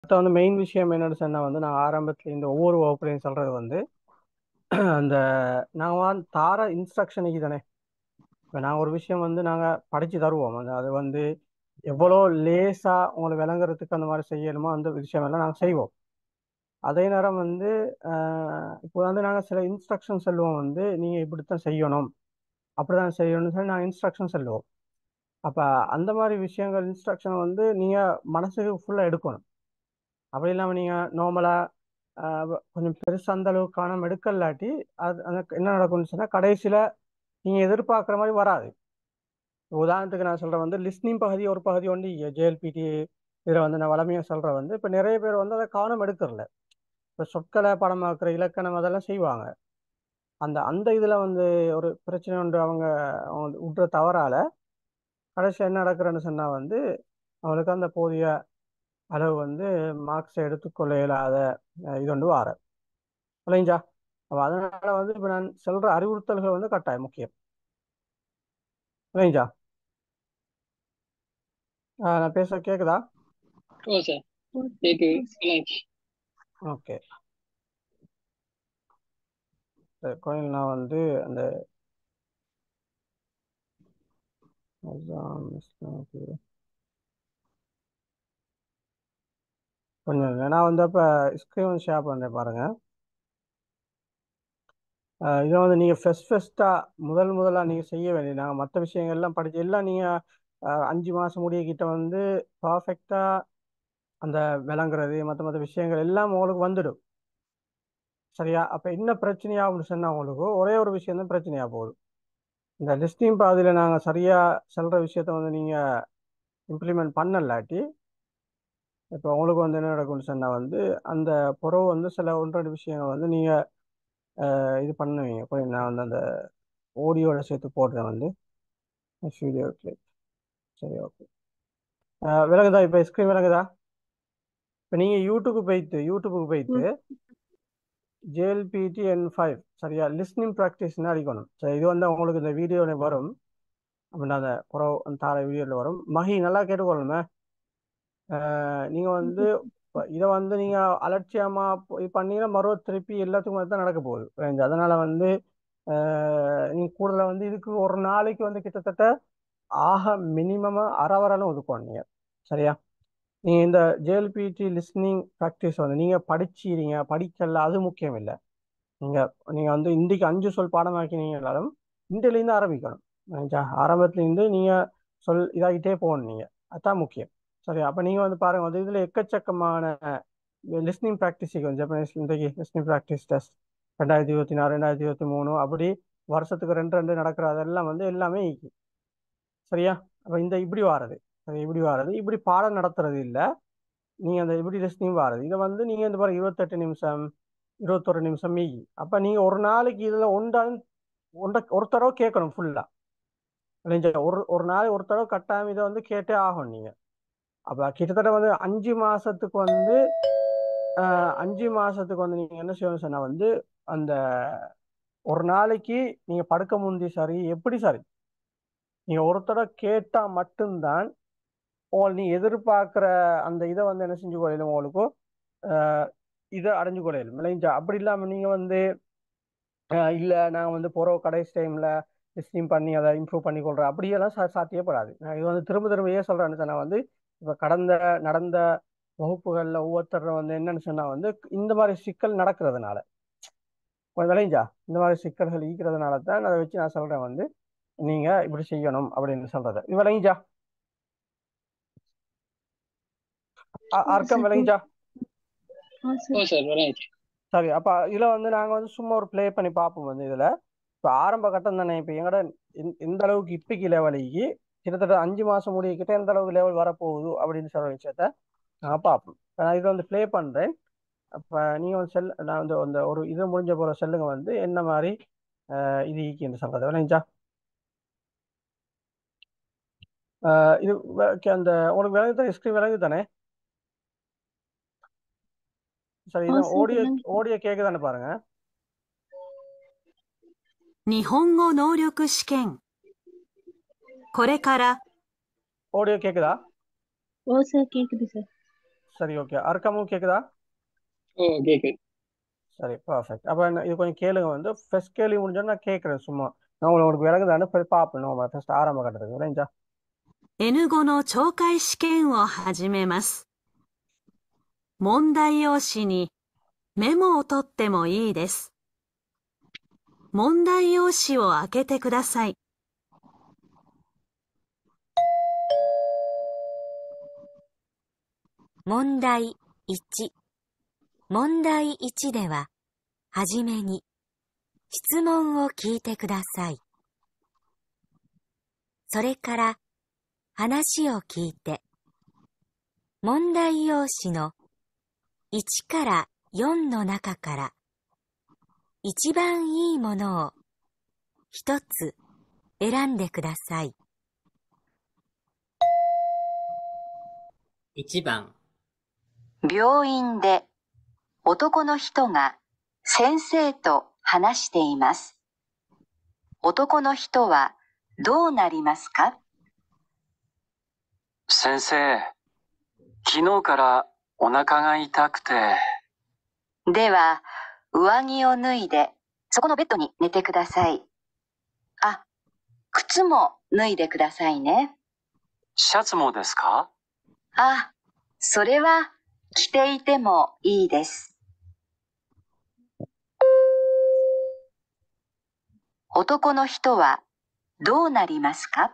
அடுத்த வந்து மெயின் விஷயம் என்னன்னு சொன்னா வந்து நான் ஆரம்பத்துல இந்த ஒவ்வொரு வகுப்புலையும் சொல்றது வந்து அந்த நாங்கள் வந்து தார இன்ஸ்ட்ரக்ஷனுக்கு தானே இப்போ நாங்கள் ஒரு விஷயம் வந்து நாங்கள் படித்து தருவோம் அது அது வந்து எவ்வளோ லேசாக உங்களுக்கு விளங்குறதுக்கு அந்த மாதிரி செய்யணுமோ அந்த விஷயம் எல்லாம் நாங்கள் செய்வோம் அதே நேரம் வந்து ஆஹ், இப்போ வந்து நாங்கள் சில இன்ஸ்ட்ரக்ஷன் சொல்லுவோம் வந்து நீங்கள் இப்படித்தான் செய்யணும் அப்படிதான் செய்யணும்னு சொல்லி நாங்கள் இன்ஸ்ட்ரக்ஷன் சொல்லுவோம் அப்போ அந்த மாதிரி விஷயங்கள் இன்ஸ்ட்ரக்ஷன் வந்து நீங்கள் மனசுக்கு ஃபுல்லாக எடுக்கணும் அப்படி இல்லாமல் நீங்கள் நார்மலாக கொஞ்சம் பெருசாக அந்த அளவுக்கு காணாமல் எடுக்கலாட்டி அது அந்த என்ன நடக்கும்னு சொன்னால் கடைசியில் நீங்கள் எதிர்பார்க்குற மாதிரி வராது உதாரணத்துக்கு நான் சொல்கிறேன் வந்து லிஸ்னிங் பகுதி ஒரு பகுதி ஒன்று ஜேஎல்பிடி இதில் வந்து நான் வளமையாக சொல்கிறேன் வந்து இப்போ நிறைய பேர் வந்து அதை கவனம் எடுக்கிறல இப்போ சொற்களை படமாக்குற இலக்கணம் அதெல்லாம் செய்வாங்க அந்த அந்த இதில் வந்து ஒரு பிரச்சனை உண்டு அவங்க அவங்க விட்ற தவறால கடைசி என்ன நடக்கிறேன்னு சொன்னால் வந்து அவங்களுக்கு அந்த போதிய அளவு வந்து மார்க்ஸை எடுத்துக்கொள்ள இயலாத அஹ், இது ஒன்று வார இல்லைங்களா அப்போ அதனால வந்து இப்போ நான் சொல்கிற அறிவுறுத்தல்கள் வந்து கட்டாயம் முக்கியம் இல்லைங்களா ஆஹ் நான் பேச கேட்குதா ஓ சார் கேக்குது சொல்லுங்க ஓகே கோயில் நான் வந்து அந்த அதான் இஸ்லாமிய கொஞ்சம் இருங்க. நான் வந்து அப்போ ஸ்க்ரீன் ஷேர் பண்ணுறேன் பாருங்க ஆஹ் இதை வந்து நீங்கள் ஃபஸ்ட் ஃபஸ்ட்டாக முதல் முதலாக நீங்கள் செய்ய வேண்டிய நாங்கள் மற்ற விஷயங்கள்லாம் படிச்சு எல்லாம் நீங்கள் அஞ்சு மாதம் முடிய கிட்ட வந்து பர்ஃபெக்டாக அந்த விளங்குறது மற்ற மற்ற விஷயங்கள் எல்லாம் உங்களுக்கு வந்துடும் சரியா அப்போ என்ன பிரச்சனையாகும்னு சொன்னால் உங்களுக்கு ஒரே ஒரு விஷயம் தான் பிரச்சனையாக போகுது இந்த லிஸ்டிங் பாதியில் நாங்கள் சரியாக சொல்கிற விஷயத்த வந்து நீங்கள் இம்ப்ளிமெண்ட் பண்ணலாட்டி இப்போ உங்களுக்கு வந்து என்ன நடக்கும்னு சொன்னால் வந்து அந்த புறவு வந்து சில ஒன்று ரெண்டு விஷயங்கள் வந்து நீங்கள் இது பண்ணுவீங்க கொஞ்சம் நான் வந்து அந்த ஆடியோட சேர்த்து போடுறேன் வந்து வீடியோ கிளிப் சரி ஓகே விளங்குதா இப்போ ஸ்க்ரீன் விளங்குதா இப்போ நீங்கள் யூடியூப் போயிட்டு யூடியூபுக்கு போயிட்டு ஜேஎல்பிடி என் ஃபைவ் சரியா லிஸ்னிங் ப்ராக்டிஸ்னு அடிக்கணும் சரி இது வந்து உங்களுக்கு இந்த வீடியோவில் வரும் அப்படின்னா அந்த புறவு அந்த தார வீடியோவில் வரும் மஹி நல்லா கேட்டுக்கொள்ளுமே நீங்கள் வந்து இப்ப இதை வந்து நீங்கள் அலட்சியமாக இது பண்ணீங்கன்னா மறுவ திருப்பி எல்லாத்துக்கும் தான் நடக்க போகுது புரியுது அதனால் வந்து நீங்கள் கூடுதலாக வந்து இதுக்கு ஒரு நாளைக்கு வந்து கிட்டத்தட்ட ஆக மினிமமாக அரை வரலும் ஒதுக்கணும் நீங்கள் சரியா நீங்கள் இந்த ஜேஎல்பிடி லிஸ்னிங் ப்ராக்டிஸ் வந்து நீங்கள் படிச்சிறீங்க படிக்கல அது முக்கியம் இல்லை நீங்கள் நீங்கள் வந்து இன்றைக்கு அஞ்சு சொல் பாடமாக்கினீங்கனாலும் இன்றிலேருந்து ஆரம்பிக்கணும் சரிங்களா? ஆரம்பத்துலேருந்து நீங்கள் சொல் இதாகிட்டே போகணும் நீங்கள் அதான் முக்கியம் சரி அப்போ நீங்கள் வந்து பாருங்கள் வந்து இதில் எக்கச்சக்கமான லிஸ்னிங் ப்ராக்டிஸுக்கு வந்து ஜப்பனீஸ் இன்றைக்கு லிஸ்னிங் ப்ராக்டிஸ் டெஸ்ட் ரெண்டாயிரத்தி இருபத்தி நாலு ரெண்டாயிரத்தி இருபத்தி மூணு அப்படி வருஷத்துக்கு ரெண்டு ரெண்டு நடக்கிற அதெல்லாம் வந்து எல்லாமே ஈக்கி சரியா அப்போ இந்த இப்படி வாரது அது இப்படி வாரது இப்படி பாடம் நடத்துறது இல்லை நீங்கள் அந்த இப்படி லிஸ்னிங் வாரது இதை வந்து நீங்கள் இந்த மாதிரி இருபத்தெட்டு நிமிஷம் இருபத்தொரு நிமிஷம் மீகி அப்போ நீங்கள் ஒரு நாளைக்கு இதில் ஒன்றாலும் ஒன்றை ஒரு தடவை கேட்கணும் ஃபுல்லாக இல்லைங்க ஒரு ஒரு நாள் ஒரு தடவை கட்டாயம் இதை வந்து கேட்டே ஆகணும் நீங்கள் அப்போ கிட்டத்தட்ட வந்து அஞ்சு மாதத்துக்கு வந்து ஆஹ், அஞ்சு மாதத்துக்கு வந்து நீங்கள் என்ன செய்யணும் சொன்னால் வந்து அந்த ஒரு நாளைக்கு நீங்கள் படுக்க முந்தி சரி எப்படி சரி நீங்கள் ஒரு தடவை கேட்டால் மட்டும்தான் உங்களை நீ எதிர்பார்க்குற அந்த இதை வந்து என்ன செஞ்சு கொள்ளையிலும் உங்களுக்கு ஆஹ், இதை அடைஞ்சு கொள்ளையிலும் இல்லைங்களா அப்படி இல்லாமல் நீங்கள் வந்து ஆஹ் இல்ல நான் வந்து போகிற கடைசி டைம்ல லிஸ்டிங் பண்ணி அதை இம்ப்ரூவ் பண்ணி கொள்றேன் அப்படியெல்லாம் சா சாத்தியப்படாது நான் இது வந்து திரும்ப திரும்ப ஏன் சொல்றேன்னு சொன்னா வந்து இப்போ கடந்த நடந்த வகுப்புகளில் ஒவ்வொருத்தர் வந்து என்னன்னு சொன்னா வந்து இந்த மாதிரி சிக்கல் நடக்கிறதுனால கொஞ்சம் விளைஞ்சா இந்த மாதிரி சிக்கல்கள் ஈக்கிறதுனால தான் அதை வச்சு நான் சொல்றேன் வந்து நீங்க இப்படி செய்யணும் அப்படின்னு சொல்றது இது விளைஞ்சா அர்க்கம் விளைஞ்சா ஓ சார் வரேன் சரி அப்போ இதில் வந்து நாங்கள் வந்து சும்மா ஒரு ப்ளே பண்ணி பார்ப்போம் வந்து இதில் இப்போ ஆரம்ப கட்டம் தானே இப்போ எங்கட இந்த- இந்த அளவுக்கு இப்பைக்கு லெவலுக்கு கிட்டத்தட்ட அஞ்சு மாதம் முடியக்கிட்ட எந்த அளவுக்கு லெவல் வரப்போகுது அப்படின்னு சொல்ற விஷயத்த நான் பார்ப்போம் இப்போ நான் இதை வந்து ப்ளே பண்ணுறேன் அப்போ நீங்கள் வந்து செல் நான் வந்து அந்த ஒரு இது முடிஞ்ச போகிற செல்லுங்க வந்து என்ன மாதிரி அஹ், இது ஈக்கின்னு சொல்கிறது விளைஞ்சா இது வ- கே- அந்த உங்களுக்கு விலங்கு தானே ஸ்க்ரீன் விலங்கு தானே சரி ஆ இது சார் ஆடியோ விளங்கு ஆடியோ கேட்குதானே பாருங்க 日本語能力試験。これから ஆடியோ கேட்குதா ஓ சார் கேக்குது சார் சரி ஓகே அர்க்கமும் கேக்குதா ஓ கேக்குது சரி பர்ஃபெக்ட் அப்போ இது கொஞ்சம் கேளுங்க வந்து ஃபர்ஸ்ட் கேள்வி முடிஞ்சோன்னா நான் கேட்குறேன் சும்மா நான் உங்களுக்கு உங்களுக்கு விளங்குதானு போய் பார்ப்பேன் நம்ம ஃபர்ஸ்ட் ஆரம்ப கட்டத்துக்கு விளைஞ்சா N5 の懲戒試験を始めます。問題用紙にメモを取ってもいいです。問題用紙を開けてください。 問題1。問題1では、はじめに、質問を聞いてください。それから、話を聞いて、問題用紙の1から4の中から、一番いいものを一つ選んでください。 1番、 病院で男の人が先生と話しています。男の人はどうなりますか先生、昨日からお腹が痛くて、 では、上着を脱いで、そこのベッドに寝てください。あ、靴も脱いでくださいね。 シャツもですかあ、それは着ていてもいいです。男の人はどうなりますか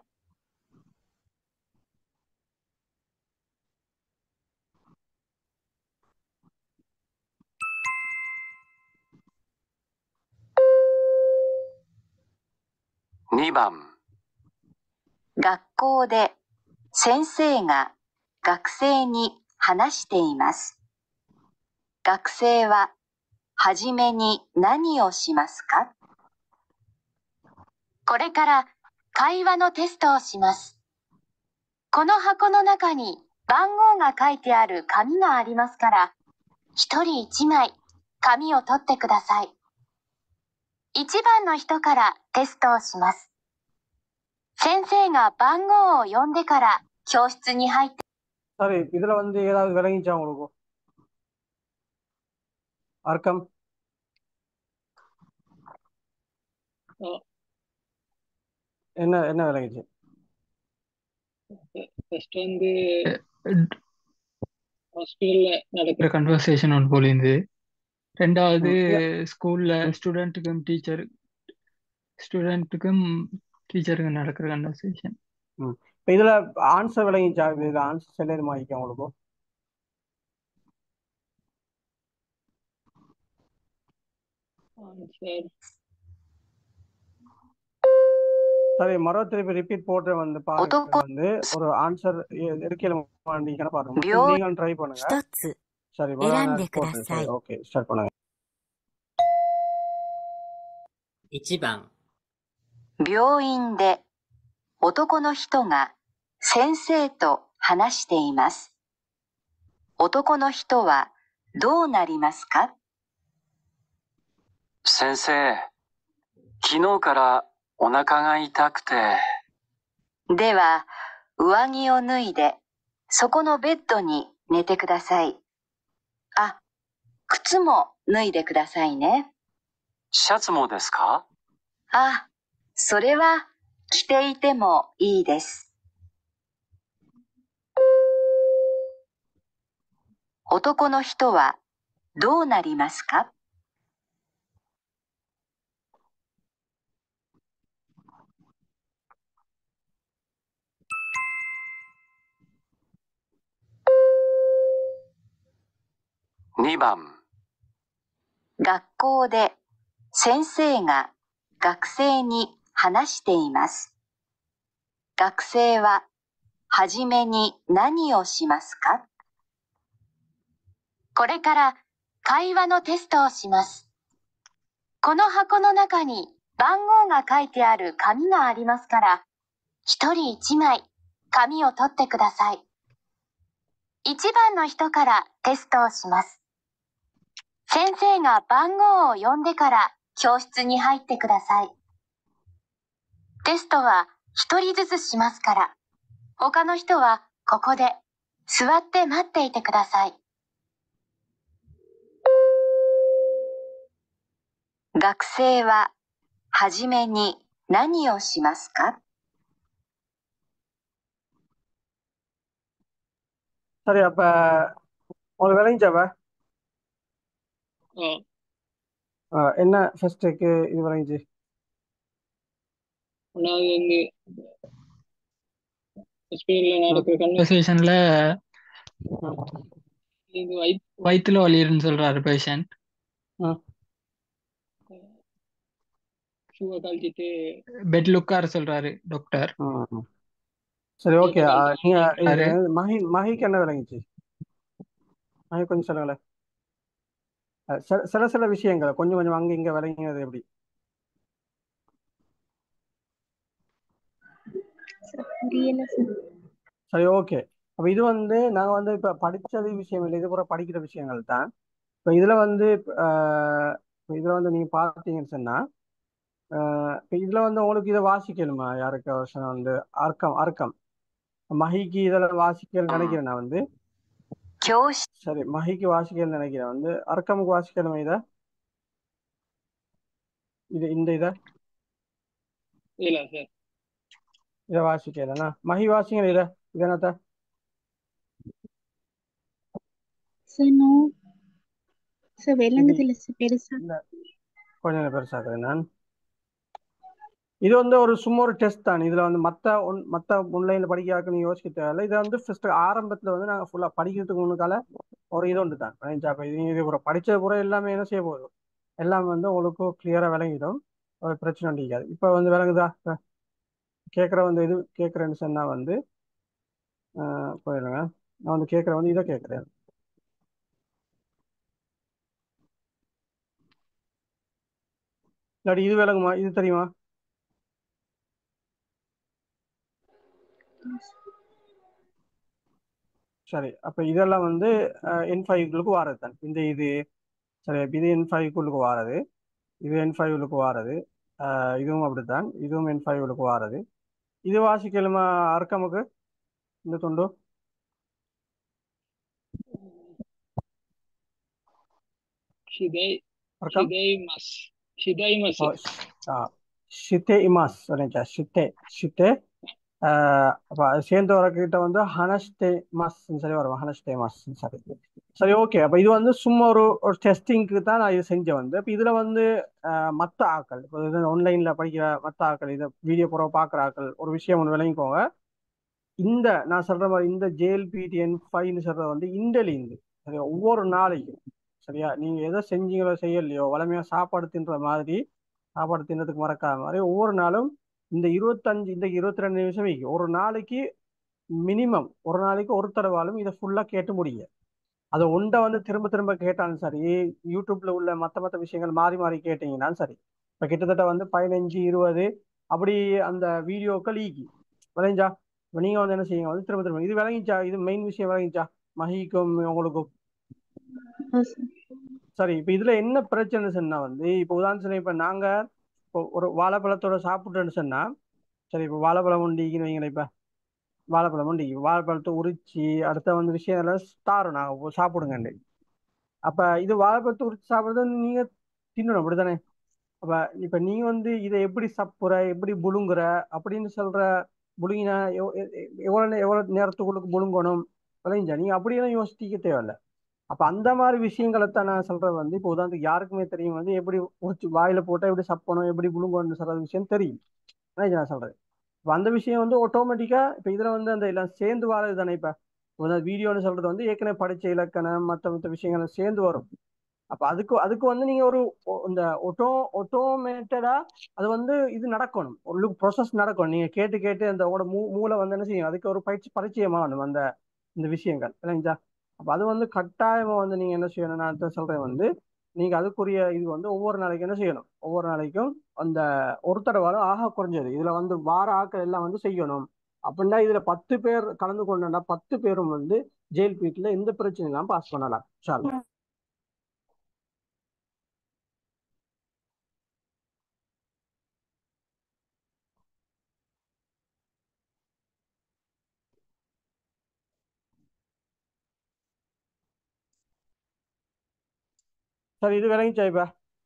2番、 学校で先生が学生に話しています。学生ははじめに何をしますかこれから会話のテストをします。この箱の中に番号が書いてある紙がありますから、一人一枚紙を取ってください。一番の人からテストをします。先生が番号を呼んでから教室に入って சரி இதுல வந்து ஏதாவது விளங்கிச்சா உங்களுக்கு அர்க்கம் ஆ. என்ன என்ன விளங்கிச்சு ஃபர்ஸ்ட் வந்து ஹாஸ்பிட்டல்ல நடக்கிற கன்வர்சேஷன் ஒன்று போலிருந்து ரெண்டாவது ம், ஸ்கூல்ல ம். ஸ்டூடெண்ட்டுக்கும் டீச்சர் ஸ்டூடெண்ட்டுக்கும் டீச்சருக்கும் நடக்கிற கன்வர்சேஷன் இப்ப இதுல ஆன்சர் விளங்கிச்சா இதுல ஆன்சர் சொல்லிடுமா ஐயா உங்களுக்கு ஆன்சர் சரி மறு திருப்பி ரிப்பீட் போட்டு வந்து பாருங்க ஒதுக்கு- வந்து ஒரு ஆன்சர் இருக்கையில நீங்க பாருங்க பியோ- நீங்களும் ட்ரை பண்ணுங்க 一つ சரி 選んでください ஓகே ஸ்டார்ட் பண்ணுங்க 1番、 病院で男の人が先生と話しています。男の人はどうなりますか先生、昨日からお腹が痛くて、 では、上着を脱いで、そこのベッドに寝てください。あ、靴も脱いでくださいね。 シャツもですかあ、それは着ていてもいいです。男の人はどうなりますか 2番、 学校で先生が学生に話しています。学生ははじめに何をしますかこれから会話のテストをします。この箱の中に番号が書いてある紙がありますから、一人一枚紙を取ってください。一番の人からテストをします。先生が番号を呼んでから教室に入ってください。テストは一人ずつしますから、他の人はここで座って待っていてください。学生は、はじめに何をしますか சரி அப்ப உங்களுக்கு விளங்கிச்சாப்பா ஆ அஹ் என்ன ஃபர்ஸ்ட்டுக்கு இது விளங்கிச்சு ஒன்றாவது வந்து ஹாஸ்பிட்டலில் நடக்கிற கன்வர்சேஷன் கன்வர்சேஷன்ல இது வைப் வயித்துல வலின்னு சொல்றாரு பேஷண்ட் ஷூவை கழட்டிட்டு பெட்ல உட்கார சொல்றாரு டாக்டர் ம். சரி ஓகே நீங்க இது மகி மகிக்கு என்ன விளங்கிச்சு மகி கொஞ்சம் சொல்லுங்களேன் அஹ் சில சில சில விஷயங்கள் கொஞ்சம் கொஞ்சம் அங்க இங்க விளங்கினது எப்படி சரி ஓகே அப்ப இது வந்து நாங்க வந்து இப்ப படிச்சது விஷயம் இல்லை இது கூட படிக்கிற விஷயங்கள் தான் இப்ப இதுல வந்து அஹ், இப்ப இதுல வந்து நீங்க பார்த்தீங்கன்னு சொன்னா அஹ், இப்ப இதுல வந்து உங்களுக்கு இதை வாசிக்கணுமா யாருக்கு அவசரம் வந்து அர்க்கம் அர்க்கம் மகிக்கு இதில் வாசிக்கல் நினைக்கிறேன் நான் வந்து 教師 சரி மகிக்கு வாசிக்கல் நினைக்கிறேன் வந்து அர்க்கமுக்கு வாசிக்கணுமா இதை இது இந்த இதை இல்லை சார் இதை வாசிக்கலண்ணா மகி வாசிங்க இதை இது என்னத்த சார் நோ சார் விளங்குது இல்ல சார் பெருசா இல்ல கொஞ்சம் பெருசாக்குறேன் நான் இது வந்து ஒரு சும்மா ஒரு டெஸ்ட் தான் இதுல வந்து மத்த ஒன் மத்த ஆன்லைன்ல படிக்க நீங்க யோசிக்க தேவையில்ல இதை வந்து ஃபர்ஸ்ட் ஆரம்பத்துல வந்து நாங்க ஃபுல்லா படிக்கிறதுக்கு முன்னுக்கால ஒரு இது ஒன்று தான் பதினஞ்சா அப்ப இது இது ஒரு படிச்ச பூரா எல்லாமே என்ன செய்ய போகுது எல்லாம் வந்து உங்களுக்கு கிளியரா விளங்கிடும் ஒரு பிரச்சனை இருக்காது இப்ப வந்து விளங்குதா இப்ப கேட்குற வந்து இது கேட்குறேன்னு சொன்னா வந்து ஆஹ் போயிடுங்க நான் வந்து கேட்குற வந்து இதை கேட்குறேன் இல்லாட்டி இது விளங்குமா இது தெரியுமா சரி அப்ப இதெல்லாம் வந்து என் ஃபைவ்களுக்கு வாரது தான் இந்த இது சரி அப்ப இது என் ஃபைவ்களுக்கு வாரது இது என் ஃபைவ்களுக்கு வாரது ஆஹ் இதுவும் அப்படித்தான் இதுவும் என் ஃபைவ்களுக்கு வாரது இது வாசிக்கலுமா அர்க்கமுக்கு இந்த துண்டு ஷிதை அர்க்கம் ஷிதை மஸ் ஷிதை மஸ் ஓ, ஆ, ஷித்தே இமாஸ் சரிங்களா ஷித்தே ஷித்தே ஆஹ் அப்ப அது சேர்ந்து வரக்கிட்ட வந்து ஹனஸ்டே மாஸ் சரி வரும் ஹனஸ்டே மாஸ் சரி சரி ஓகே அப்ப இது வந்து சும்மா ஒரு ஒரு டெஸ்டிங்க்கு தான் நான் இது செஞ்சேன் வந்து இப்போ இதுல வந்து ஆஹ் மத்த ஆக்கள் இப்போ இது ஆன்லைன்ல படிக்கிற மத்த ஆக்கள் இதை வீடியோ பூரா பார்க்குற ஆக்கள் ஒரு விஷயம் ஒன்று விளங்கிக்கோங்க இந்த நான் சொல்ற மாதிரி இந்த ஜேஎல்பிடிஎன் ஃபைவ்னு சொல்றது வந்து இண்டலிந்து சரியா ஒவ்வொரு நாளைக்கும் சரியா நீங்க எதை செஞ்சீங்களோ செய்யலையோ வளமையா சாப்பாடு தின்ற மாதிரி சாப்பாடு தின்றதுக்கு மறக்காத மாதிரி ஒவ்வொரு நாளும் இந்த இருபத்தஞ்சு இந்த இருபத்தி ரெண்டு நிமிஷம் வைக்கும் ஒரு நாளைக்கு மினிமம் ஒரு நாளைக்கு ஒரு தடவாலும் இதை ஃபுல்லா கேட்டு முடியுங்க அதை ஒன்றை வந்து திரும்ப திரும்ப கேட்டாலும் சரி யூடியூப்ல உள்ள மத்த மத்த விஷயங்கள் மாறி மாறி கேட்டீங்கன்னாலும் சரி இப்ப கிட்டத்தட்ட வந்து பதினஞ்சு இருபது அப்படி அந்த வீடியோக்கள் ஈக்கி விளைஞ்சா இப்ப நீங்க வந்து என்ன செய்யுங்க வந்து திரும்ப திரும்ப இது விளங்கிச்சா இது மெயின் விஷயம் விளங்கிச்சா மகிக்கும் உங்களுக்கும் ஓ சார் சரி இப்ப இதுல என்ன பிரச்சனை சொன்னா வந்து இப்ப உதாரணம் இப்ப நாங்க இப்போ ஒரு வாழைப்பழத்தோட சாப்பிட்டோன்னு சொன்னா சரி இப்ப வாழைப்பழம் உண்டிக்குன்னு வைங்களேன் இப்ப வாழைப்பழம் உண்டிக்கு வாழைப்பழத்தை உரிச்சு அடுத்த வந்து விஷயம் எல்லாம் தாரோம் நாங்க இப்போ சாப்பிடுங்கண்டு அப்ப இது வாழைப்பழத்தை உரிச்சு சாப்பிடுறது நீங்க தின்னணும் அப்படித்தானே அப்ப இப்ப நீ வந்து இதை எப்படி சப்புற எப்படி புழுங்குற அப்படின்னு சொல்ற புழுங்கினா எவ்- எ- எ- எவ்வளவு நே- எவ்வளவு நேரத்துக்குள்ளுக்கு புழுங்கணும் விளைஞ்சா நீங்க அப்படியெல்லாம் யோசிக்க தேவையில்ல அப்ப அந்த மாதிரி விஷயங்களை தான் நான் சொல்றது வந்து இப்போ உதாரணத்துக்கு யாருக்குமே தெரியும் வந்து எப்படி உரிச்சு வாயில போட்டா எப்படி சப்பணும் எப்படி புழுங்கணும்னு சொல்ற விஷயம் தெரியும் அதான் இது நான் சொல்றது இப்ப அந்த விஷயம் வந்து ஆட்டோமேட்டிக்கா இப்ப இதுல வந்து அந்த எல்லாம் சேர்ந்து வர்றது தானே இப்ப வீடியோன்னு சொல்றது வந்து ஏற்கனவே படிச்ச இலக்கணம் மத்த மத்த விஷயங்கள் சேர்ந்து வரும் அப்ப அதுக்கு அதுக்கு வந்து நீங்க ஒரு ஒ- இந்த ஒட்டோ ஆட்டோமேட்டடா அது வந்து இது நடக்கணும் ஒரு லுக் ப்ரொசஸ் நடக்கணும் நீங்க கேட்டு கேட்டு அந்த உங்களோட மூ மூளை வந்து என்ன செய்யும் அதுக்கு ஒரு பயிற்சி பரிச்சயமாகணும் அந்த இந்த விஷயங்கள் இல்லைங்களா அப்ப அது வந்து கட்டாயமா வந்து நீங்க என்ன செய்யணும் நான் அதான் சொல்றேன் வந்து நீங்க அதுக்குரிய இது வந்து ஒவ்வொரு நாளைக்கு என்ன செய்யணும் ஒவ்வொரு நாளைக்கும் அந்த ஒரு தடவை ஆக குறைஞ்சது இதுல வந்து வார ஆட்கள் எல்லாம் வந்து செய்யணும் அப்படின்னா இதுல பத்து பேர் கலந்து கொண்டா பத்து பேரும் வந்து ஜெயில் பீட்ல எந்த பிரச்சனையும் இல்லாம பாஸ் பண்ணலாம் இன்ஷா அல்லாஹ். சரி இது விளங்கிச்சா இப்ப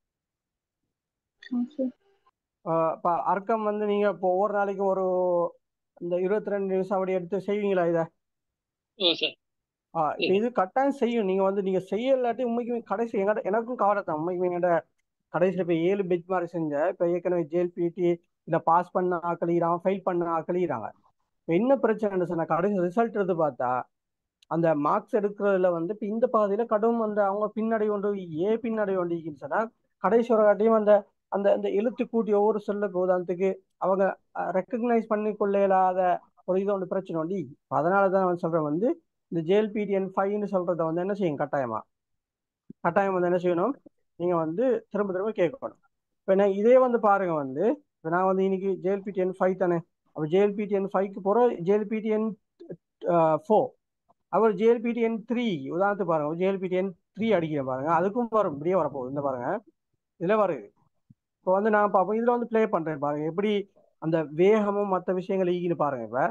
ஆ சார் ஆஹ் இப்ப அர்க்கம் வந்து நீங்க இப்போ ஒவ்வொரு நாளைக்கு ஒரு இந்த இருபத்தி ரெண்டு நிமிஷம் அப்படி எடுத்து செய்வீங்களா இதை ஓ சார் ஆ இப்போ இது கட்டாயம் செய்யும் நீங்க வந்து நீங்க செய்யலாட்டி உண்மைக்குமே கடைசி எங்கட எனக்கும் கவலை தான் உண்மைக்குமே எங்கட கடைசியில் இப்போ ஏழு பெஞ்ச் மாதிரி செஞ்ச இப்போ ஏற்கனவே ஜேஎல்பிடி இதை பாஸ் பண்ண ஆக்கலிக்கிறாங்க ஃபெயில் பண்ண ஆக்கலிக்கிறாங்க இப்போ என்ன பிரச்சனைன்னு சொன்னா கடைசி ரிசல்ட் எடுத்து பார்த்தா அந்த மார்க்ஸ் எடுக்கிறதுல வந்து இப்போ இந்த பாதையில கடும் அந்த அவங்க பின்னடை ஒன்று ஏ பின்னடை ஒன்று இருக்குன்னு சொன்னா கடைசி ஒரு காட்டியும் அந்த அந்த அந்த எழுத்து கூட்டி ஒவ்வொரு சொல்லுக்கு உதாரணத்துக்கு அவங்க ரெக்கக்னைஸ் பண்ணி கொள்ள இயலாத ஒரு இது ஒன்று பிரச்சனை ஒண்டி அதனால தான் நான் சொல்றேன் வந்து இந்த ஜேஎல்பிடிஎன் ஃபைவ்னு சொல்றத வந்து என்ன செய்யும் கட்டாயமா கட்டாயம் வந்து என்ன செய்யணும் நீங்க வந்து திரும்ப திரும்ப கேட்கணும் இப்போ நான் இதே வந்து பாருங்க வந்து இப்போ நான் வந்து இன்னைக்கு ஜேஎல்பிடிஎன் ஃபைவ் தானே அப்போ ஜேஎல்பிடிஎன் ஃபைவ்க்கு போகிற ஜேஎல்பிடிஎன் ஃபோர் அவர் ஜேஎல்பிடிஎன் த்ரீ உதாரணத்துக்கு பாருங்க ஜேஎல்பிடிஎன் த்ரீ அடிக்கிறேன் பாருங்க அதுக்கும் வரும் இப்படியே வரப்போகுது இந்த பாருங்க இதுல வருது இப்போ வந்து நான் பார்ப்போம் இதுல வந்து ப்ளே பண்றேன் பாருங்க எப்படி அந்த வேகமும் மற்ற விஷயங்கள் ஈகின்னு பாருங்க இப்ப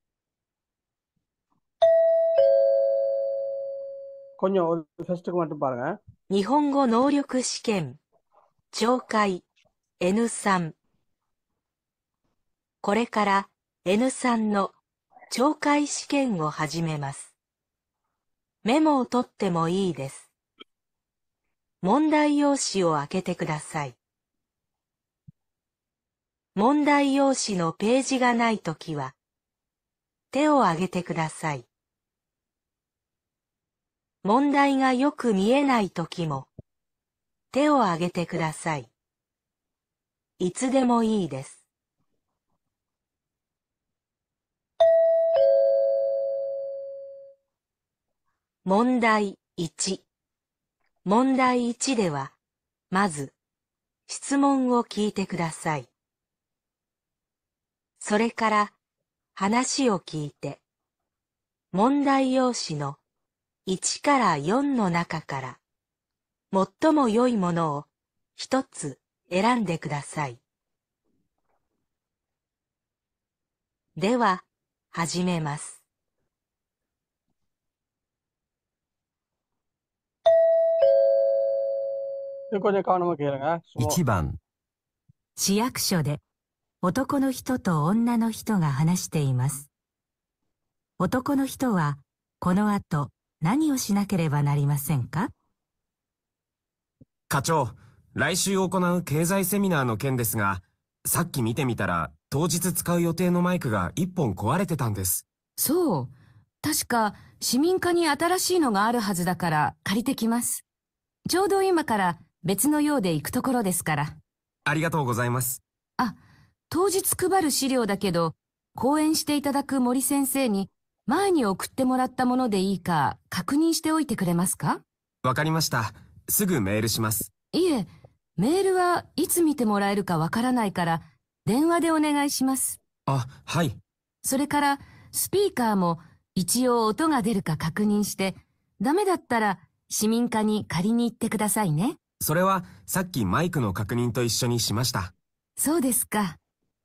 கொஞ்சம் ஒரு ஃபர்ஸ்ட்டுக்கு மட்டும் பாருங்க 日本語能力試験、懲戒 N3。これから N3 の懲戒試験を始めます。メモを取ってもいいです。問題用紙を開けてください。問題用紙のページがないときは、手を挙げてください。問題がよく見えないときも、手を挙げてください。いつでもいいです。問題1。問題1では、まず、質問を聞いてください。それから、話を聞いて、問題用紙の1から4の中から、最も良いものを一つ選んでください。では、始めます。 இது கொஞ்சம் கவனமா கேளுங்க சும்மா 1番、 市役所で男の人と女の人が話しています。男の人はこの後何をしなければなりませんか課長、来週行う経済セミナーの件ですが、さっき見てみたら、当日使う予定のマイクが1本壊れてたんです。 そう。確か、市民課に新しいのがあるはずだから借りてきます。ちょうど今から別の用で行くところですから。 ありがとうございます。 当日配る資料だけど、講演していただく森先生に前に送ってもらったものでいいか確認しておいてくれますかわかりました。すぐメールします。 いえ、メールはいつ見てもらえるかわからないから、電話でお願いします。 あ、はい。 それから、スピーカーも一応音が出るか確認して、ダメだったら市民課に借りに行ってくださいね。 それは、さっきマイクの確認と一緒にしました。 そうですか。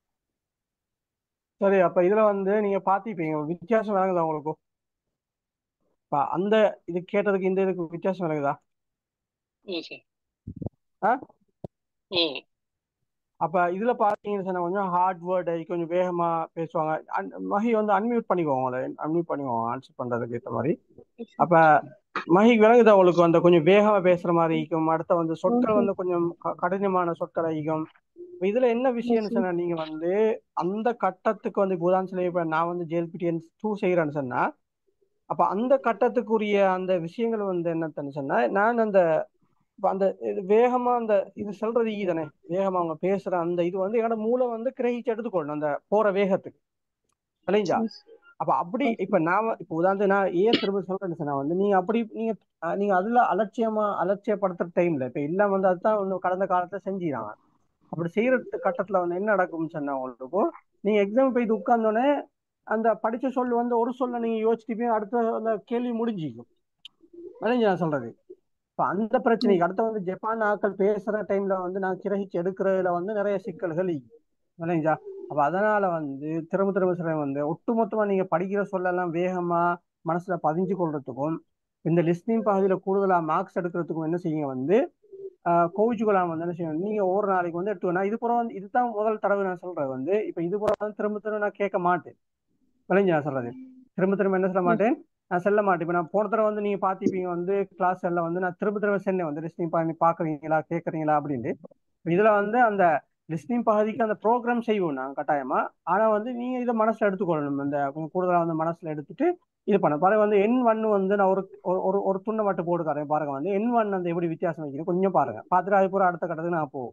சரி அப்ப இதுல வந்து நீங்க பாத்திப்பீங்க வித்தியாசம் விளங்குதா உங்களுக்கு இப்ப அந்த இது கேட்டதுக்கு இந்த இதுக்கு வித்தியாசம் விளங்குதா ஓ சார் ஆ ஓ அப்ப இதுல பாத்தீங்கன்னு சொன்னா கொஞ்சம் ஹார்ட் வேர்டு கொஞ்சம் வேகமா பேசுவாங்க அன்- மஹி வந்து அன்மியூட் பண்ணிக்கோங்க அன்மியூட் பண்ணிக்கோங்க ஆன்சர் பண்றதுக்கு ஏத்த மாதிரி அப்ப மஹி விளங்குதா உங்களுக்கு அந்த கொஞ்சம் வேகமா பேசுற மாதிரி இருக்கும் அடுத்த வந்து சொற்கள் வந்து கொஞ்சம் க- கடினமான சொற்கள் அதிகம் இப்ப இதுல என்ன விஷயம்னு சொன்னா நீங்க வந்து அந்த கட்டத்துக்கு வந்து இப்ப உதாரணத்துல இப்ப நான் வந்து ஜேஎல்பிடிஎன் டூ செய்யறேன்னு சொன்னா அப்ப அந்த கட்டத்துக்குரிய அந்த விஷயங்கள் வந்து என்னத்தன்னு சொன்னா நான் அந்த இப்ப அந்த இது வேகமா அந்த இது சொல்றது ஈ தானே வேகமா அவங்க பேசுற அந்த இது வந்து என்னோட மூளை வந்து கிரகிச்சு எடுத்துக்கொள்ளணும் அந்த போற வேகத்துக்கு விளைஞ்சா அப்ப அப்படி இப்ப நாம இப்ப உதாரணத்துக்கு நான் ஏன் திரும்ப சொல்றேன்னு சொன்னா வந்து நீங்க அப்படி நீங்க அஹ், நீங்க அதுல அலட்சியமா அலட்சியப்படுத்துற டைம்ல இப்ப எல்லாம் வந்து அதுதான் வந்து கடந்த காலத்துல செஞ்சுறாங்க அப்படி செய்யற கட்டத்துல வந்து என்ன நடக்கும்னு சொன்னா உங்களுக்கு நீங்க எக்ஸாம் போய் உட்கார்ந்தோடனே அந்த படிச்ச சொல் வந்து ஒரு சொல்ல நீங்க யோசிச்சுட்டு அடுத்த அந்த கேள்வி முடிஞ்சிக்கும் விளைஞ்சு நான் சொல்றது இப்ப அந்த பிரச்சனைக்கு அடுத்து வந்து ஜப்பான் ஆட்கள் பேசுற டைம்ல வந்து நான் கிரகிச்சு எடுக்கிறதுல வந்து நிறைய சிக்கல்கள் இருக்கு. விளைஞ்சா அப்ப அதனால வந்து திரும்ப திரும்ப சொல்றேன் வந்து ஒட்டுமொத்தமா நீங்க படிக்கிற சொல்லலாம் வேகமா மனசுல பதிஞ்சு கொள்றதுக்கும் இந்த லிஸ்னிங் பகுதியில கூடுதலா மார்க்ஸ் எடுக்கிறதுக்கும் என்ன செய்யுங்க வந்து கோவிச்சுக்கலாம் வந்து என்ன செய்யணும் நீங்க ஒவ்வொரு நாளைக்கு வந்து எடுத்துக்கணும் இது புறம் வந்து இதுதான் முதல் தடவை நான் சொல்றது வந்து இப்ப இது புறம் வந்து திரும்ப திரும்ப நான் கேட்க மாட்டேன் விளைஞ்சு நான் சொல்றது திரும்ப திரும்ப என்ன சொல்ல மாட்டேன் நான் செல்ல மாட்டேன் இப்ப நான் போன தடவை வந்து நீங்க பாத்திப்பீங்க வந்து கிளாஸ் எல்லாம் வந்து நான் திரும்ப திரும்ப சென்னேன் வந்து லிஸ்னிங் பண்ணி பாக்குறீங்களா கேக்குறீங்களா அப்படின்ட்டு இதுல வந்து அந்த லிஸ்னிங் பகுதிக்கு அந்த ப்ரோக்ராம் செய்வோம் நான் கட்டாயமா ஆனா வந்து நீங்க இதை மனசுல எடுத்துக்கொள்ளணும் இந்த கொஞ்சம் கூடுதலா வந்து மனசுல எடுத்துட்டு இது பண்ண பாருங்க வந்து என் ஒன் வந்து நான் ஒரு ஒரு ஒரு துண்ணை மட்டும் போட்டு காரேன் பாருங்க வந்து என் ஒன் அந்த எப்படி வித்தியாசம் வைக்கணும் கொஞ்சம் பாருங்க பார்த்துட்டு அது பூரா அடுத்த கட்டத்துக்கு நான் போவோம்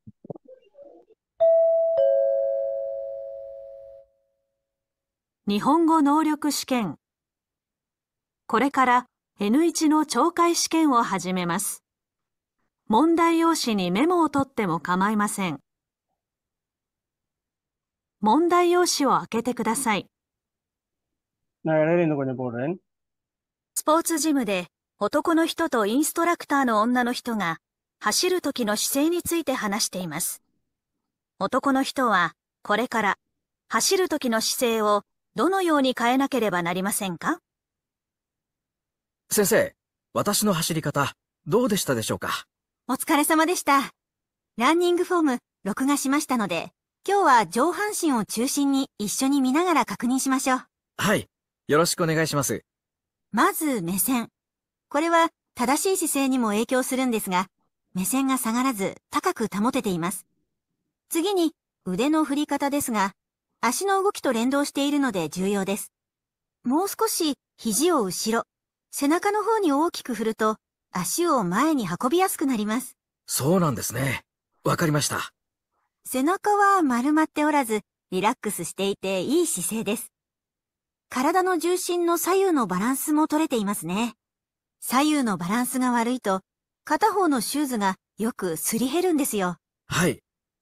日本語能力試験。これから N1 の懲戒試験を始めます。問題用紙にメモを取っても構いません。問題用紙を開けてください。 நான் இடையில இருந்து கொஞ்சம் போடுறேன் スポーツジムで男の人とインストラクターの女の人が走る時の姿勢について話しています。男の人はこれから走る時の姿勢をどのように変えなければなりませんか先生、私の走り方、どうでしたでしょうかお疲れ様でした。ランニングフォーム、録画しましたので、今日は上半身を中心に一緒に見ながら確認しましょう。 はい。よろしくお願いします。 まず、目線。これは正しい姿勢にも影響するんですが、目線が下がらず高く保てています。次に、腕の振り方ですが、足の動きと連動しているので重要です。もう少し肘を後ろ、背中の方に大きく振ると、足を前に運びやすくなります。 そうなんですね。わかりました。 背中は丸まっておらず、リラックスしていていい姿勢です。体の重心の左右のバランスも取れていますね。左右のバランスが悪いと、片方のシューズがよくすり減るんですよ。 はい。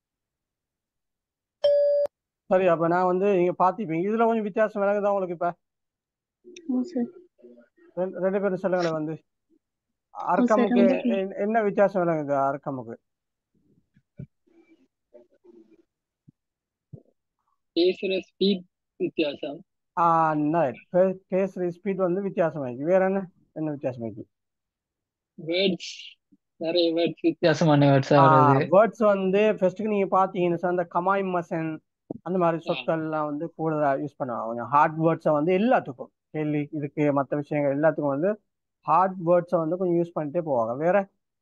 சரி அப்ப நான் வந்து நீங்க பாத்திப்பீங்க இதுல கொஞ்சம் வித்தியாசம் விளங்குதா உங்களுக்கு இப்ப ஆமாம் சார் ரெண்டு ரெண்டு பேரும் சொல்லுங்களேன் வந்து சார் அர்க்கமுக்கு வந்து என்- என்ன வித்தியாசம் விளங்குது அர்க்கமுக்கு பேசுற ஸ்பீட் வித்தியாசம் ஆ நைட் பேசுற ஸ்பீட் வந்து வித்தியாசம் ஆயிருக்கு வேற என்ன என்ன வித்தியாசம் ஆயிருக்கு வேர்ட்ஸ் நிறைய வேர்ட்ஸ் வித்தியாசமான வேர்ட்ஸா வருது வேர்ட்ஸ் வந்து ஃபர்ஸ்ட்டுக்கு நீங்க பாத்தீங்கன்னா சார் அந்த கமாய் மசன் அந்த மாதிரி சொற்கள்லாம் வந்து கூடுதலா யூஸ் பண்ணுவாங்க கொஞ்சம் ஹார்ட் வேர்ட்ஸை வந்து எல்லாத்துக்கும் கேள்வி இதுக்கு மற்ற விஷயங்கள் எல்லாத்துக்கும் வந்து ஹார்ட் வேர்ட்ஸை வந்து கொஞ்சம் யூஸ் பண்ணிட்டே போவாங்க வேற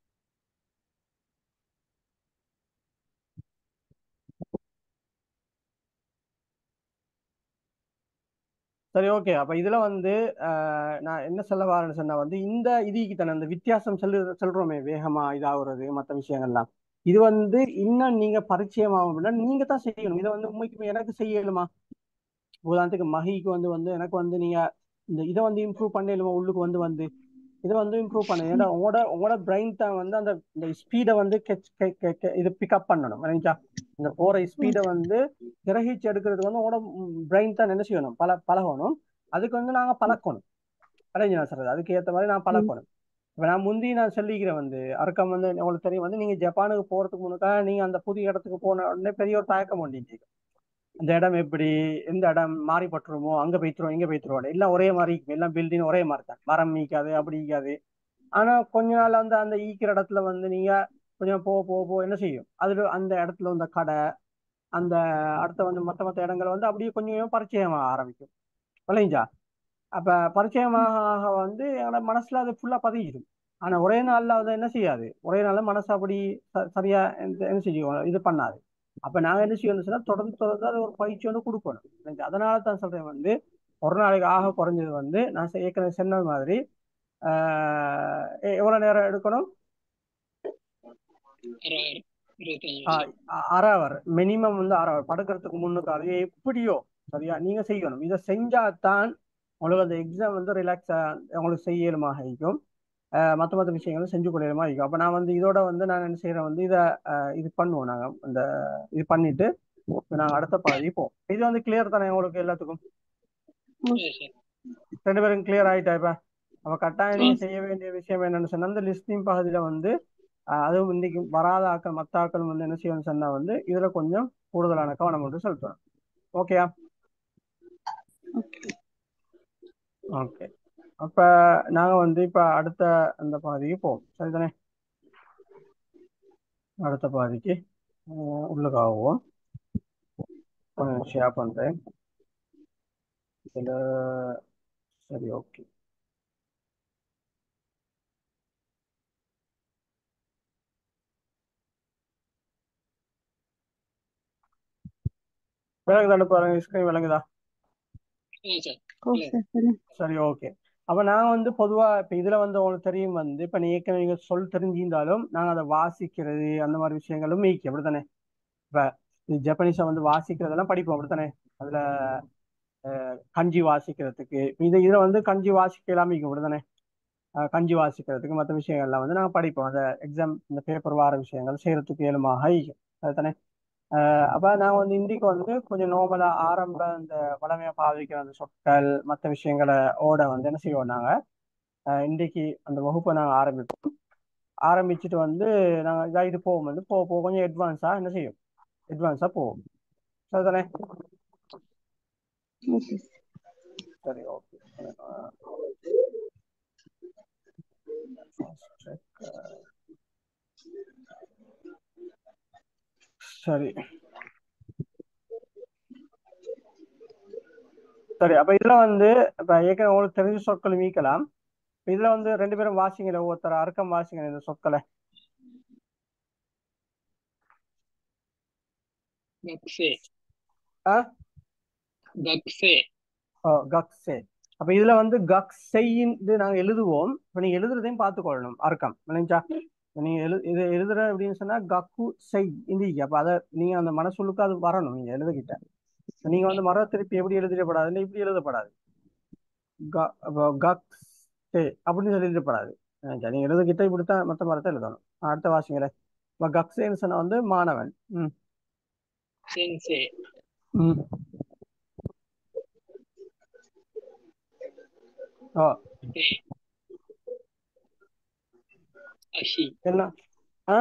சரி ஓகே அப்ப இதுல வந்து அஹ், நான் என்ன சொல்ல வரேன்னு சொன்னா வந்து இந்த இதுக்கு தானே இந்த வித்தியாசம் சொல்லு சொல்றோமே வேகமா இதாகுறது மற்ற விஷயங்கள்லாம் இது வந்து இன்னும் நீங்க பரிச்சயமாகும் அப்படின்னா நீங்க தான் செய்யணும் இதை வந்து உண்மைக்கு எனக்கு செய்யலுமா உதாரணத்துக்கு மகிக்கு வந்து வந்து எனக்கு வந்து நீங்க இந்த இதை வந்து இம்ப்ரூவ் பண்ணலுமா உள்ளுக்கு வந்து வந்து இதை வந்து இம்ப்ரூவ் பண்ணு ஏன்னா உங்களோட உங்களோட பிரெயின் தான் வந்து அந்த இந்த ஸ்பீடை வந்து கெச் இது பிக்கப் பண்ணணும் சரிங்களா இந்த போற ஸ்பீடை வந்து கிரகிச்சு எடுக்கிறதுக்கு வந்து உங்களோட பிரெயின் தான் என்ன செய்யணும் பல பழகணும் அதுக்கு வந்து நாங்க பழக்கணும் அடைஞ்சு நான் சொல்றது அதுக்கு ஏற்ற மாதிரி நான் பழக்கணும் இப்ப நான் முந்தி நான் சொல்லிக்கிறேன் வந்து அர்க்கம் வந்து உங்களுக்கு தெரியும் வந்து நீங்க ஜப்பானுக்கு போறதுக்கு முன்னாடி நீங்க அந்த புதிய இடத்துக்கு போன உடனே பெரிய ஒரு தயக்கம் ஒண்டிங்க இந்த இடம் எப்படி எந்த இடம் மாறி பட்டுருமோ அங்க போய்த்துருவோம் இங்க போய்த்துருவோம் எல்லாம் ஒரே மாதிரி இருக்கும் எல்லாம் பில்டிங் ஒரே மாதிரி தான் மரம் ஈக்காது அப்படி ஈக்காது ஆனா கொஞ்ச நாள் அந்த அந்த ஈக்கிற இடத்துல வந்து நீங்க கொஞ்சம் போக போக போக என்ன செய்யும் அதுல அந்த இடத்துல இந்த கடை அந்த அடுத்த வந்து மற்ற மற்ற இடங்கள் வந்து அப்படியே கொஞ்சம் கொஞ்சம் பரிச்சயமாக ஆரம்பிக்கும் விளைஞ்சா அப்ப பரிச்சயமாக ஆக வந்து என்னோட மனசுல அது ஃபுல்லா பதிஞ்சிடும் ஆனா ஒரே நாள்ல அதை என்ன செய்யாது ஒரே நாள்ல மனசு அப்படி ச- சரியா என்ன என்ன செய்யும் இது பண்ணாது அப்ப நாங்க என்ன செய்யணும் சொன்னா தொடர்ந்து தொடர்ந்து அது ஒரு பயிற்சி வந்து கொடுக்கணும் எனக்கு அதனால தான் சொல்றேன் வந்து ஒரு நாளைக்கு ஆக குறைஞ்சது வந்து நான் செ- ஏற்கனவே சொன்ன மாதிரி ஆஹ் எ- எவ்வளவு நேரம் எடுக்கணும் இருபத்தஞ்சு ஆ, நிமிஷம் அ- அரை அவர் மினிமம் வந்து அரை அவர் படுக்கிறதுக்கு முன்னுக்கு அது எப்படியோ சரியா நீங்க செய்யணும் இதை செஞ்சாதான் உங்களுக்கு அந்த எக்ஸாம் வந்து ரிலாக்ஸா உங்களுக்கு செய்யலுமாக இருக்கும் அஹ் மத்த மத்த விஷயங்களும் செஞ்சு கொள்ளலுமா இருக்கும் அப்ப நான் வந்து இதோட வந்து நான் என்ன செய்யறேன் வந்து இதை இது பண்ணுவோம் நாங்க இந்த இது பண்ணிட்டு நாங்க அடுத்த பாதி போவோம் இது வந்து கிளியர் தானே உங்களுக்கு எல்லாத்துக்கும் ரெண்டு பேரும் கிளியர் ஆயிட்டா இப்ப அப்ப கட்டாயம் நீங்க செய்ய வேண்டிய விஷயம் என்னன்னு சொன்னா அந்த லிஸ்டிங் பகுதியில வந்து அஹ் அதுவும் இன்னைக்கு வராத ஆக்கள் மத்த ஆக்கள் வந்து என்ன செய்யணும்னு சொன்னா வந்து இதுல கொஞ்சம் கூடுதலான கவனம் வந்து செலுத்தணும் ஓகேயா ஓகே அப்ப நாங்க வந்து இப்ப அடுத்த அந்த பகுதிக்கு போவோம் சரிதானே அடுத்த பாதிக்கு அஹ், உள்ளுக்காகவும் கொஞ்சம் ஷேர் பண்ணுறேன் இதில் சரி ஓகே விளங்குதா பாருங்க ஸ்க்ரீன் விளங்குதா ஓ சார் சொல்லுங்க சரி ஓகே அப்ப நான் வந்து பொதுவா இப்ப இதுல வந்து உங்களுக்கு தெரியும் வந்து இப்ப நீ ஏற்கனவே நீங்க சொல் தெரிஞ்சிருந்தாலும் நாங்க அதை வாசிக்கிறது அந்த மாதிரி விஷயங்களும் மீக்கி அப்படித்தானே இப்ப இது ஜப்பனீஸை வந்து வாசிக்கிறதெல்லாம் படிப்போம் அப்படித்தானே அதுல அஹ், கஞ்சி வாசிக்கிறதுக்கு இது இதுல வந்து கஞ்சி வாசிக்கலாம் மீக்கும் அப்படித்தானே அஹ், கஞ்சி வாசிக்கிறதுக்கு மற்ற விஷயங்கள்லாம் வந்து நாங்க படிப்போம் அந்த எக்ஸாம் இந்த பேப்பர் வார விஷயங்கள் செய்யறதுக்கு ஏழுமாக அதுதானே அஹ் அப்ப நான் வந்து இன்றைக்கு வந்து கொஞ்சம் நார்மலா ஆரம்ப இந்த வளமையா பாவிக்கிற அந்த சொற்கள் மற்ற விஷயங்களை ஓட வந்து என்ன செய்வோம் நாங்க அஹ் இன்றைக்கு அந்த வகுப்பை நாங்க ஆரம்பிப்போம் ஆரம்பிச்சுட்டு வந்து நாங்க இதாகிட்டு போவோம் வந்து போக போக கொஞ்சம் அட்வான்ஸா என்ன செய்யும் அட்வான்ஸா போவோம் சரிதானே ஓகே சரி ஓகே சரி சரி அப்ப இதுல வந்து இப்ப ஏற்கனவே உங்களுக்கு தெரிஞ்ச சொற்கள் மீக்கலாம் இப்ப இதுல வந்து ரெண்டு பேரும் வாசிங்களேன் ஒருத்தர் அர்க்கம் வாசிங்க இந்த சொற்களை கக்ஸே ஆ கக்ஸே ஓ கக்ஸே அப்ப இதுல வந்து கக்ஸைன்னு நாங்க எழுதுவோம் இப்ப நீங்க எழுதுறதையும் பார்த்துக்கொள்ளணும் அர்க்கம் இல்லைங்களா இப்ப நீங்க எழு இது எழுதுற அப்படின்னு சொன்னா கக்கு செய் இந்திக்கு அப்ப அதை நீங்க அந்த மனசுள்ளுக்கு அது வரணும் நீங்க எழுதுகிட்ட இப்ப நீங்க வந்து மர திருப்பி எப்படி எழுதிடப்படாது இல்லை இப்படி எழுதப்படாது க- அப்ப கக்ஸே அப்படின்னு சொல்லி எழுதப்படாது சரிங்களா? நீங்க எழுதுகிட்ட இப்படித்தான் மற்ற மரத்தை எழுதணும் அடுத்த வாசிங்களேன் இப்ப கக்ஸேன்னு சொன்னா வந்து மாணவன் ம் சென்சே ம் ஓ தே அஷி என்ன ஆ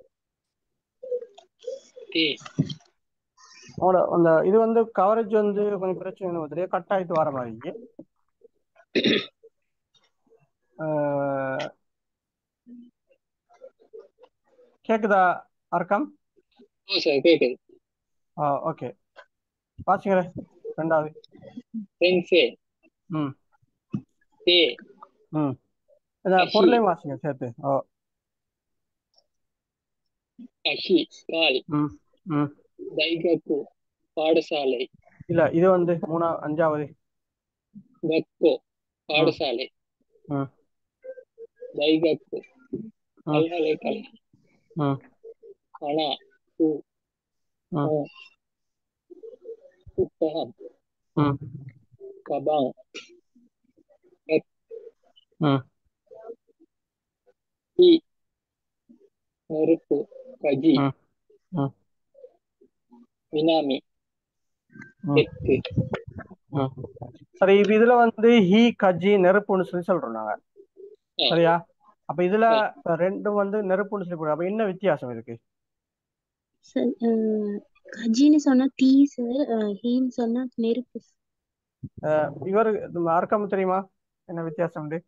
தே அவனோட அந்த இது வந்து கவரேஜ் வந்து கொஞ்சம் பிரச்சனை வந்துட்டு கட் ஆயிட்டு வர மாதிரி அஹ், கேக்குதா அர்க்கம் ஓ சார் கேக்குது ஆ ஓகே வாசிங்களே ரெண்டாவது சென்சே ம் தே ம் இந்த அஷி பொருளையும் வாசிங்க சேர்த்து ஓ அஷி கால் ம் ம் தைகக்கு பாடசாலை இல்ல இது வந்து மூணா அஞ்சாவது கக்கோ ம் பாடசாலை ம் தைகக்கு ம் பல்கலைக்கழகம் ம் கணா கு ம் மோ புத்தகம் ம் கபாங் எக் ம் டி நெருப்பு கஜி ம் ம் மினாமி ம் தெற்கு ம் சரி இப்ப இதுல வந்து ஹீ கஜி நெருப்புன்னு சொல்லி சொல்றோம் நாங்க ஆ சரியா அப்ப இதுல சரி இப்ப ரெண்டும் வந்து நெருப்புன்னு சொல்லி போடுறோம் அப்ப என்ன வித்தியாசம் இருக்கு சார் அஹ், கஜின்னு சொன்னா தீ சார் அஹ், ஹீன்னு சொன்னா நெருப்பு அஹ் இவரு அர்க்கம் தெரியுமா என்ன வித்தியாசம் உண்டு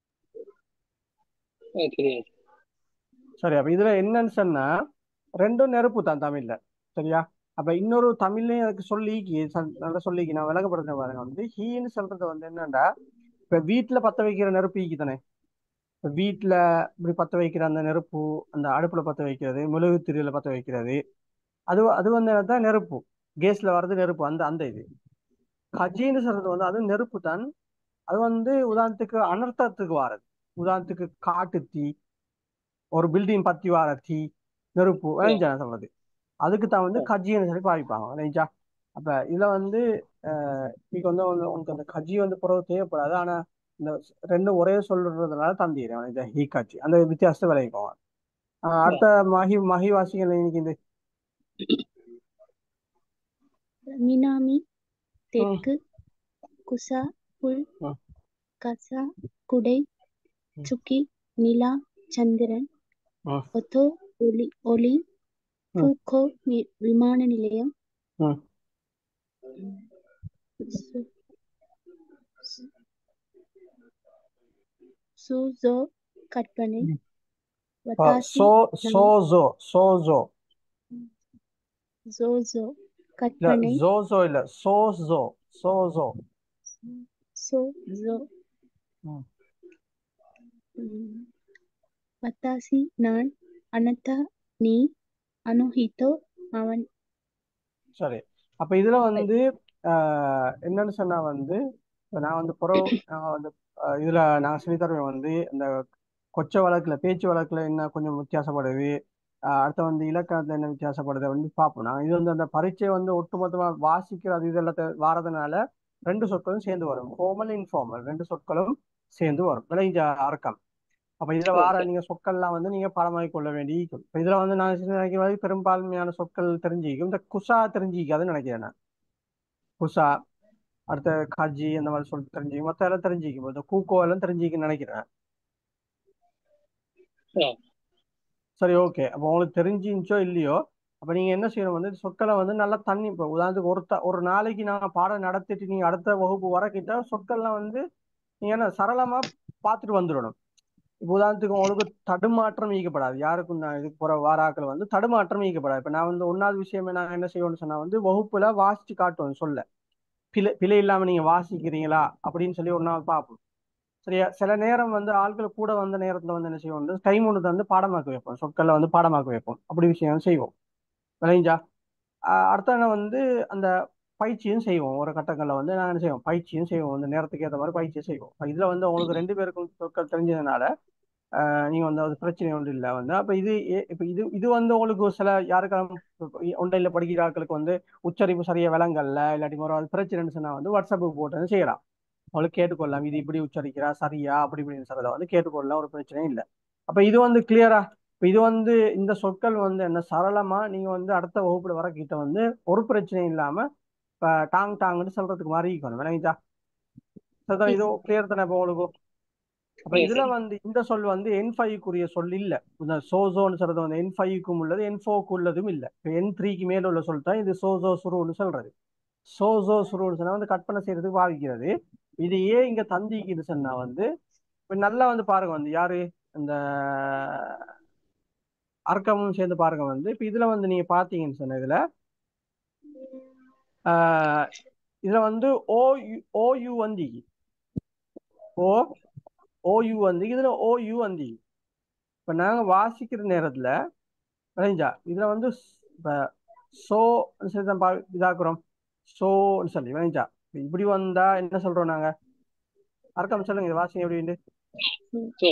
ஆ, தெரியாது சரி அப்ப இதுல என்னன்னு சொன்னா ரெண்டும் நெருப்பு தான் தமிழ்ல சரியா அப்ப இன்னொரு தமிழ்லயும் அதுக்கு சொல்லிக்கி ச- நல்லா சொல்லிக்கி நான் விளக்கப்படுத்துறேன் பாருங்க வந்து ஹீன்னு சொல்றது வந்து என்னன்னா இப்ப வீட்டுல பத்த வைக்கிற நெருப்பு ஈக்கி தானே இப்ப வீட்டுல இப்படி பத்த வைக்கிற அந்த நெருப்பு அந்த அடுப்புல பத்த வைக்கிறது மெழுகு திரியில பத்த வைக்கிறது அது அது வந்து தான் நெருப்பு கேஸ்ல வர்றது நெருப்பு அந்த அந்த இது கஜின்னு சொல்றது வந்து அது நெருப்பு தான் அது வந்து உதாரணத்துக்கு அனர்த்தத்துக்கு வாரது உதாரணத்துக்கு காட்டு தீ ஒரு பில்டிங் பத்தி வார தீ நெருப்பு ஆ வேணுஞ்சா நான் சொல்றது அதுக்கு தான் வந்து ஆ கஜின்னு சொல்லி பாவிப்பாங்க வேணுஞ்சா அப்ப இதுல வந்து அஹ் இன்னைக்கு வந்து வந்து உங்களுக்கு அந்த கஜி வந்து பிறகு தேவைப்படாது ஆனா இந்த ரெண்டும் ஒரே சொல்றதுனால தந்திடுறேன் இந்த ஹீ காட்சி அந்த வித்தியாசத்தை விளைவிக்கும் ஆஹ் ஆ அடுத்த மகி மகி வாசிகள் இன்னைக்கு இந்த மினாமி ம், தெற்கு குசா புல் ம், கசா குடை ம், சுக்கி நிலா சந்திரன் ம், ஒத்தோ ஒளி ஒளி ம், பூக்கோ வி- விமான நிலையம் ம், சு- சு- சூசோ கற்பனை ம், வதாசி சோ நான் சோசோ சோசோ ஜோசோ இல்ல கற்பனை ஜோசோ இல்ல சோசோ சோசோ சோ ஜோ ம். ம். வத்தாசி நான் அனதா நீ அனுஹிதோ அவன் சரி அப்ப இதுல வந்து ஆஹ், என்னன்னு சொன்னா வந்து இப்ப நான் வந்து புறவு நான் வந்து ஆஹ், இதுல நான் சொல்லி தருவேன் வந்து இந்த கொச்ச வழக்குல பேச்சு வழக்குல என்ன கொஞ்சம் வித்தியாசப்படுது ஆஹ், அடுத்து வந்து இலக்கணத்துல என்ன வித்தியாசப்படுது வந்து பார்ப்போம் நான் இது வந்து அந்த பரீட்சை வந்து ஒட்டுமொத்தமா வாசிக்கிற அது இதெல்லாம் வாரதுனால ரெண்டு சொற்களும் சேர்ந்து வரும் ஃபார்மல் இன்ஃபார்மல் ரெண்டு சொற்களும் சேர்ந்து வரும் விளைஞ்ச அர்க்கம் அப்ப இதுல வார ஓகே நீங்க சொற்கள்லாம் வந்து நீங்க பாடமாக்கிக் கொள்ள வேண்டி இருக்கும் இப்ப இதுல வந்து நான் நினைக்கிற மாதிரி பெரும்பான்மையான சொற்கள் தெரிஞ்சிக்கும் இந்த குசா தெரிஞ்சிக்காதுன்னு நினைக்கிறேன் நான் குசா அடுத்த காஜி அந்த மாதிரி சொல் தெரிஞ்சுக்கும் மத்த எல்லாம் தெரிஞ்சிக்கும் இந்த கூக்கோ எல்லாம் தெரிஞ்சிக்குன்னு நினைக்கிறேன் ஆ சரி ஓகே அப்போ உங்களுக்கு தெரிஞ்சிருந்துச்சோ இல்லையோ அப்ப நீங்க என்ன செய்யணும் வந்து சொற்களை வந்து நல்லா தண்ணி இப்போ உதாரணத்துக்கு ஒரு த- ஒரு நாளைக்கு நான் பாடம் நடத்திட்டு நீங்க அடுத்த வகுப்பு வரக்கிட்ட சொற்கள்லாம் வந்து நீங்க என்ன சரளமா பார்த்துட்டு வந்துடணும் இப்போ உதாரணத்துக்கு உங்களுக்கு தடுமாற்றம் ஈக்கப்படாது யாருக்கும் நான் இதுக்கு போற வாராக்கள் வந்து தடுமாற்றம் ஈக்கப்படாது இப்போ நான் வந்து ஒன்னாவது விஷயமே நான் என்ன செய்யணும்னு சொன்னா வந்து வகுப்புல வாசிச்சு காட்டுவேன் சொல்ல பிழை பிழை இல்லாம நீங்க வாசிக்கிறீங்களா அப்படின்னு சொல்லி ஒன்னாவது பார்ப்போம் சரியா சில நேரம் வந்து ஆட்கள் கூட வந்த நேரத்துல வந்து என்ன செய்வோம் வந்து டைம் ஒன்று வந்து பாடமாக்க வைப்போம் சொற்களை வந்து பாடமாக்க வைப்போம் அப்படி விஷயம் செய்வோம் விளைஞ்சா ஆஹ் அடுத்த என்ன வந்து அந்த பயிற்சியும் செய்வோம் ஒரு கட்டங்களில் வந்து நாங்கள் என்ன செய்வோம் பயிற்சியும் செய்வோம் அந்த நேரத்துக்கு ஏற்ற மாதிரி பயிற்சியும் செய்வோம் இப்ப இதுல வந்து உங்களுக்கு ரெண்டு பேருக்கும் சொற்கள் தெரிஞ்சதுனால ஆஹ் நீங்க வந்து அது பிரச்சனை ஒன்றும் இல்லை வந்து அப்ப இது ஏ- இப்ப இது இது வந்து உங்களுக்கு சில யாருக்கான ஒன்றையில் படிக்கிற ஆட்களுக்கு வந்து உச்சரிப்பு சரியா விளங்கல்ல இல்லாட்டி ஒரு அது பிரச்சனைன்னு சொன்னா வந்து வாட்ஸ்அப்புக்கு போட்டு செய்யலாம் அவளுக்கு கேட்டுக்கொள்ளலாம் இது இப்படி உச்சரிக்கிறா சரியா அப்படி இப்படின்னு சொல்றதை வந்து கேட்டுக்கொள்ளலாம் ஒரு பிரச்சனையும் இல்லை அப்ப இது வந்து கிளியரா இப்ப இது வந்து இந்த சொற்கள் வந்து என்ன சரளமா நீங்க வந்து அடுத்த வகுப்புல வர கிட்ட வந்து ஒரு பிரச்சனையும் இல்லாம இப்ப டாங் டாங்னு சொல்றதுக்கு மாதிரி இருக்கணும் விளங்கிச்சா சரிதான் இது கிளியர் தானே இப்போ உங்களுக்கு அப்ப Yes, இதுல sir. வந்து இந்த சொல் வந்து என் ஃபைவ்க்குரிய சொல் இல்ல இந்த சோசோன்னு சொல்றது வந்து என் ஃபைவ்க்கும் உள்ளது என் ஃபோருக்கு உள்ளதும் இல்ல இப்போ என் த்ரீக்கு மேல உள்ள சொல் தான் இது சோசோ சுருன்னு சொல்றது சோசோ சுருன்னு சொன்னா வந்து கற்பனை செய்யறதுக்கு பாவிக்கிறது இது ஏன் இங்க தந்திக்குது சொன்னா வந்து இப்ப நல்லா வந்து பாருங்க வந்து யாரு இந்த அர்க்கமும் சேர்ந்து பாருங்க வந்து இப்ப இதுல வந்து நீங்க பாத்தீங்கன்னு சொன்ன இதுல ஆஹ் இதுல வந்து ஓ ஓயு வந்து ஓ ஓயு வந்து இதுல ஓயு வந்து இப்ப நாங்க வாசிக்கிற நேரத்துல விளைஞ்சா இதுல வந்து ஸ்- இப்ப சோ சொல்லி தான் பா- இதாக்குறோம் சோன்னு சொல்லி விளைஞ்சா இப்ப இப்படி வந்தா என்ன சொல்றோம் நாங்க அர்க்கம் சொல்லுங்க இது வாசிங்க எப்படி சோ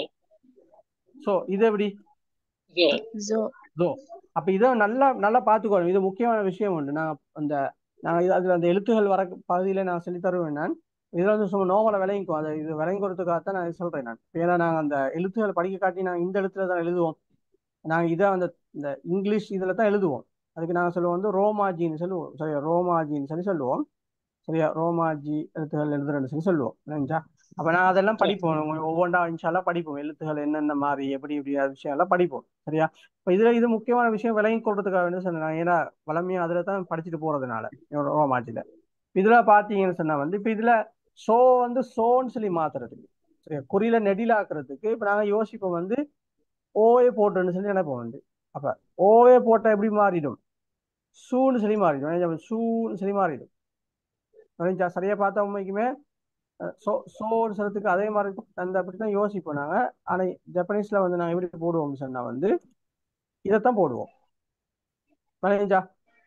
சோ இது எப்படி ஜோ ஜோ ஜோ அப்ப இதை நல்லா நல்லா பார்த்துக்கணும் இது முக்கியமான விஷயம் உண்டு நான் அந்த நான் இது அதுல அந்த எழுத்துகள் வர பகுதியில நான் சொல்லி தருவேன் நான் இதுல வந்து சும்மா நோமலை விளங்கிக்கும் அதை இது விளங்குறதுக்காகத்தான் நான் இது சொல்றேன் நான் இப்ப ஏன்னா நாங்க அந்த எழுத்துகள் படிக்க காட்டி நாங்க இந்த எழுத்துல தான் எழுதுவோம் நாங்க இதை அந்த இந்த இங்கிலீஷ் இதுல தான் எழுதுவோம் அதுக்கு நாங்க சொல்லுவோம் வந்து ரோமாஜின்னு சொல்லுவோம் சரியா ரோமாஜின்னு சொல்லி சொல்லுவோம் சரியா ரோமாஜி எழுத்துகள் எழுதுறேன்னு சொல்லி சொல்லுவோம் இல்லைங்களா அப்ப நான் அதெல்லாம் படிப்போம் உங்க ஒவ்வொன்றா இன்ஷால்லாம் படிப்போம் எழுத்துகள் என்னென்ன மாதிரி எப்படி இப்படி அது விஷயம் எல்லாம் படிப்போம் சரியா இப்ப இதுல இது முக்கியமான விஷயம் விளங்கி கொள்றதுக்காக வேண்டி சொன்னேன் நான் ஏன்னா வளமையா அதுல தான் படிச்சுட்டு போறதுனால ரோமாஜில இதுல பாத்தீங்கன்னு சொன்னா வந்து இப்ப இதுல சோ வந்து சோன்னு சொல்லி மாத்துறதுக்கு சரியா குறியில நெடில ஆக்குறதுக்கு இப்ப நாங்க யோசிப்போம் வந்து ஓவே போட்டுன்னு சொல்லி நினைப்போம் வந்து அப்ப ஓவே போட்டா எப்படி மாறிடும் சூன்னு சொல்லி மாறிடும் சூன்னு சொல்லி மாறிடும் புரிஞ்சா? சரியா பார்த்தா உண்மைக்குமே அஹ், சோ சோன்னு சொல்றதுக்கு அதே மாதிரி அந்த அப்படித்தான் யோசிப்போம் நாங்க ஆனா ஜப்பனீஸ்ல வந்து நாங்க எப்படி போடுவோம்னு சொன்னா வந்து இதைத்தான் போடுவோம் விளைஞ்சா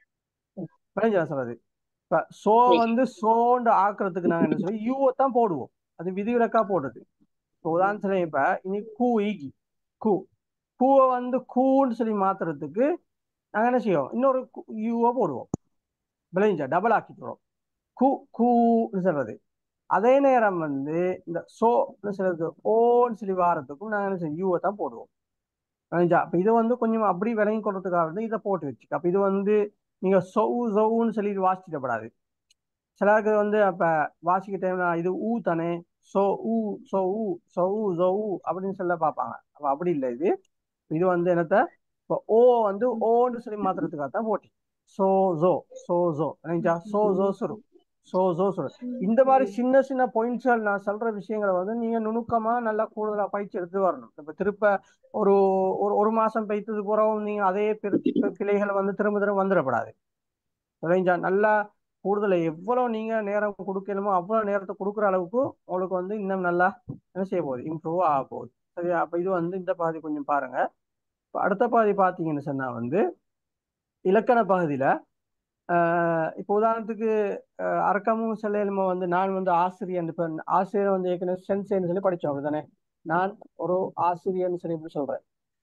விளைஞ்சா சொல்றது இப்ப சோ வந்து சோண்டு ஆக்குறதுக்கு நாங்க என்ன சொல்லுவோம் யூவை தான் போடுவோம் அது விதிவிலக்கா போடுறது இப்போ உதாரணத்துல இப்ப இனி கூ ஈகி கூ கூவை வந்து கூன்னு சொல்லி மாத்துறதுக்கு நாங்க என்ன செய்வோம் இன்னொரு யூவை போடுவோம் விளைஞ்சா டபுள் ஆக்கிட்டுறோம் கூ கூன்னு சொல்றது அதே நேரம் வந்து இந்த சோன்னு சொல்றது ஓன்னு சொல்லி வாரத்துக்கும் நாங்க என்ன செய்வோம் யூவை தான் போடுவோம் விளைஞ்சா அப்ப இதை வந்து கொஞ்சம் அப்படி விளங்கி கொள்றதுக்காக வந்து இதை போட்டு வச்சுக்க அப்ப இது வந்து நீங்க சொவு சொவுன்னு சொல்லி வாசிச்சிடப்படாது சிலருக்கு வந்து அப்ப வாசிக்க டைம்ல இது ஊ தானே சோ ஊ சோ ஊ சோ ஊ சோ ஊ அப்படின்னு சொல்ல பார்ப்பாங்க அப்ப அப்படி இல்லை இது இது வந்து என்னத்த இப்போ ஓ வந்து ஓன்னு சொல்லி மாத்துறதுக்காக தான் போட்டி சோ ஜோ சோ ஜோ நினைச்சா சோ ஜோ சுரு சோ சோ சொல்றேன் இந்த மாதிரி சின்ன சின்ன பாயிண்ட்ஸ்கள் நான் சொல்ற விஷயங்களை வந்து நீங்க நுணுக்கமா நல்லா கூடுதலா பயிற்சி எடுத்து வரணும் இப்ப திருப்ப ஒரு ஒரு ஒரு மாசம் பயித்தது போறவும் நீங்க அதே பிற- பி- பிழைகளை வந்து திரும்ப திரும்ப வந்துடப்படாது சரிங்களா நல்லா கூடுதல் எவ்வளவு நீங்க நேரம் கொடுக்கணுமோ அவ்வளவு நேரத்தை கொடுக்குற அளவுக்கு உங்களுக்கு வந்து இன்னும் நல்லா என்ன செய்ய போகுது இம்ப்ரூவ் ஆக போகுது சரியா அப்ப இது வந்து இந்த பாதி கொஞ்சம் பாருங்க இப்ப அடுத்த பாதி பாத்தீங்கன்னு சொன்னா வந்து இலக்கண பகுதியில ஆஹ் இப்போ உதாரணத்துக்கு ஆஹ் அரக்கமும் செல்லையிலுமோ வந்து நான் வந்து ஆசிரியர் இப்ப ஆசிரியர் வந்து ஏற்கனவே சென்சேன்னு சொல்லி படிச்சோம் அப்படிதானே நான் ஒரு ஆசிரியர்னு சொல்லி இப்படி சொல்றேன்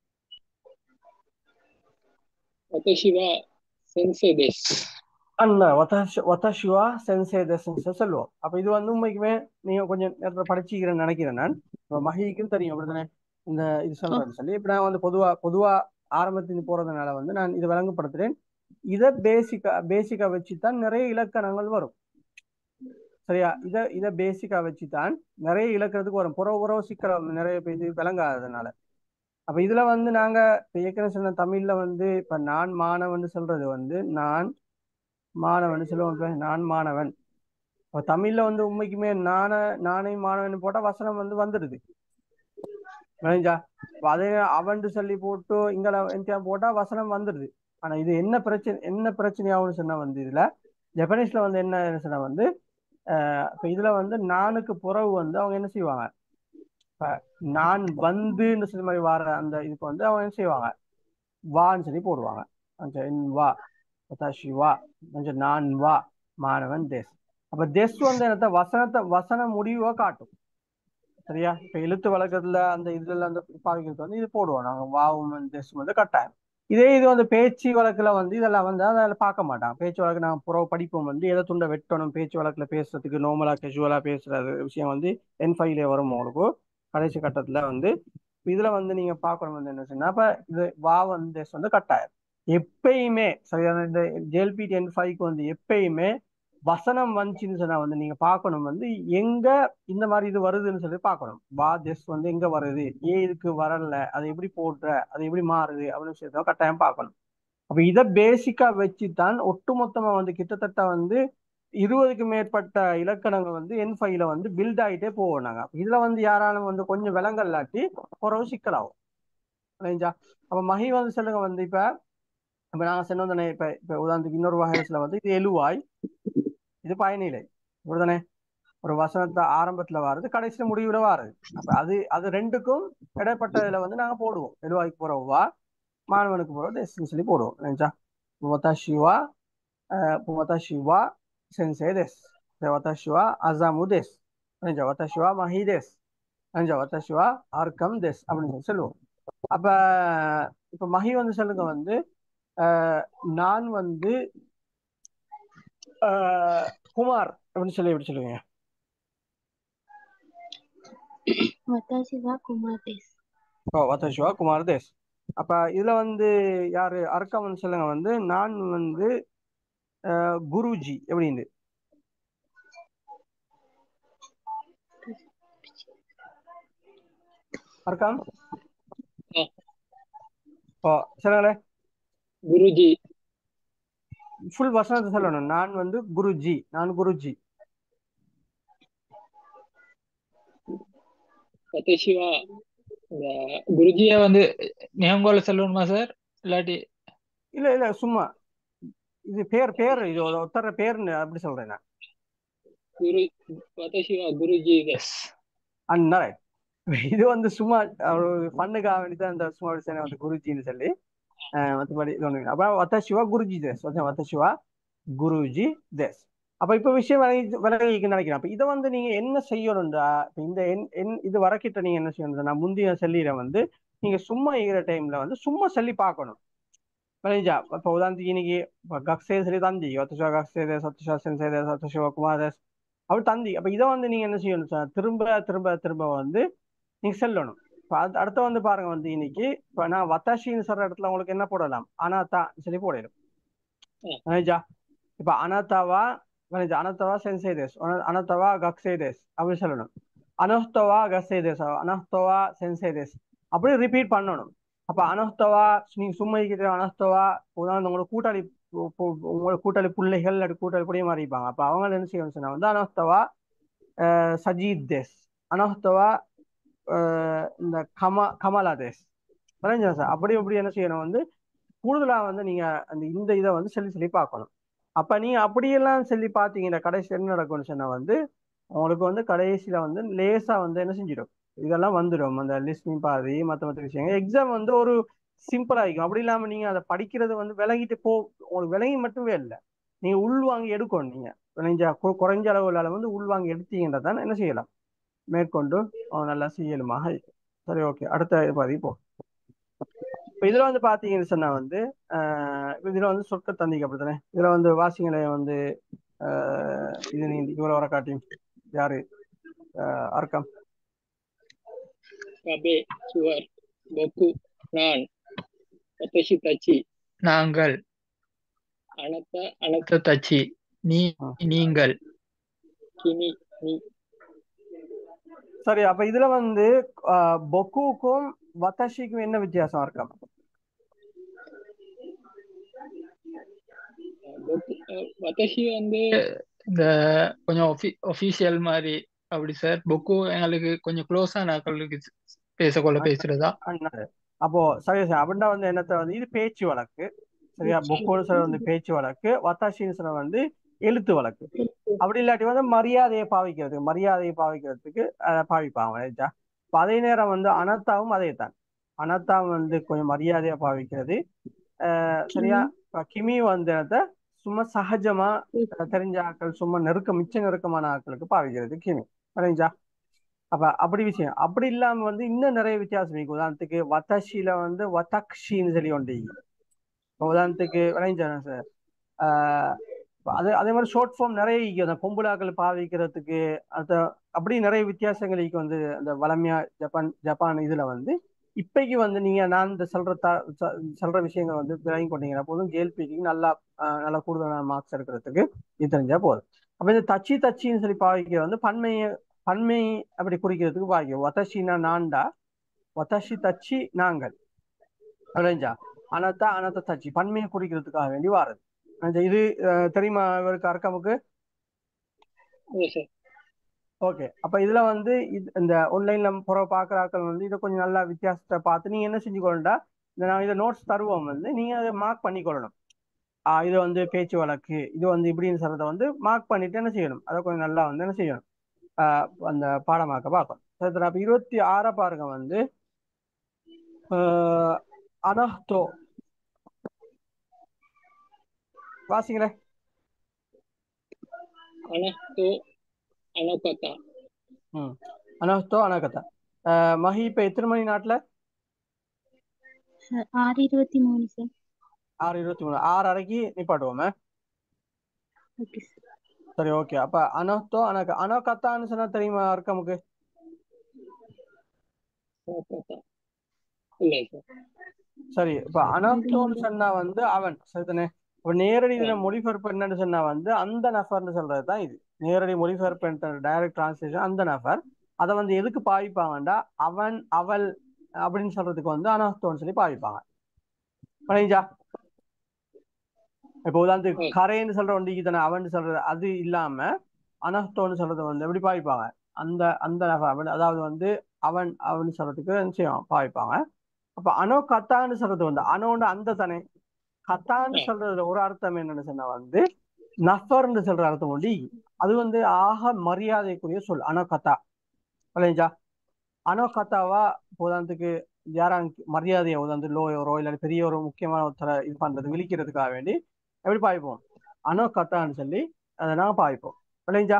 私は先生です。 அந்த வதாஷ் வதாஷுவா சென்சே தசன்ஸ் சொல்லுவோம் அப்ப இது வந்து உண்மைக்குமே நீங்க கொஞ்சம் நேரத்தில் படிச்சுக்கிறேன்னு நினைக்கிறேன் நான் இப்போ மகிக்கும் தெரியும் அப்படிதானே இந்த இது சொல்றேன்னு சொல்லி இப்ப நான் வந்து பொதுவா பொதுவா ஆரம்பத்துக்கு போறதுனால வந்து நான் இதை விளங்கப்படுத்துறேன் இதை பேசிக்கா பேசிக்கா வச்சு தான் நிறைய இலக்கணங்கள் வரும் சரியா இதை இதை பேசிக்கா வச்சு தான் நிறைய இலக்கணத்துக்கு வரும் புற உறவு சிக்கல் நிறைய பேர் இது விளங்காததுனால அப்ப இதுல வந்து நாங்க இப்ப ஏற்கனவே சொன்ன தமிழ்ல வந்து இப்ப நான் மாணவன் சொல்றது வந்து நான் மாணவன் சொல்லுவோம் இப்ப நான் மாணவன் இப்ப தமிழ்ல வந்து உண்மைக்குமே நான நானே மாணவன் போட்டா வசனம் வந்து வந்துடுது விளைஞ்சா இப்ப அதே அவன்ட்டு சொல்லி போட்டு இங்கல என்கிட்ட போட்டா வசனம் வந்துடுது ஆனா இது என்ன பிரச்சனை என்ன பிரச்சனையாகும்னு சொன்னா வந்து இதுல ஜப்பனீஸ்ல வந்து என்ன சொன்னா வந்து அஹ் இப்ப இதுல வந்து நானுக்கு புறவு வந்து அவங்க என்ன செய்வாங்க இப்ப நான் வந்துன்னு சொல்லி மாதிரி வர அந்த இதுக்கு வந்து அவங்க என்ன செய்வாங்க வான்னு சொல்லி போடுவாங்க அந்த என் வா வதாஷி வா கொஞ்சம் நான் வா மாணவன் தேஸ் அப்ப தேஸ் வந்து என்னத்த வசனத்தை வசன முடிவா காட்டும் சரியா இப்ப எழுத்து வழக்கத்துல அந்த இதுல அந்த பாவிக்கிறது வந்து இது போடுவோம் நாங்க வாவும் தேஸ் வந்து கட்டாயம் இதே இது வந்து பேச்சு வழக்குல வந்து இதெல்லாம் வந்து அதில் பார்க்க மாட்டாங்க பேச்சு வழக்கு நாங்கள் புற படிப்போம் வந்து எதை துண்டை வெட்டணும் பேச்சு வழக்குல பேசுறதுக்கு நார்மலா கேஷுவலா பேசுறது விஷயம் வந்து என் ஃபைவ்ல வரும் உங்களுக்கு கடைசி கட்டத்துல வந்து இதுல வந்து நீங்க பார்க்கணும் வந்து என்ன சொன்னா அப்ப இது வா வந்து வந்து கட்டாயம் எப்பயுமே சரியான இந்த ஜேஎல்பி டென் ஃபைவ்க்கு வந்து எப்பயுமே வசனம் வந்துச்சுன்னு சொன்னா வந்து நீங்க பார்க்கணும் வந்து எங்க இந்த மாதிரி இது வருதுன்னு சொல்லி பார்க்கணும் வா திஸ் வந்து எங்க வருது ஏன் இதுக்கு வரல அதை எப்படி போடுற அது எப்படி மாறுது அப்படின்னு சொல்லி கட்டாயம் பார்க்கணும் அப்ப இதை பேசிக்கா வச்சுதான் ஒட்டுமொத்தமா வந்து கிட்டத்தட்ட வந்து இருபதுக்கு மேற்பட்ட இலக்கணங்கள் வந்து என் ஃபைவ்ல வந்து பில்ட் ஆகிட்டே போவோம் நாங்க அப்ப இதுல வந்து யாராலும் வந்து கொஞ்சம் விலங்கல் இல்லாட்டி குறவு சிக்கலாகும் சரிங்களா அப்ப மகி வந்து சொல்லுங்க வந்து இப்ப இப்ப நாங்க சொன்னோம் இப்ப இப்ப உதாரணத்துக்கு இன்னொரு வகையில வந்து இது எழுவாய் இது பயனிலை இப்படிதானே ஒரு வசனத்தை ஆரம்பத்துல வாருது கடைசியில முடிவுல வாருது அப்ப அது அது ரெண்டுக்கும் இடைப்பட்டதுல வந்து நாங்க போடுவோம் எழுவாய்க்கு போறவா மாணவனுக்கு போறது எஸ்ன்னு சொல்லி போடுவோம் நினைச்சா வதாஷிவா வதாஷிவா சென்சே தேஸ் வதாஷிவா அசாமு தேஸ் நினைச்சா வதாஷிவா மஹி தேஸ் நினைச்சா வதாஷிவா ஆர்க்கம் தேஸ் அப்படின்னு சொல்லி சொல்லுவோம் அப்ப இப்ப மஹி வந்து சொல்லுங்க வந்து நான் வந்து குமார் அப்படின்னு சொல்லி எப்படி சொல்லுவீங்க 私はகுமார் தேஸ் ஓ வதாஷிவா குமார் தேஸ் அப்ப இதுல வந்து யாரு அர்க்கம் சொல்லுங்க வந்து நான் வந்து குருஜி எப்படின்னு அர்க்கம் ஓ சொல்லுங்களே குருஜி ஃபுல் வசனத்தை சொல்லணும் நான் வந்து குருஜி நான் குருஜி 私はகுருஜியா வந்து நியங்கோல சொல்லணுமா சார் இல்லாட்டி இல்ல இல்ல சும்மா இது பேர் பேர் இது ஒருத்தர பேர்னு அப்படி சொல்றேன் நான் กุรุ私はகுருஜிです அண்ணா ரைட் இது வந்து சும்மா ஒரு பண்ணுக்காக வேண்டி தான் இந்த சும்மா அப்படி வந்து குருஜின்னு சொல்லி மற்றபடி இது ஒண்ணு அப்ப வத்தசிவா குருஜி தேஸ் வத்தசிவா குருஜி தேஸ் அப்ப இப்ப விஷயம் விலகி விலகிக்கு நினைக்கிறேன் அப்ப இதை வந்து நீங்க என்ன செய்யணும்டா இந்த என் என் இது வரக்கிட்ட நீங்க என்ன செய்யணும் நான் முந்தைய செல்லியில வந்து நீங்க சும்மா இருக்கிற டைம்ல வந்து சும்மா சொல்லி பார்க்கணும் விளைஞ்சா இப்ப உதாரணத்துக்கு இன்னைக்கு கக்ஸே சரி தந்தி ஒத்தஷா கக்ஸே தேஸ் ஒத்தஷா சென்சே தேஸ் ஒத்தஷா குமார் தேஸ் அப்படி தந்தி அப்ப இதை வந்து நீங்க என்ன செய்யணும் சார் திரும்ப திரும்ப திரும்ப வந்து நீங்க செல்லணும் இப்ப அடுத்த வந்து பாருங்க வந்து இன்னைக்கு இப்ப நான் வத்தாஷின்னு சொல்ற இடத்துல உங்களுக்கு என்ன போடலாம் அனாத்தா சொல்லி போடணும் விளைஞ்சா இப்ப அனாத்தாவா விளைஞ்சா அனத்தவா சென்சேதேஸ் அனத்தவா கக்ஸேதேஸ் அப்படி சொல்லணும் அனஸ்தவா கசேதேஸ் அனஸ்தவா சென்சேதேஸ் அப்படி ரிப்பீட் பண்ணணும் அப்ப அனஸ்தவா நீங்க சும்மா இருக்கிற அனஸ்தவா உதாரணம் உங்களுக்கு கூட்டாளி உ- உ- உங்களோட கூட்டாளி பிள்ளைகள் இல்லாட்டி கூட்டாளி கூட மாறிப்பாங்க அப்ப அவங்க என்ன செய்யணும்னு சொன்னா வந்து அனஹ்தவா சஜீத் தேஸ் அனஹ்தவா அஹ், இந்த கமா கமலா தேஸ் விளைஞ்சா சார் அப்படி இப்படி என்ன செய்யணும் வந்து கூடுதலா வந்து நீங்க அந்த இந்த இதை வந்து சொல்லி சொல்லி பார்க்கணும் அப்ப நீங்க அப்படியெல்லாம் சொல்லி பார்த்தீங்கன்னா கடைசி என்ன நடக்கும்னு சொன்னா வந்து உங்களுக்கு வந்து கடைசியில வந்து லேசா வந்து என்ன செஞ்சிடும் இதெல்லாம் வந்துடும் அந்த லிஸ்னிங் பாதி மற்ற மற்ற விஷயங்கள் எக்ஸாம் வந்து ஒரு சிம்பிள் ஆகிக்கும் அப்படி இல்லாம நீங்க அதை படிக்கிறது வந்து விளங்கிட்டு போ உங்களுக்கு விளங்கி மட்டுமே இல்லை நீங்க உள்வாங்கி எடுக்கணும் நீங்க விளைஞ்ச கு- குறைஞ்ச அளவுல வந்து உள்வாங்கி எடுத்தீங்கன்றதான் என்ன செய்யலாம் மேற்கொண்டு அஹ், நல்லா செய்யலுமாக இருக்கும். சரி ஓகே அடுத்த பாதி போ இப்போ இதுல வந்து பாத்தீங்கன்னு சொன்னா வந்து ஆஹ் இதுல வந்து சொற்க தந்திக்கு அப்படித்தானே இதுல வந்து வாசிங்களை வந்து ஆஹ் இது நீ இவ்வளவு வர காட்டியும் யாரு ஆஹ் அர்க்கம் கபே சுவர் பொக்கு நான் வத்தஷி தச்சி நாங்கள் அனத்த அனத்த அனத்த தச்சி நீ நீங்கள் கிமி நீ சரி அப்ப இதுல வந்து ஆஹ் பொக்குக்கும் வத்தஷிக்கும் என்ன வித்தியாசம் அர்க்கம் பொக்கு வத்தஷி வந்து இந்த கொஞ்சம் ஒஃபிஷியல் மாதிரி அப்படி சார் புக்கு எங்களுக்கு கொஞ்சம் க்ளோஸான ஆட்களுக்கு பேசக்கொள்ள பேசுறதா அண்ணாரு. அப்போ சரி சரி அப்படின்னா வந்து என்னத்த வந்து இது பேச்சு வழக்கு சரியா பொக்கோன்னு சொல்ல வந்து பேச்சு வழக்கு வத்தாஷின்னு சொல்ல வந்து எழுத்து வழக்கு அப்படி இல்லாட்டி வந்து மரியாதையை பாவிக்கிறதுக்கு மரியாதையை பாவிக்கிறதுக்கு அதை பாவிப்பாங்க ரைட்டா இப்போ அதே நேரம் வந்து அனத்தாவும் அதே தான் அனத்தா வந்து கொஞ்சம் மரியாதையா பாவிக்கிறது அஹ் சரியா இப்ப கிமி வந்து என்னத்த சும்மா சகஜமா அஹ் தெரிஞ்ச ஆட்கள் சும்மா நெருக்கம் மிச்ச நெருக்கமான ஆட்களுக்கு பாவிக்கிறது கிமி சரிஞ்சா அப்ப அப்படி விஷயம் அப்படி இல்லாம வந்து இன்னும் நிறைய வித்தியாசம் இருக்கு உதாரணத்துக்கு வத்தஷில வந்து வதக்ஷின்னு சொல்லி ஒன்று இருக்கு. இப்ப உதாரணத்துக்கு விளைஞ்சானே சார் ஆஹ் அது அதே மாதிரி ஷார்ட் ஃபார்ம் நிறைய இருக்கு அந்த பொம்புலாக்கள் பாவிக்கிறதுக்கு அந்த அப்படி நிறைய வித்தியாசங்கள் இருக்கு வந்து அந்த வளமையா ஜப்பான் ஜப்பான் இதுல வந்து இப்பைக்கு வந்து நீங்க நான் இந்த சொல்ற த ச- சொல்ற விஷயங்கள் வந்து விளங்கி கொண்டீங்கன்னா போதும் கேள்விக்கு நல்லா ஆஹ் நல்லா கூடுதலான மார்க்ஸ் எடுக்கிறதுக்கு இது தெரிஞ்சா போதும் அப்ப இந்த தச்சி தச்சின்னு சொல்லி பாவிக்கிற வந்து பன்மையை பன்மை அப்படி குறிக்கிறதுக்கு பாவிக்கும் வதஷினா நான்டா வதஷி தச்சி நாங்கள் விளைஞ்சா அனத்தா அனத்த தச்சி பன்மையை குறிக்கிறதுக்காக வேண்டி வாரது அந்த இது அஹ், தெரியுமா இவருக்கு அர்க்கமுக்கு ஓ சார் ஓகே அப்ப இதுல வந்து இது இந்த ஆன்லைன்ல புற பாக்குற ஆட்கள் வந்து இதை கொஞ்சம் நல்லா வித்தியாசத்தை பார்த்து நீங்க என்ன செஞ்சுக்கொள்ளா இந்த நான் இதை நோட்ஸ் தருவோம் வந்து நீங்க அதை மார்க் பண்ணிக்கொள்ளணும் ஆஹ் இது வந்து பேச்சு வழக்கு இது வந்து இப்படின்னு சொல்றதை வந்து மார்க் பண்ணிட்டு என்ன செய்யணும் அதை கொஞ்சம் நல்லா வந்து என்ன செய்யணும் ஆஹ் அந்த பாடமாக்க பார்க்கணும் சரி, தர அப்ப இருபத்தி ஆறா பாருங்க வந்து ஆஹ் அனஹ்தோ வாசிங்களே அனஹ்தோ அனகதா ம் அனஹ்தோ அனகதா ஆஹ் மஹி இப்ப எத்தனை மணி நாட்டுல சார் ஆறு இருபத்தி மூணு சார் ஆறு இருபத்தி மூணு ஆறு அரைக்கு நிப்பாட்டுவோமே ஓகே சார் சரி ஓகே அப்ப அனஹ்தோ அனக அனகத்தான்னு சொன்னா தெரியுமா அர்க்கமுக்கு அனகதா இல்லை சார் சரி இப்ப அனஹ்தோன்னு சொன்னா வந்து அவன் சரிதானே இப்ப நேரடி இதுல மொழிபெயர்ப்பு என்னன்னு சொன்னா வந்து அந்த நபர்னு சொல்றது தான் இது நேரடி மொழிபெயர்ப்பு டைரக்ட் டிரான்ஸ்லேஷன் அந்த நபர் அதை வந்து எதுக்கு பாவிப்பாங்கண்டா அவன் அவள் அப்படின்னு சொல்றதுக்கு வந்து அனஹ்தோன்னு சொல்லி பாவிப்பாங்க புரியுதா இப்போ உதாரணத்துக்கு கரைன்னு சொல்ற ஒண்டிக்கு தானே அவன் சொல்றது அது இல்லாம அனஹ்தோன்னு சொல்றது வந்து எப்படி பாவிப்பாங்க அந்த அந்த நபர் அவன் அதாவது வந்து அவன் அவன் சொல்றதுக்கு என்ன செய்வான் பாவிப்பாங்க அப்ப அனோ கத்தான்னு சொல்றது வந்து அனோன்னு அந்த தானே கத்தான்னு சொல்றதுல ஒரு அர்த்தம் என்னன்னு சொன்னா வந்து நஃபர்னு சொல்ற அர்த்தம் உண்டு அது வந்து ஆக மரியாதைக்குரிய சொல் அனோ கத்தா இல்லைங்களா அனோ கத்தாவா உதாரணத்துக்கு யாரான் மரியாதையை உதாரணத்து லோயரோ இல்லை பெரிய ஒரு முக்கியமான ஒருத்தரை இது பண்றது விழிக்கிறதுக்காக வேண்டி எப்படி பாய்ப்போம் அனோ கத்தான்னு சொல்லி அதை நாங்க பாய்ப்போம் இல்லைங்களா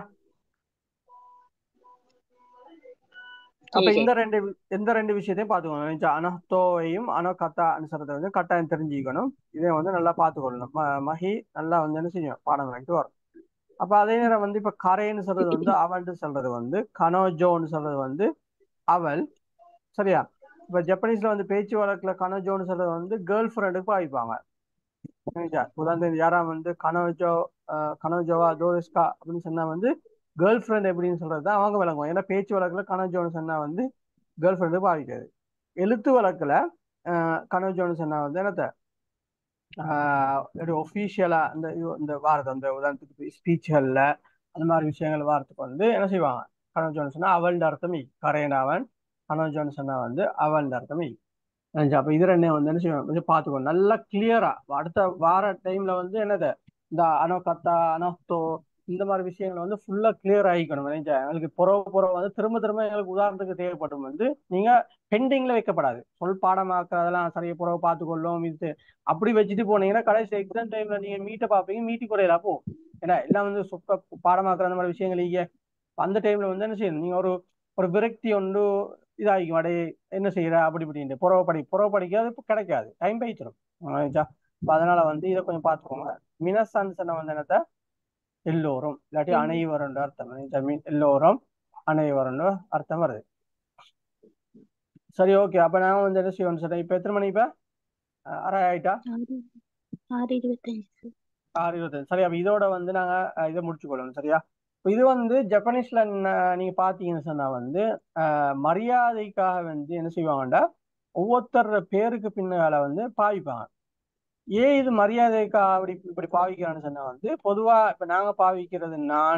அப்ப இந்த ரெண்டு இந்த ரெண்டு விஷயத்தையும் பாத்துக்கணும் அனஹ்தோவையும் அனோகத்தா சொல்றதை வந்து கட்டாயம் தெரிஞ்சுக்கணும் இதை வந்து நல்லா பாத்துக்கொள்ளணும் ம- மஹி நல்லா வந்து என்ன செய்யும் பாடம் விளக்கிட்டு வரும் அப்ப அதே நேரம் வந்து இப்ப கரைன்னு சொல்றது வந்து அவன்ட்டு சொல்றது வந்து கனோஜோன்னு சொல்றது வந்து அவள் சரியா இப்ப ஜப்பனீஸ்ல வந்து பேச்சு வழக்குல கனோஜோன்னு சொல்றது வந்து கேர்ள் ஃப்ரெண்டுக்கு பாவிப்பாங்க புரியுதா? உதாரணத்துக்கு யாரா வந்து கனோஜோ அஹ், கனோஜோவா தோரிஸ்கா அப்படின்னு சொன்னா வந்து கேர்ள் ஃப்ரெண்ட் எப்படின்னு சொல்றது தான் அவங்க விளங்குவோம் ஏன்னா பேச்சு வழக்குல கனோஜோன்னு சொன்னா வந்து கேர்ள் ஃப்ரெண்டு பாவிக்காது எழுத்து வழக்குல அஹ், கனோஜோன்னு சொன்னா வந்து என்னத்த ஒரு ஒஃபீஷியலா இந்த இது- இந்த வாரது அந்த உதாரணத்துக்கு ஸ்பீச்கள்ல அந்த மாதிரி விஷயங்கள் வாரத்துக்கு வந்து என்ன செய்வாங்க கனவு சொன்னா அவள்ட அர்த்தம் கரையனாவன் கனவு சொன்னா வந்து அவள்ட அர்த்தம் நினைச்சு அப்ப இது ரெண்டையும் வந்து என்ன செய்யணும் கொஞ்சம் பார்த்துக்கணும் நல்லா கிளியரா அடுத்த வார டைம்ல வந்து என்னது இந்த அனோகத்தா அனோக்தோ இந்த மாதிரி விஷயங்கள் வந்து ஃபுல்லா கிளியர் ஆகிக்கணும் நினைச்சா எங்களுக்கு புறவு புறவு வந்து திரும்ப திரும்ப எங்களுக்கு உதாரணத்துக்கு தேவைப்படும் வந்து நீங்க பெண்டிங்ல வைக்கப்படாது சொல் பாடமாக்குறதெல்லாம் சரியா புறவு பார்த்துக்கொள்ளும் இது அப்படி வச்சுட்டு போனீங்கன்னா கடைசி எக்ஸாம் டைம்ல நீங்க மீட்டை பார்ப்பீங்க மீட்டி குறையலா போ ஏன்னா எல்லாம் வந்து சுத்த பாடமாக்குற அந்த மாதிரி விஷயங்கள் இங்க அந்த டைம்ல வந்து என்ன செய்யணும் நீங்க ஒரு ஒரு விரக்தி ஒன்று இதாகிக்கும் அடே என்ன செய்யற அப்படி இப்படின்ட்டு புறவை படி புறவை படிக்காது இப்ப கிடைக்காது டைம் பயிச்சிடும் அப்ப அதனால வந்து இதை கொஞ்சம் பார்த்துக்கோங்க மினசான்னு சொன்ன வந்து என்னத்த எல்லோரும் இல்லாட்டி அனைவரும் அர்த்தம் இந்த மீ- எல்லோரும் அனைவரும் அர்த்தம் வருது சரி ஓகே அப்ப நான் வந்து என்ன செய்வோம் சார் இப்ப எத்தனை மணி இப்ப அஹ் அரை ஆயிட்டா ஆறு ஆறு இருபத்தஞ்சு சார் ஆறு இருபத்தஞ்சு சரி அப்ப இதோட வந்து நாங்க அஹ், இதை முடிச்சுக்கொள்ளணும் சரியா இப்ப இது வந்து ஜப்பனீஸ்ல ந- நீங்க பாத்தீங்கன்னு சொன்னா வந்து அஹ், மரியாதைக்காக வந்து என்ன செய்வாங்கடா ஒவ்வொருத்தர் பேருக்கு பின்னால வந்து பாவிப்பாங்க ஏன் இது மரியாதைக்கா அப்படி இப்படி பாவிக்கிறான்னு சொன்னா வந்து பொதுவா இப்ப நாங்க பாவிக்கிறது நான்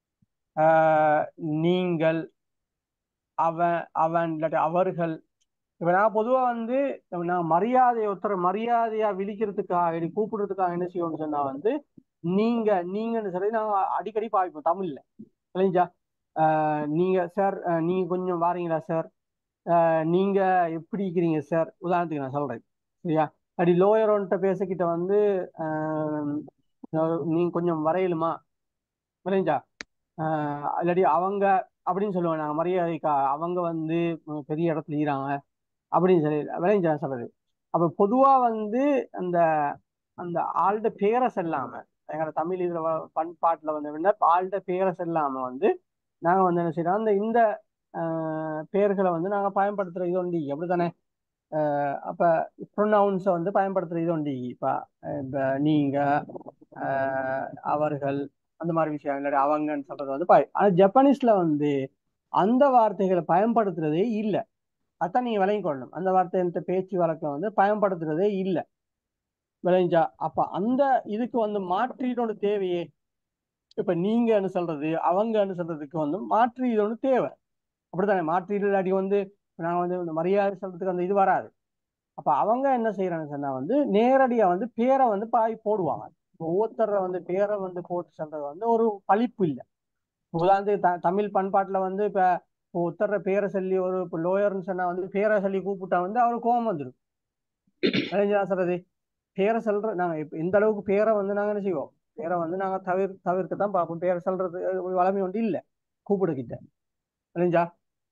ஆஹ், நீங்கள் அவன் அவன் இல்லாட்டி அவர்கள் இப்ப நான் பொதுவா வந்து நான் மரியாதை ஒருத்தர் மரியாதையா விழிக்கிறதுக்காக இப்படி கூப்பிடுறதுக்காக என்ன செய்வோம்னு சொன்னா வந்து நீங்க நீங்கன்னு சொல்லி நாங்க அடிக்கடி பாவிப்போம் தமிழ்ல இல்லைங்களா ஆஹ் நீங்க சார் ஆஹ் நீங்க கொஞ்சம் வாரீங்களா சார் ஆஹ் நீங்க எப்படி இருக்கிறீங்க சார் உதாரணத்துக்கு நான் சொல்றேன் சரியா அப்படி லோயரோன்ட்ட பேசக்கிட்ட வந்து ஆஹ் நீங்க கொஞ்சம் வரையலுமா விளைஞ்சா ஆஹ் இல்லாட்டி அவங்க அப்படின்னு சொல்லுவாங்க நாங்க மரியாதைக்கா அவங்க வந்து உம், பெரிய இடத்துல இருக்கிறாங்க அப்படின்னு சொல்லி விளைஞ்சா சொல்றது அப்ப பொதுவா வந்து அந்த அந்த ஆள்ட பேரை செல்லாம எங்களோட தமிழ் இதுல வ- பண்பாட்டுல வந்து என்ன ஆள்ட பேரை செல்லாம வந்து நாங்க வந்து என்ன செய்யறோம் அந்த இந்த ஆஹ் பெயர்களை வந்து நாங்க பயன்படுத்துற இது ஒண்டி அப்படித்தானே ஆஹ் அப்ப ப்ரொனவுன்ஸை வந்து பயன்படுத்துற இது ஒண்டி இப்ப அஹ் இப்ப நீங்க ஆஹ் அவர்கள் அந்த மாதிரி விஷயம் இல்லாட்டி அவங்கன்னு சொல்றது வந்து பாய் ஆனா ஜப்பானீஸ்ல வந்து அந்த வார்த்தைகளை பயன்படுத்துறதே இல்லை அதான் நீங்க விளங்கிக் கொள்ளணும் அந்த வார்த்தை இந்த பேச்சு வழக்கில் வந்து பயன்படுத்துறதே இல்லை விளைஞ்சா அப்ப அந்த இதுக்கு வந்து மாற்றீடோட தேவையே இப்ப நீங்கன்னு சொல்றது அவங்கன்னு சொல்றதுக்கு வந்து மாற்றீடு ஒன்று தேவை அப்படித்தானே மாற்றீடு இல்லாட்டி வந்து நாங்க வந்து இந்த மரியாதை சொல்றதுக்கு அந்த இது வராது அப்ப அவங்க என்ன செய்யறாங்கன்னு சொன்னா வந்து நேரடியா வந்து பேரை வந்து பாய் போடுவாங்க ஒவ்வொருத்தர வந்து பேரை வந்து போட்டு சொல்றது வந்து ஒரு பழிப்பு இல்லை உதாரணத்துக்கு த தமிழ் பண்பாட்டுல வந்து இப்ப ஒருத்தர பேரை சொல்லி ஒரு இப்போ லோயர்னு சொன்னா வந்து பேரை சொல்லி கூப்பிட்டா வந்து அவருக்கு கோபம் வந்துடும் விளைஞ்சா சொல்றது பேரை சொல்ற நாங்க இப்ப இந்த அளவுக்கு பேரை வந்து நாங்க என்ன செய்வோம் பேரை வந்து நாங்க தவிர தவிர்க்க தான் பார்ப்போம் பேரை சொல்றது ஒரு வளமை ஒன்று இல்லை கூப்பிடுகிட்ட விளைஞ்சா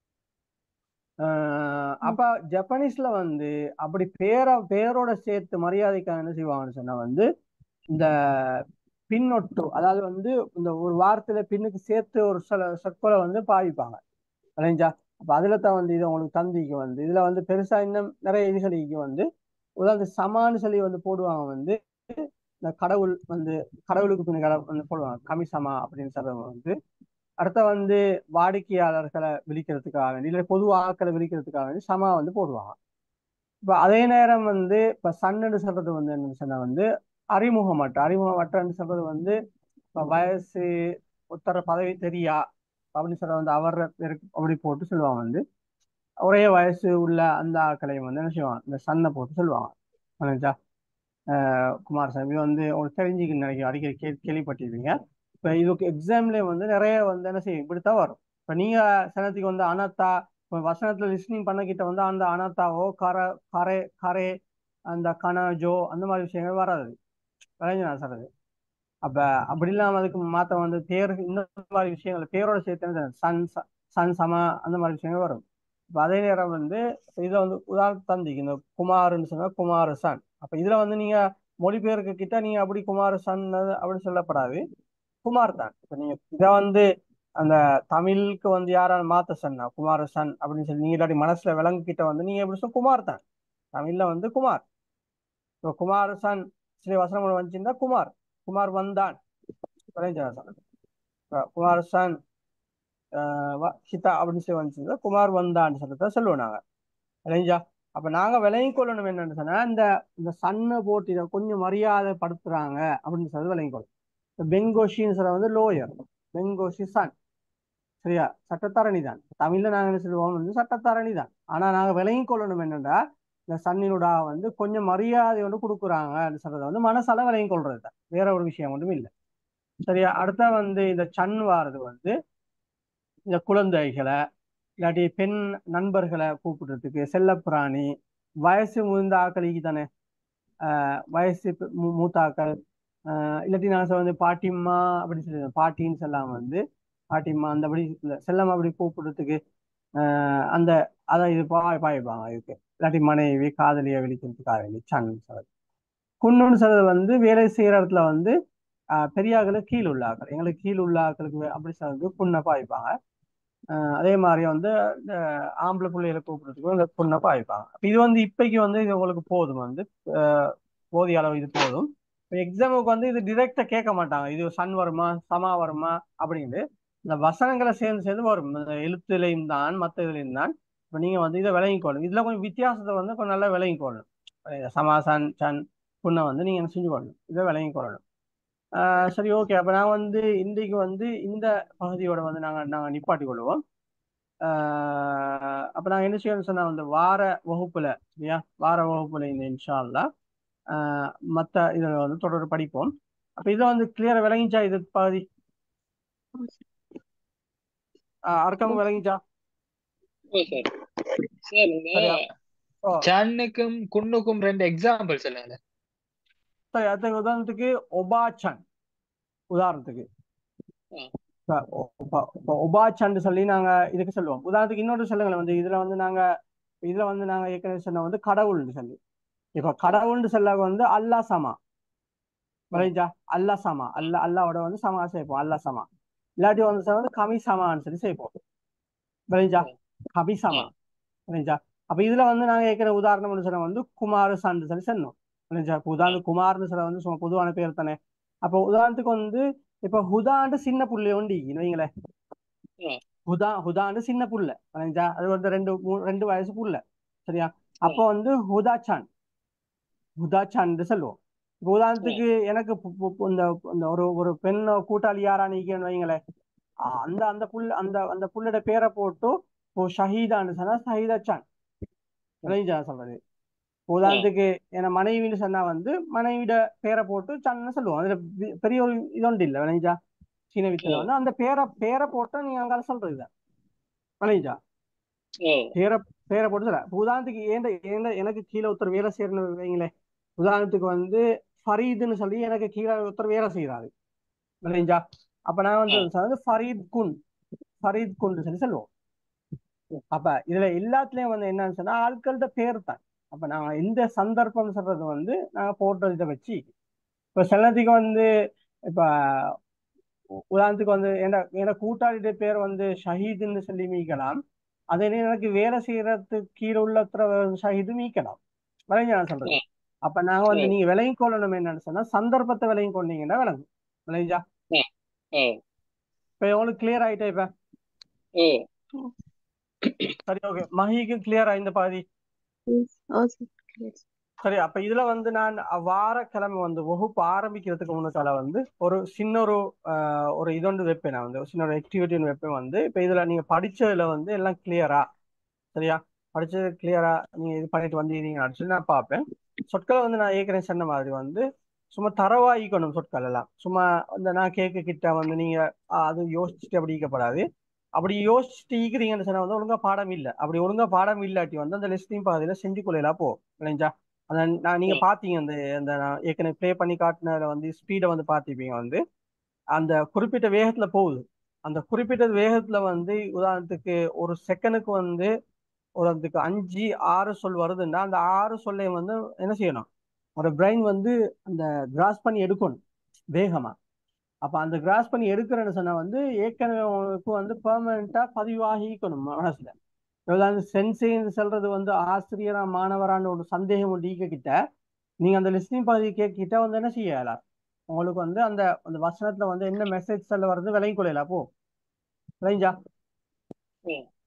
ஆஹ் அப்ப ஜப்பானீஸ்ல வந்து அப்படி பேரை பேரோட சேர்த்து மரியாதைக்காக என்ன செய்வாங்கன்னு சொன்னா வந்து இந்த பின்னொட்டு அதாவது வந்து இந்த ஒரு வார்த்தையில பின்னுக்கு சேர்த்து ஒரு சில சொற்களை வந்து பாவிப்பாங்க விளைஞ்சா அப்ப அதுல தான் வந்து இது உங்களுக்கு தந்திக்கு வந்து இதுல வந்து பெருசா இன்னும் நிறைய இதுகளுக்கு வந்து உதாரணத்து சமான்னு சொல்லி வந்து போடுவாங்க வந்து இந்த கடவுள் வந்து கடவுளுக்கு பின்ன கடவுள் வந்து போடுவாங்க கமிசமா அப்படின்னு சொல்றவங்க வந்து அடுத்த வந்து வாடிக்கையாளர்களை விழிக்கிறதுக்காக வேண்டி இல்லை பொது ஆட்களை விழிக்கிறதுக்காக வேண்டி சமா வந்து போடுவாங்க இப்ப அதே நேரம் வந்து இப்ப சன்னுன்னு சொல்றது வந்து என்னன்னு சொன்னா வந்து அறிமுகமற்ற அறிமுகமற்றன்னு சொல்றது வந்து இப்ப வயசு ஒருத்தர பதவி தெரியா அப்படின்னு சொல்ற வந்து அவர் அப்படி போட்டு சொல்லுவாங்க வந்து ஒரே வயசு உள்ள அந்த ஆட்களையும் வந்து என்ன செய்வாங்க இந்த சன்னை போட்டு சொல்லுவாங்க புரியுதா? ஆஹ் குமாரசாமி இது வந்து உங்களுக்கு தெரிஞ்சுக்க நினைக்கிறேன் அடிக்கடி கே கேள்விப்பட்டிருப்பீங்க இப்போ இதுக்கு எக்ஸாம்லேயே வந்து நிறைய வந்து என்ன செய்யும் இப்படித்தான் வரும் இப்போ நீங்க சனத்துக்கு வந்து அனத்தா இப்போ வசனத்துல லிஸ்னிங் பண்ணக்கிட்ட வந்து அந்த அனத்தாவோ கர கரே கரே அந்த கனஜோ அந்த மாதிரி விஷயங்கள் வராது விளைஞ்சு நான் சொல்றது அப்ப அப்படி இல்லாம அதுக்கு மாத்த வந்து பேர் இந்த மாதிரி விஷயங்கள் பேரோட சேர்த்து என்ன சன் ச- சன் சம அந்த மாதிரி விஷயங்கள் வரும் இப்ப அதே நேரம் வந்து இதை வந்து உதாரண தந்திக்கு இந்த குமார்னு சொன்னா குமார சன் அப்ப இதுல வந்து நீங்க மொழிபெயர்க்க கிட்ட நீங்க அப்படி குமார சன் அப்படின்னு சொல்லப்படாது குமார் தான் இப்ப நீங்க இதை வந்து அந்த தமிழுக்கு வந்து யாரால மாத்த சொன்னா குமார சன் அப்படின்னு சொல்லி நீங்க இல்லாட்டி மனசுல விலங்கு கிட்ட வந்து நீங்க எப்படி சொல்ல குமார் தான் தமிழ்ல வந்து குமார் இப்போ குமார சன் சில வசனம் வந்துச்சுன்னா குமார் குமார் வந்தான் விளைஞ்ச வசனம். இப்ப குமார சன் ஆஹ் வ- சிதா அப்படின்னு சொல்லி வந்துச்சுன்னா குமார் வந்தான்னு சொல்லிட்டு சொல்லுவோம் நாங்க இல்லைங்களா அப்ப நாங்க விளங்கிக் கொள்ளணும் என்னன்னு சொன்னா இந்த இந்த சன்னை போட்டு இதை கொஞ்சம் மரியாதை படுத்துறாங்க அப்படின்னு சொல்லி விளங்கிக் கொள்ளணும் பெங்கோஷின்னு சொல்ல வந்து லோயர் பெங்கோஷி சன் சரியா சட்டத்தரணி தான் தமிழ்ல நாங்க என்ன சொல்லுவோம் வந்து சட்டத்தரணி தான் ஆனா நாங்க விளங்கிக் கொள்ளணும் என்னன்னா இந்த சன்னினுடா வந்து கொஞ்சம் மரியாதை வந்து கொடுக்குறாங்கன்னு சொல்றதை வந்து மனசால விளங்கிக் கொள்றது தான் வேற ஒரு விஷயம் ஒன்றும் இல்லை சரியா அடுத்த வந்து இந்த சன் வாரது வந்து இந்த குழந்தைகளை இல்லாட்டி பெண் நண்பர்களை கூப்பிடுறதுக்கு செல்லப்பிராணி வயசு முதிர்ந்த ஆக்களுக்கு தானே ஆஹ் வயசு பெ- மூ- மூத்தாக்கள் ஆஹ் இல்லாட்டி நான் சொல்ல வந்து பாட்டிம்மா அப்படி சொல்லி பாட்டின்னு சொல்லாம வந்து பாட்டிம்மா அந்த அப்படி இல்ல, செல்லம் அப்படி கூப்பிடுறதுக்கு ஆஹ் அந்த அதை இது பாய் பாய்ப்பாங்க இதுக்கு இல்லாட்டி மனைவி காதலியை விழிக்கிறதுக்காக வேண்டி சன் சொல்றது குன்னுன்னு சொல்றது வந்து வேலை செய்யற இடத்துல வந்து ஆஹ் பெரியாக்களுக்கு கீழ் உள்ள ஆக்கள் எங்களுக்கு கீழ் உள்ள ஆக்களுக்கு அப்படி சொல்றது புண்ணை பாய்ப்பாங்க ஆஹ் அதே மாதிரி வந்து இந்த ஆம்பளை பிள்ளைகளை கூப்பிடுறதுக்கும் இந்த புண்ணை பாய்ப்பாங்க அப்ப இது வந்து இப்பைக்கு வந்து இது உங்களுக்கு போதும் வந்து ஆஹ் போதிய அளவு இது போதும் இப்போ எக்ஸாமுக்கு வந்து இது டிரெக்டா கேட்க மாட்டாங்க இது சன் வருமா சமா வருமா அப்படின்னு இந்த வசனங்களை சேர்ந்து சேர்ந்து வரும் இந்த எழுத்துலையும் தான் மற்ற இதுலையும் தான் இப்போ நீங்க வந்து இதை விளங்கிக்கொள்ளணும் இதுல கொஞ்சம் வித்தியாசத்தை வந்து கொஞ்சம் நல்லா விளங்கிக்கொள்ளணும் அஹ் சமா சன் சன் புண்ணை வந்து நீங்க என்ன செஞ்சு கொள்ளணும் இதை விளங்கிக்கொள்ளணும் ஆஹ் சரி ஓகே அப்ப நான் வந்து இன்றைக்கு வந்து இந்த பகுதியோட வந்து நாங்க நாங்க நிப்பாட்டி கொள்வோம் ஆஹ் அப்ப நாங்க என்ன செய்யணும்னு சொன்னா வந்து வார வகுப்புல சரியா வார வகுப்புல இந்த இன்ஷா அல்லாஹ் ஆஹ் மத்த இதில் வந்து தொடர் படிப்போம் அப்ப இதை வந்து கிளியரா விளங்கிச்சா இது பகுதி ஆஹ் அர்க்கம் விளங்கிச்சா ஓ சார் சார் இந்த சரியா ஓ சன்னுக்கும் குன்னுக்கும் ரெண்டு எக்ஸாம்பிள் சொல்லுங்க சரி அதுக்கு உதாரணத்துக்கு ஒபாச்சன் உதாரணத்துக்கு ஆ, இப்ப ஒ- இப்ப- இப்ப ஒபாச்சன் சொல்லி நாங்க இதுக்கு சொல்லுவோம் உதாரணத்துக்கு இன்னொரு சொல்லுங்களேன் வந்து இதுல வந்து நாங்க இதுல வந்து நாங்க ஏற்கனவே சொன்ன வந்து கடவுள்னு சொல்லி இப்ப கடவுள்னு சொல்ல வந்து அல்லா சமா விளைஞ்சா அல்லா சமா அல்லா அல்லாவோட வந்து சமா சேர்ப்போம் அல்லா சமா இல்லாட்டி வந்து சொல்ல வந்து கமி சமான்னு சொல்லி சேர்ப்போம் விளைஞ்சா கபி சமா விளைஞ்சா அப்ப இதுல வந்து நாங்க ஏற்கனவே உதாரணம்னு சொன்ன வந்து குமார் சன்னு சொல்லி சொன்னோம் விளைஞ்சா இப்ப உதாரணம் குமார்னு சொல்ல வந்து சும்மா பொதுவான பேர் தானே அப்ப உதாரணத்துக்கு வந்து இப்ப ஹுதாண்டு சின்ன புள்ளை ஒண்டி வைங்களேன் ஆ, ஹுதா ஹுதாண்டு சின்ன புள்ள விளைஞ்சா அது வந்து ரெண்டு மூ- ரெண்டு வயசு புள்ள சரியா அப்போ வந்து ஹுதா சான் ஹுதா சான் சொல்லுவோம் இப்ப உதாரணத்துக்கு எனக்கு பு- பு- பு- இந்த இந்த ஒரு ஒரு பெண் கூட்டாளி யாரா நீக்கன்னு வைங்களேன் ஆ, அந்த அந்த புல் அந்த அந்த புள்ளோட பேரை போட்டு இப்போ ஷஹீதான்னு சொன்னா ஷஹீதா சான் விளைஞ்சா சொல்றது உதாரணத்துக்கு என மனைவின்னு சொன்னா வந்து மனைவிட பேரை போட்டு சன்னு சொல்லுவோம் அதுல வி- பெரிய ஒரு இதொண்டு இல்லை விளைஞ்சா சீன வித்துல வந்து அந்த பேரை பேரை போட்டு நீங்க அங்கால சொல்றது இதான் விளைஞ்சா ஓ பேரை பேரை போட்டு சொல்ல இப்ப உதாரணத்துக்கு ஏண்ட ஏண்ட எனக்கு கீழே ஒருத்தர் வேலை செய்யறன்னு வைங்களேன் உதாரணத்துக்கு வந்து ஃபரீதுன்னு சொல்லி எனக்கு கீழே ஒருத்தர் வேலை செய்யறாரு விளைஞ்சா அப்ப நான் வந்து சொல்றது ஃபரீத் குன் ஃபரீத் குன் சொல்லி சொல்லுவோம் அப்ப இதுல எல்லாத்துலயும் வந்து என்னன்னு சொன்னா ஆட்கள்கிட்ட பேர் தான் அப்ப நாங்க எந்த சந்தர்ப்பம் சொல்றது வந்து நாங்க போட்டது இதை வச்சு இப்ப சிலத்துக்கு வந்து இப்ப உ- உதாரணத்துக்கு வந்து என்ன என்ன கூட்டாளிட பேர் வந்து ஷஹீதுன்னு சொல்லி மீக்கலாம் அதே நேரம் எனக்கு வேலை செய்யறதுக்கு கீழே உள்ள ஷஹீது மீக்கலாம் விளங்கி நான் சொல்றது அப்ப நாங்க வந்து நீங்க விளங்கி கொள்ளணும் என்னன்னு சொன்னா சந்தர்ப்பத்தை விளங்கி கொண்டீங்கன்னா விளங்கும் விளங்கிச்சா ஓ இப்ப உங்களுக்கு கிளியர் ஆயிட்டா இப்ப ஓ சரி ஓகே மஹிக்கு கிளியரா இந்த பாதி Also clear. சரி அப்ப இதுல வந்து நான் வாரக்கிழமை வந்து வகுப்பு ஆரம்பிக்கிறதுக்கு முன்னால வந்து ஒரு சின்ன ஒரு ஆஹ், ஒரு இதொண்டு வைப்பேன் நான் வந்து ஒரு சின்ன ஒரு ஆக்டிவிட்டி வைப்பேன் வந்து இப்ப இதுல நீங்க படிச்சதுல வந்து எல்லாம் கிளியரா சரியா படிச்சது கிளியரா நீங்க இது பண்ணிட்டு வந்தீங்கன்னு சொல்லி நான் பார்ப்பேன் சொற்களை வந்து நான் ஏற்கனவே சொன்ன மாதிரி வந்து சும்மா தரவாயிக்கணும் சொற்கள் எல்லாம் சும்மா இந்த நான் கேட்க கிட்ட வந்து நீங்க ஆ, அது யோசிச்சுட்டு அப்படி இருக்கப்படாது அப்படி யோசிச்சுட்டு ஈக்கிறீங்கன்னு சொன்னா வந்து ஒழுங்கா பாடம் இல்லை அப்படி ஒழுங்கா பாடம் இல்லாட்டி வந்து அந்த லிஸ்டிங் பாதையில செஞ்சு கொள்ளலாம் போ இல்லைஞ்சா அந்த நான் நீங்க பாத்தீங்க அந்த அந்த நான் ஏற்கனவே ப்ளே பண்ணி காட்டினதுல வந்து ஸ்பீடை வந்து பார்த்திருப்பீங்க வந்து அந்த குறிப்பிட்ட வேகத்துல போகுது அந்த குறிப்பிட்ட வேகத்துல வந்து உதாரணத்துக்கு ஒரு செகண்டுக்கு வந்து ஒரு அதுக்கு அஞ்சு ஆறு சொல் வருதுன்னா அந்த ஆறு சொல்லையும் வந்து என்ன செய்யணும் ஒரு பிரெயின் வந்து அந்த கிராஸ் பண்ணி எடுக்கணும் வேகமா அப்ப அந்த கிராஸ் பண்ணி எடுக்கிறேன்னு சொன்னா வந்து ஏற்கனவே உங்களுக்கு வந்து பெர்மனண்டா பதிவாகிக்கணும் மனசுல ஏதாவது சென்சின்னு சொல்றது வந்து ஆசிரியரா மாணவரான ஒரு சந்தேகம் ஒன்று ஈக்க கிட்ட நீங்க அந்த லிஸ்னிங் பகுதி கேட்கிட்ட வந்து என்ன செய்யலாம் உங்களுக்கு வந்து அந்த அந்த வசனத்துல வந்து என்ன மெசேஜ் சொல்ல வருது விளங்கி கொள்ளலாம் போ விளைஞ்சா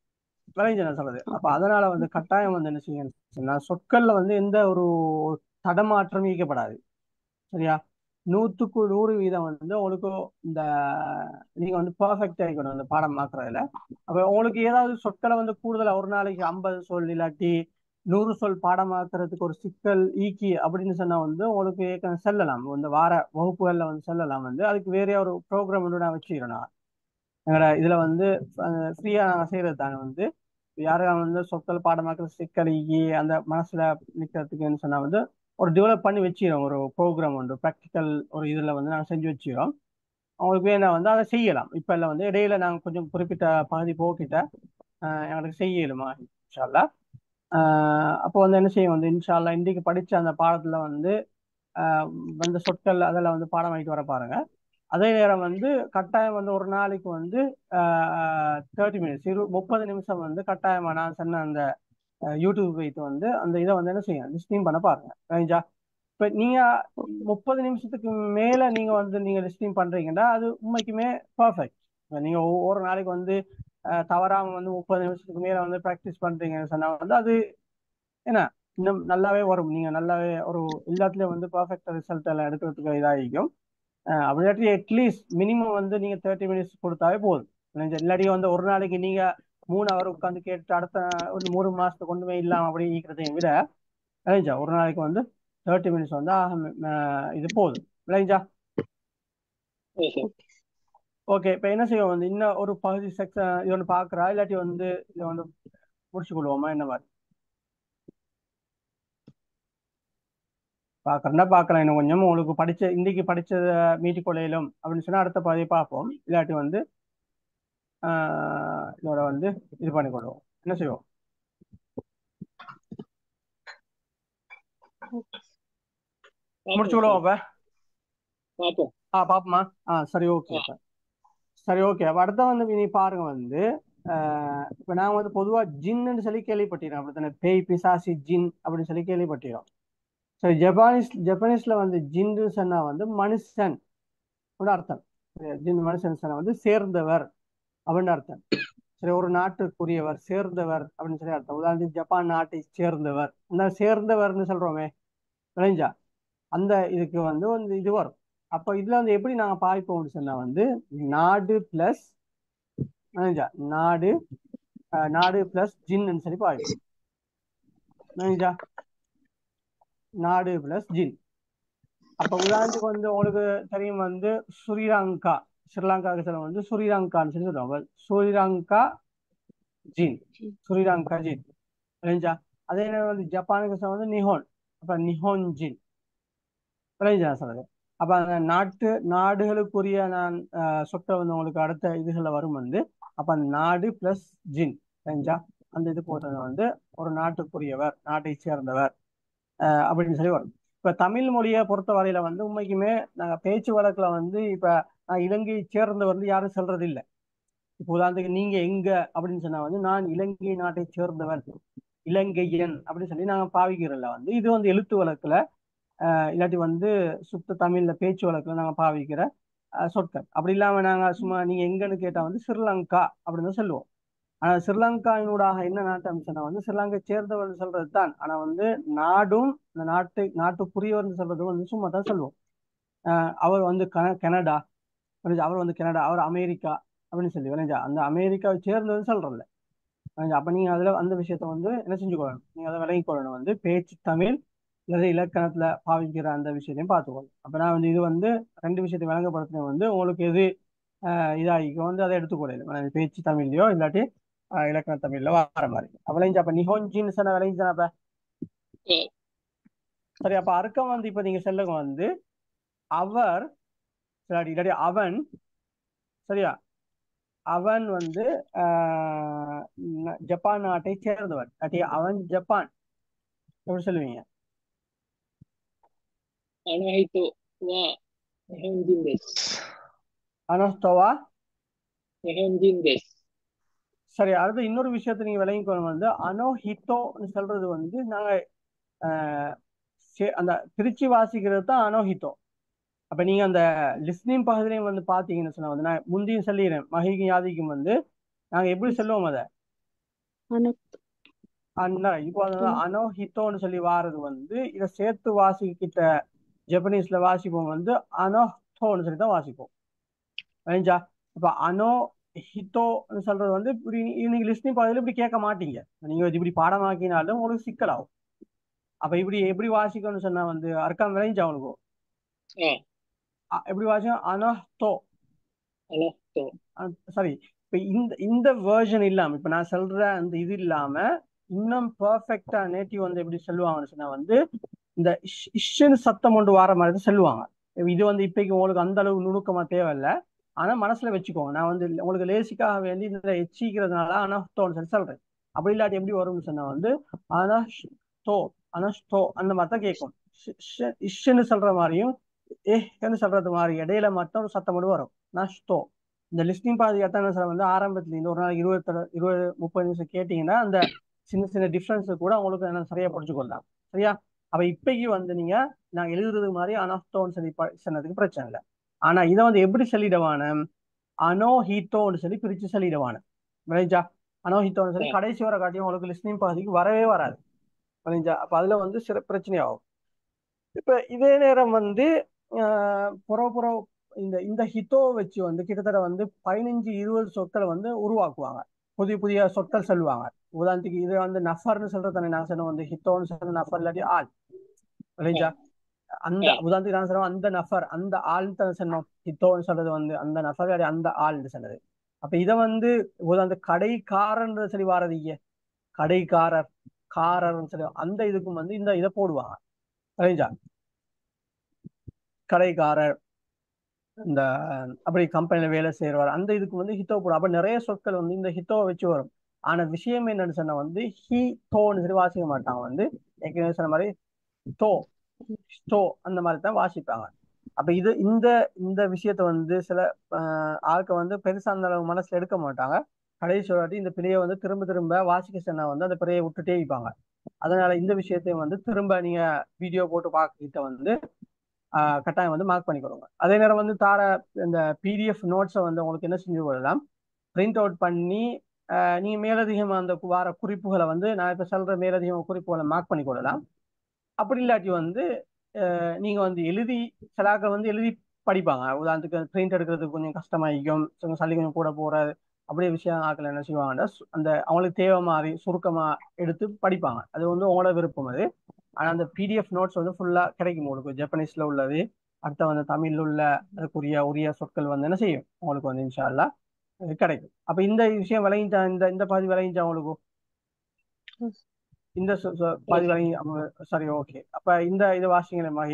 விளைஞ்சு நான் சொல்றது அப்ப அதனால வந்து கட்டாயம் வந்து என்ன செய்யணும் சொன்னா சொற்கள்ல வந்து எந்த ஒரு தடமாற்றம் ஈக்கப்படாது சரியா நூத்துக்கு நூறு வீதம் வந்து உங்களுக்கு இந்த நீங்க வந்து பர்ஃபெக்ட் ஆகிக்கணும் அந்த பாடம் மாக்குறதுல அப்ப உங்களுக்கு ஏதாவது சொற்களை வந்து கூடுதலா ஒரு நாளைக்கு ஐம்பது சொல் இல்லாட்டி நூறு சொல் பாடமாக்குறதுக்கு ஒரு சிக்கல் ஈக்கி அப்படின்னு சொன்னா வந்து உங்களுக்கு ஏற்கனவே செல்லலாம் இந்த வார வகுப்புகள்ல வந்து செல்லலாம் வந்து அதுக்கு வேற ஒரு ப்ரோக்ராம் வந்து நான் வச்சுக்கிறேன் நான் எங்களோட இதுல வந்து ஃப்ரீயா நாங்க செய்யறது தாங்க வந்து யாரும் வந்து சொற்கள் பாடமாக்குற சிக்கல் ஈக்கி அந்த மனசுல நிக்கிறதுக்குன்னு சொன்னா வந்து ஒரு டெவலப் பண்ணி வச்சுக்கிறோம் ஒரு ப்ரோக்ராம் உண்டு ப்ராக்டிக்கல் ஒரு இதில் வந்து நாங்கள் செஞ்சு வச்சுக்கிறோம் அவங்களுக்கு வேணா வந்து அதை செய்யலாம் இப்போ இல்லை வந்து இடையில நாங்கள் கொஞ்சம் குறிப்பிட்ட பகுதி போக்கிட்ட எங்களுக்கு செய்யலுமா இன்ஷால்லா அப்போ வந்து என்ன செய்யும் வந்து இன்ஷால்லா இன்றைக்கு படித்த அந்த பாடத்தில் வந்து வந்த சொற்கள் அதில் வந்து பாடம் ஆகிட்டு வர பாருங்க அதே நேரம் வந்து கட்டாயம் வந்து ஒரு நாளைக்கு வந்து தேர்ட்டி மினிட்ஸ் இரு முப்பது நிமிஷம் வந்து கட்டாயமாக நான் சொன்ன அந்த யூடியூப் வைத்து வந்து அந்த இதை வந்து என்ன செய்யும் லிஸ்டிங் பண்ண பாருங்க ரைஞ்சா இப்போ நீங்க முப்பது நிமிஷத்துக்கு மேல நீங்க வந்து நீங்க லிஸ்டிங் பண்றீங்கன்னா அது உண்மைக்குமே பர்ஃபெக்ட் நீங்க ஒவ்வொரு நாளைக்கு வந்து தவறாம வந்து முப்பது நிமிஷத்துக்கு மேல வந்து ப்ராக்டிஸ் பண்றீங்கன்னு சொன்னா வந்து அது என்ன இன்னும் நல்லாவே வரும் நீங்க நல்லாவே ஒரு எல்லாத்துலயும் வந்து பர்ஃபெக்ட் ரிசல்ட் எல்லாம் எடுக்கிறதுக்கு இதாகிக்கும் அப்படி அட்லீஸ்ட் மினிமம் வந்து நீங்க தேர்ட்டி மினிட்ஸ் கொடுத்தாவே போதும் இல்லாட்டி வந்து ஒரு நாளைக்கு நீங்க மூணு அவர் உட்காந்து கேட்டு அடுத்த ஒரு மூணு மாசத்துக்கு கொண்டு போய் இல்லாம அப்படி ஈக்கிறதையும் விட விளைஞ்சா ஒரு நாளைக்கு வந்து தேர்ட்டி மினிட்ஸ் வந்து இது போதும் விளைஞ்சா ஓகே இப்போ என்ன செய்வோம் வந்து இன்னும் ஒரு பகுதி செக்ஷன் இது ஒன்று பார்க்குறா இல்லாட்டி வந்து இதை வந்து முடிச்சு கொள்வோமா என்ன மாதிரி பார்க்குறேன்னா பார்க்கலாம் இன்னும் கொஞ்சம் உங்களுக்கு படிச்ச இன்றைக்கு படிச்ச மீட்டி கொள்ளையிலும் அப்படின்னு சொன்னால் அடுத்த பகுதியை பார்ப்போம் இல்லாட்டி வந்து இதோட வந்து இது பண்ணி கொள்வோம் என்ன செய்வோம் முடிச்சு கொள்வோம் அப்ப பார்ப்போம் ஆ பாப்போமா ஆ சரி ஓகே அப்ப சரி ஓகே அப்ப அடுத்த வந்து நீ பாருங்க வந்து இப்ப நான் வந்து பொதுவா ஜின்னு சொல்லி கேள்விப்பட்டிருக்கேன் அப்படித்தானே பேய் பிசாசி ஜின் அப்படின்னு சொல்லி கேள்விப்பட்டிருக்கோம் சரி ஜப்பானீஸ் ஜப்பானீஸ்ல வந்து ஜின்னு சொன்னா வந்து மனுஷன் அர்த்தம் ஜின் மனுஷன் சொன்னா வந்து சேர்ந்தவர் அப்படின்னு அர்த்தம் சரி ஒரு நாட்டுக்குரியவர் சேர்ந்தவர் அப்படின்னு சொல்லி அர்த்தம் உதாரணத்துக்கு ஜப்பான் நாட்டை சேர்ந்தவர் அந்த சேர்ந்தவர்னு சொல்றோமே விளைஞ்சா அந்த இதுக்கு வந்து வந்து இது வரும் அப்போ இதுல வந்து எப்படி நாங்க பாய்ப்போம்னு சொன்னா வந்து நாடு பிளஸ் விளைஞ்சா நாடு நாடு பிளஸ் ஜின்னு சொல்லி பாய்ப்போம் விளைஞ்சா நாடு பிளஸ் ஜின் அப்ப உதாரணத்துக்கு வந்து உங்களுக்கு தெரியும் வந்து ஸ்ரீலங்கா ஸ்ரீலங்காவுக்கு சொல்ல வந்து ஸ்ரீலங்கான்னு சொல்லி சொல்லுவாங்க ஸ்ரீலங்கா ஜின் ஸ்ரீலங்கா ஜின் விளைஞ்சா அதே நேரம் வந்து ஜப்பானுக்கு சொல்ல வந்து நிஹோன் அப்ப நிஹோன் ஜின் விளைஞ்சா சொல்றது அப்ப அந்த நாட்டு நாடுகளுக்குரிய நான் சொற்கள் வந்து உங்களுக்கு அடுத்த இதுகளில் வரும் வந்து அப்ப நாடு பிளஸ் ஜின் விளைஞ்சா அந்த இது போட்டது வந்து ஒரு நாட்டுக்குரியவர் நாட்டை சேர்ந்தவர் அப்படின்னு சொல்லி வரும் இப்ப தமிழ் மொழியை பொறுத்த வரையில வந்து உண்மைக்குமே நாங்க பேச்சு வழக்குல வந்து இப்ப நான் இலங்கையை சேர்ந்தவர் வந்து யாரும் சொல்றது இல்லை இப்போ உதாரணத்துக்கு நீங்க எங்க அப்படின்னு சொன்னா வந்து நான் இலங்கை நாட்டை சேர்ந்தவன் இலங்கையன் அப்படின்னு சொல்லி நாங்க பாவிக்கிறோம்ல வந்து இது வந்து எழுத்து வழக்குல இல்லாட்டி வந்து சுத்த தமிழ்ல பேச்சு வழக்குல நாங்க பாவிக்கிற சொற்கள் அப்படி இல்லாம நாங்க சும்மா நீங்க எங்கன்னு கேட்டா வந்து ஸ்ரீலங்கா அப்படின்னு தான் சொல்லுவோம் ஆனா ஸ்ரீலங்காவினூடாக என்ன நாட்டு அம்சம்னா வந்து ஸ்ரீலங்கை சேர்ந்தவர் சொல்றது தான் ஆனா வந்து நாடும் இந்த நாட்டு நாட்டுக்குரியவர் சொல்றது வந்து சும்மா தான் சொல்லுவோம் அவர் வந்து கனடா அவர் வந்து கனடா அவர் அமெரிக்கா அப்படின்னு சொல்லி விளைஞ்சா அந்த அமெரிக்காவை சேர்ந்தது சொல்றல அப்ப நீங்க அதுல அந்த விஷயத்த வந்து என்ன செஞ்சுக்கொள்ளணும் நீங்க அதை விளங்கி கொள்ளணும் வந்து பேச்சு தமிழ் அல்லது இலக்கணத்துல பாவிக்கிற அந்த விஷயத்தையும் பார்த்துக்கணும் அப்ப நான் வந்து இது வந்து ரெண்டு விஷயத்தை விளங்கப்படுத்தின வந்து உங்களுக்கு எது இதாகிக்கும் வந்து அதை எடுத்துக்கொள்ளணும் பேச்சு தமிழ்லையோ இல்லாட்டி இலக்கண தமிழ்ல வர மாதிரி அப்ப விளைஞ்சா அப்ப நிஹோஞ்சின்னு சொன்ன விளைஞ்சான அப்ப சரி அப்ப அர்க்கம் வந்து இப்ப நீங்க சொல்லுங்க வந்து அவர் சரி இல்லாட்டி அவன் சரியா அவன் வந்து ஜப்பான் நாட்டை சேர்ந்தவன் இல்லாட்டி அவன் ஜப்பான் எப்படி சொல்லுவீங்க あの人は日本人です。 あの人は日本人です。 சரி அடுத்து இன்னொரு விஷயத்த நீங்க விளங்கிக்கணும் வந்து அனோஹித்தோன்னு சொல்றது வந்து நாங்க அந்த திருச்சி வாசிக்கிறது தான் அனோஹித்தோ அப்ப நீங்க அந்த லிஸ்னிங் பகுதியிலையும் வந்து பாத்தீங்கன்னு சொன்னா வந்து நான் முந்தியும் சொல்லிடுறேன் மகிக்கும் யாதிக்கும் வந்து நாங்க எப்படி சொல்லுவோம் அதை அனத் அண்ணா இப்போ வந்து அனோஹித்தோன்னு சொல்லி வாரது வந்து இதை சேர்த்து வாசிக்கிட்ட ஜப்பனீஸ்ல வாசிப்போம் வந்து அனோஹோன்னு சொல்லி தான் வாசிப்போம் சரிஞ்சா இப்ப அனோ ஹித்தோன்னு சொல்றது வந்து இப்படி நீ- நீங்க லிஸ்னிங் பாதையில இப்படி கேட்க மாட்டீங்க நீங்க இது இப்படி பாடமாக்கினாலும் உங்களுக்கு சிக்கலாகும் அப்ப இப்படி எப்படி வாசிக்கணும்னு சொன்னா வந்து அர்க்கம் விளைஞ்சா உங்களுக்கு ஆ அ- எப்படி வாசிக்கும் அனஹ்தோ அனஹ்தோ சாரி இப்ப இந்த இந்த வேர்ஷன் இல்லாம இப்ப நான் சொல்ற அந்த இது இல்லாம இன்னும் பெர்ஃபெக்டா நேட்டிவ் வந்து எப்படி சொல்லுவாங்கன்னு சொன்னா வந்து இந்த இஷ் இஷ்ன்னு சத்தம் கொண்டு வர மாதிரி தான் சொல்லுவாங்க இது வந்து இப்பைக்கு உங்களுக்கு அந்த அளவு நுணுக்கமா தேவையில்ல ஆனா மனசுல வச்சுக்கோங்க நான் வந்து உங்களுக்கு லேசிக்காக வேண்டி இந்த எச்சிக்கிறதுனால அனஹ்தோன்னு சொல்லி சொல்றேன் அப்படி இல்லாட்டி எப்படி வரும்னு சொன்னா வந்து அனஷ்தோ அனஷ்தோ அந்த மாதிரி தான் கேட்கும் இஷ்ன்னு சொல்ற மாதிரியும் ஏன்னு சொல்றது மாதிரி இடையில மட்டும் ஒரு சத்தம் மட்டும் வரும் நஷ்டோ இந்த லிஸ்னிங் பாதி எத்தனை சார் வந்து ஆரம்பத்துல இருந்து ஒரு நாளைக்கு இருபத்தி இருபது முப்பது நிமிஷம் கேட்டீங்கன்னா அந்த சின்ன சின்ன டிஃப்ரென்ஸ் கூட உங்களுக்கு என்ன சரியா புரிஞ்சு கொள்ளலாம் சரியா அப்ப இப்பைக்கு வந்து நீங்க நான் எழுதுறது மாதிரி அனஸ்தோன்னு சொல்லி ப- சொன்னதுக்கு பிரச்சனை இல்லை ஆனா இதை வந்து எப்படி சொல்லிடுவான அனோஹீத்தோன்னு சொல்லி பிரிச்சு சொல்லிடுவான விளைஞ்சா அனோஹித்தோன்னு சொல்லி கடைசி வர காட்டியும் உங்களுக்கு லிஸ்னிங் பாதிக்கு வரவே வராது விளைஞ்சா அப்ப அதுல வந்து சில பிரச்சனையாகும் இப்ப இதே நேரம் வந்து ஆஹ் புற புற இந்த இந்த ஹித்தோ வச்சு வந்து கிட்டத்தட்ட வந்து பதினஞ்சு இருபது சொற்களை வந்து உருவாக்குவாங்க புதிய புதிய சொற்கள் சொல்லுவாங்க உதாரணத்துக்கு இது வந்து நஃபர்னு சொல்றது தானே நான் சொன்ன வந்து ஹித்தோன்னு சொல்ற நஃபர் இல்லாட்டி ஆள் இல்லைங்களா அந்த உதாரணத்துக்கு நான் சொல்றேன் அந்த நஃபர் அந்த ஆள் தான் சொன்னோம் ஹித்தோன்னு சொல்றது வந்து அந்த நஃபர் இல்லாட்டி அந்த ஆள்னு சொன்னது அப்ப இதை வந்து உதாரணத்து கடைக்காரன்றது சொல்லி வாரது இங்க கடைக்காரர் காரர்னு சொல்லி அந்த இதுக்கும் வந்து இந்த இதை போடுவாங்க சரிங்களா கடைக்காரர் இந்த அப்படி கம்பெனில வேலை செய்யறவர் அந்த இதுக்கு வந்து ஹித்தோ போடும் அப்ப நிறைய சொற்கள் வந்து இந்த ஹித்தோவை வச்சு வரும் ஆனா விஷயம் என்னன்னு சொன்னா வந்து ஹி தோன்னு சொல்லி வாசிக்க மாட்டாங்க வந்து ஏற்கனவே சொன்ன மாதிரி தோ ஸ்டோ அந்த மாதிரி தான் வாசிப்பாங்க அப்ப இது இந்த இந்த விஷயத்த வந்து சில ஆஹ், ஆட்கள் வந்து பெருசா அந்த அளவு மனசுல எடுக்க மாட்டாங்க கடைசி ஒரு வாட்டி இந்த பிழையை வந்து திரும்ப திரும்ப வாசிக்க சொன்னா வந்து அந்த பிழையை விட்டுட்டே இருப்பாங்க அதனால இந்த விஷயத்தையும் வந்து திரும்ப நீங்க வீடியோ போட்டு பார்க்கிட்ட வந்து ஆஹ் கட்டாயம் வந்து மார்க் பண்ணிக்கொடுங்க அதே நேரம் வந்து தார இந்த பிடிஎஃப் நோட்ஸை வந்து உங்களுக்கு என்ன செஞ்சு கொள்ளலாம் பிரிண்ட் அவுட் பண்ணி ஆஹ் நீங்க மேலதிகமா அந்த கு- வார குறிப்புகளை வந்து நான் இப்ப சொல்ற மேலதிகமான குறிப்புகளை மார்க் பண்ணி கொள்ளலாம் அப்படி இல்லாட்டி வந்து ஆஹ் நீங்க வந்து எழுதி சிலாக்கள் வந்து எழுதி படிப்பாங்க உதாரணத்துக்கு பிரிண்ட் எடுக்கிறதுக்கு கொஞ்சம் கஷ்டமாயிக்கும் சில சளி கொஞ்சம் கூட போறது அப்படியே விஷயம் ஆக்கள் என்ன செய்வாங்கன்னா சு- அந்த அவங்களுக்கு தேவை மாதிரி சுருக்கமா எடுத்து படிப்பாங்க அது வந்து உங்களோட விருப்பம் அது ஆனா அந்த பிடிஎஃப் நோட்ஸ் வந்து ஃபுல்லா கிடைக்கும் உங்களுக்கு ஜப்பனீஸ்ல உள்ளது அடுத்த வந்து தமிழ்ல உள்ள அதுக்குரிய உரிய சொற்கள் வந்து என்ன செய்யும் உங்களுக்கு வந்து இன்ஷா அல்லாஹ் அது கிடைக்கும் அப்ப இந்த விஷயம் விளங்கிட்டா இந்த இந்த பாதி விளங்கிச்சா உங்களுக்கு இந்த சொ- சொ- பாதி விளங்கி சரி ஓகே அப்ப இந்த இது வாசிங்களே மாகி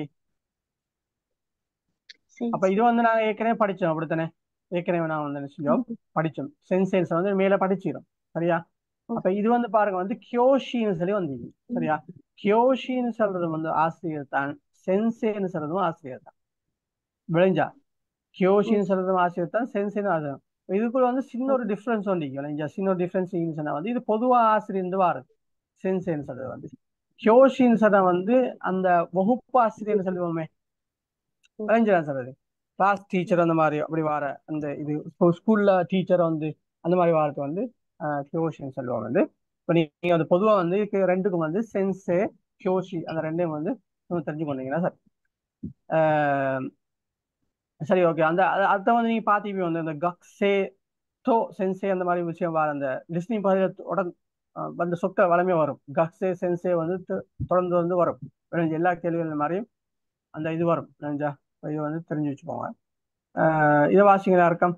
அப்ப இது வந்து நாங்க ஏற்கனவே படிச்சோம் அப்படித்தானே ஏற்கனவே நான் வந்து என்ன செஞ்சோம் படிச்சோம் சென்சென்ஸ் வந்து மேல படிச்சிடும் சரியா அப்ப இது வந்து பாருங்க வந்து கியோஷின்னு சொல்லி வந்தீங்க சரியா கியோஷின்னு சொல்றது வந்து ஆசிரியர் தான் சென்சேன்னு சொல்றதும் ஆசிரியர் தான் விளைஞ்சா கியோஷின்னு சொல்றதும் ஆசிரியர் தான் சென்சேன்னு ஆசிரியர் இதுக்குள்ள வந்து சின்ன ஒரு டிஃபரன்ஸ் வந்து விளைஞ்சா சின்ன ஒரு டிஃபரன்ஸ் சொன்னா வந்து இது பொதுவா ஆசிரியர் வாருது சென்சேன்னு சொல்றது வந்து கியோஷின்னு சொன்னா வந்து அந்த வகுப்பு ஆசிரியர்னு சொல்லுவோமே விளைஞ்சா சொல்றது கிளாஸ் டீச்சர் அந்த மாதிரி அப்படி வர அந்த இது ஸ்கூல்ல டீச்சர் வந்து அந்த மாதிரி வாரது வந்து கியோஷின்னு சொல்லுவாங்க வந்து இப்போ நீங்க வந்து பொதுவா வந்து இதுக்கு ரெண்டுக்கும் வந்து சென்சே கியோஷி அந்த ரெண்டையும் வந்து நீங்க தெரிஞ்சு கொண்டீங்கன்னா சார் ஆஹ் சரி ஓகே அந்த அ- அத வந்து நீங்க பாத்தீங்க வந்து அந்த கக்ஸே டோ சென்சே அந்த மாதிரி விஷயம் வர அந்த லிஸ்னிங் பதில அந்த சொற்கள் வளமே வரும் கக்ஸே சென்சே வந்து த- தொடர்ந்து வந்து வரும் விளைஞ்ச எல்லா கேள்விகள் மாதிரியும் அந்த இது வரும் விளைஞ்சா இது வந்து தெரிஞ்சு வச்சுக்கோங்க ஆஹ் இதை வாசிங்களா இருக்கம்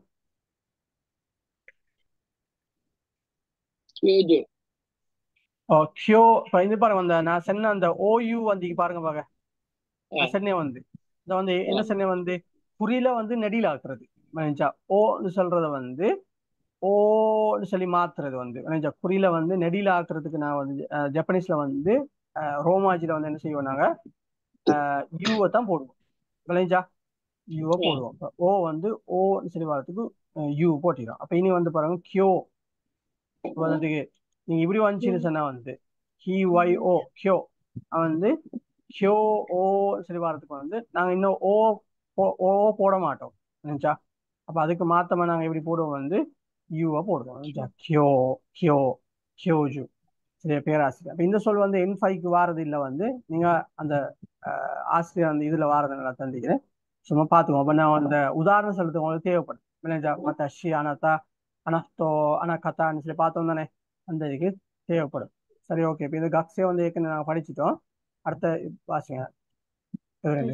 கியோஜோ ஓ கியோ இப்போ இது பாருங்க அந்த நான் சொன்ன அந்த ஓயு வந்து இங்க பாருங்க பாருங்க நான் சொன்னேன் வந்து இதை வந்து என்ன சொன்னேன் வந்து குறியில வந்து நெடில ஆக்குறது விளைஞ்சா ஓன்னு சொல்றத வந்து ஓன்னு சொல்லி மாத்துறது வந்து விளைஞ்சா குறியில வந்து நெடில ஆக்குறதுக்கு நான் வந்து அஹ், ஜப்பனீஸ்ல வந்து அஹ், ரோமாஜில வந்து என்ன செய்வோம் நாங்க யூவை தான் போடுவோம் விளைஞ்சா யூவை போடுவோம் இப்ப ஓ வந்து ஓன்னு சொல்லி வரதுக்கு யூ போட்டிடும் அப்ப இனி வந்து பாருங்க கியோ உதாரணத்துக்கு நீங்க இப்படி வந்துச்சுன்னு சொன்னா வந்து ஹி ஒய் ஓ கியோ அவன் வந்து கியோ ஓ சரி வரதுக்கு வந்து நாங்க இன்னும் ஓ போ- ஓ போட மாட்டோம் நினைச்சா அப்ப அதுக்கு மாத்தமா நாங்க எப்படி போடுவோம் வந்து யூவை போடுவோம் நினைச்சா கியோ கியோ ஹியோஜு சரியா பேராசிரியர் அப்ப இந்த சொல் வந்து என் ஃபைவ்க்கு வாரது இல்லை வந்து நீங்க அந்த அஹ், ஆசிரியர் அந்த இதுல வாரது நல்லா தந்திக்கிறேன் சும்மா பார்த்துக்கோங்க அப்ப நான் அந்த உதாரணம் சொல்றது உங்களுக்கு தேவைப்படும் விளைஞ்சா மத்த ஷி அனத்தா அனஸ்தோ அனகத்தான்னு சொல்லி பார்த்தோம் தானே அந்த இதுக்கு தேவைப்படும் சரி ஓகே இப்போ இது கக்ஸே வந்து ஏற்கனவே நாங்கள் படிச்சிட்டோம் அடுத்த வாசிங்க இது ரெண்டு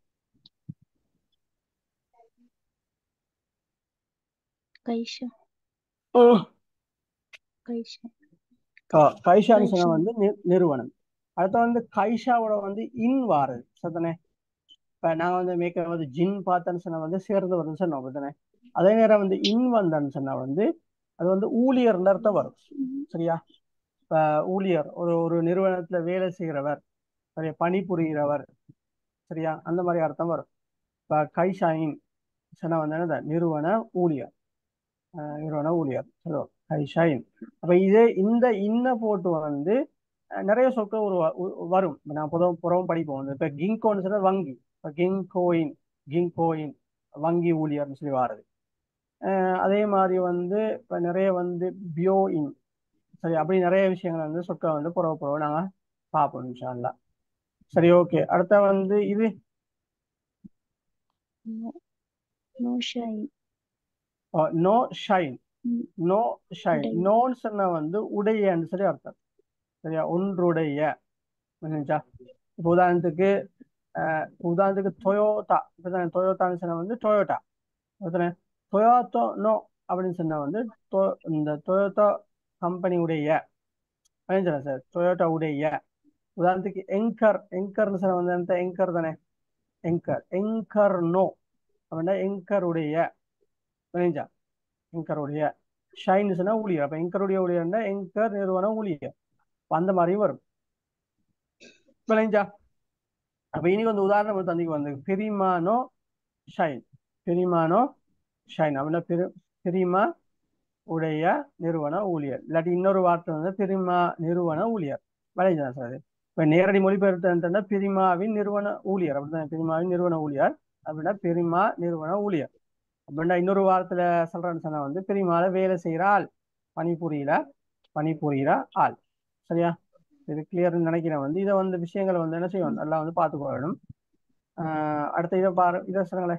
கைஷா கைஷா ஆ, கைஷான்னு கைஷா சொன்னா வந்து நி- நிறுவனம் அடுத்து வந்து கைஷாவோட வந்து இன் வாரது சரிதானே இப்போ நாங்கள் வந்து மேக்க வந்து ஜின் பார்த்தேன்னு சொன்னா வந்து சேர்ந்து வருதுன்னு சொன்னோம் அப்படித்தானே அதே நேரம் வந்து இன் வந்தேன்னு சொன்னா வந்து அது வந்து ஊழியர்ன்ற அர்த்தம் வரும் சரியா இப்போ ஊழியர் ஒரு ஒரு நிறுவனத்துல வேலை செய்கிறவர் சரியா பணிபுரிகிறவர் சரியா அந்த மாதிரி அர்த்தம் வரும் இப்போ கைஷாயின் சொன்னா வந்து என்னது நிறுவன ஊழியர் அஹ் நிறுவன ஊழியர் சொல்லுவோம் கைஷாயின் அப்ப இதே இந்த இன்ன போட்டு வந்து அஹ், நிறைய சொற்கள் ஒரு வரும் இப்ப நான் புறம் புறம் படிப்போம் வந்து இப்ப கிங்கோன்னு சொன்னா வங்கி இப்ப கிங்கோயின் கிங்கோயின் வங்கி ஊழியர்னு சொல்லி வாருது அஹ், அதே மாதிரி வந்து இப்ப நிறைய வந்து பியோயின் சரி அப்படி நிறைய விஷயங்கள் வந்து சொற்கள் வந்து புறவு புறவு நாங்க பார்ப்போம் இன்ஷா அல்லாஹ் சரி ஓகே அடுத்த வந்து இது நோ நோ ஷைன் நோ ஷைன் நோ ஷைன் உடை நோன்னு சொன்னா வந்து உடையன்னு சொல்லி அர்த்தம் சரியா ஒன்றுடைய புரிஞ்சுச்சா இப்போ உதாரணத்துக்கு அஹ், உதாரணத்துக்கு டொயோட்டா இப்போ டொயோட்டான்னு சொன்னா வந்து டொயோட்டா அதுதானே டொயோட்டோ நோ அப்படின்னு சொன்னா வந்து டொ- இந்த டொயோட்டா கம்பெனி உடைய புரிஞ்சுதா சார் டொயோட்டா உடைய உதாரணத்துக்கு எங்கர் எங்கர்னு சொன்னா வந்து அந்த எங்கர் தானே எங்கர் எங்கர் நோ அப்படின்னா எங்கர் உடைய புரிஞ்சா எங்கருடைய ஷைன் சொன்னா ஊழியர் அப்ப எங்கருடைய ஊழியர்னா எங்கர் நிறுவன ஊழியர் அப்ப அந்த மாதிரியும் வரும் விளைஞ்சா அப்ப இனி வந்து உதாரணம் வந்து தந்திக்கு வந்து பெரிமானோ ஷைன் பெரிமானோ ஷைன் அப்படின்னா பெரு பெரிமா உடைய நிறுவன ஊழியர் இல்லாட்டி இன்னொரு வார்த்தை வந்து பெரிமா நிறுவன ஊழியர் விளைஞ்சா சார் இப்ப நேரடி மொழிபெயர்த்தா பெரிமாவின் நிறுவன ஊழியர் அப்படிதான் பெரிமாவின் நிறுவன ஊழியர் அப்படின்னா பெரிமா நிறுவன ஊழியர் அப்படின்னா இன்னொரு வாரத்துல சொல்றேன்னு சொன்னா வந்து பெரியமால வேலை செய்யற ஆள் பணிபுரியல பணிபுரியிற ஆள் சரியா இது கிளியர்னு நினைக்கிறேன் வந்து இதை வந்து விஷயங்களை வந்து என்ன செய்யணும் நல்லா வந்து பார்த்துக்க வேணும் ஆஹ் அடுத்த இதை பாரு இதை சொல்லுங்களேன்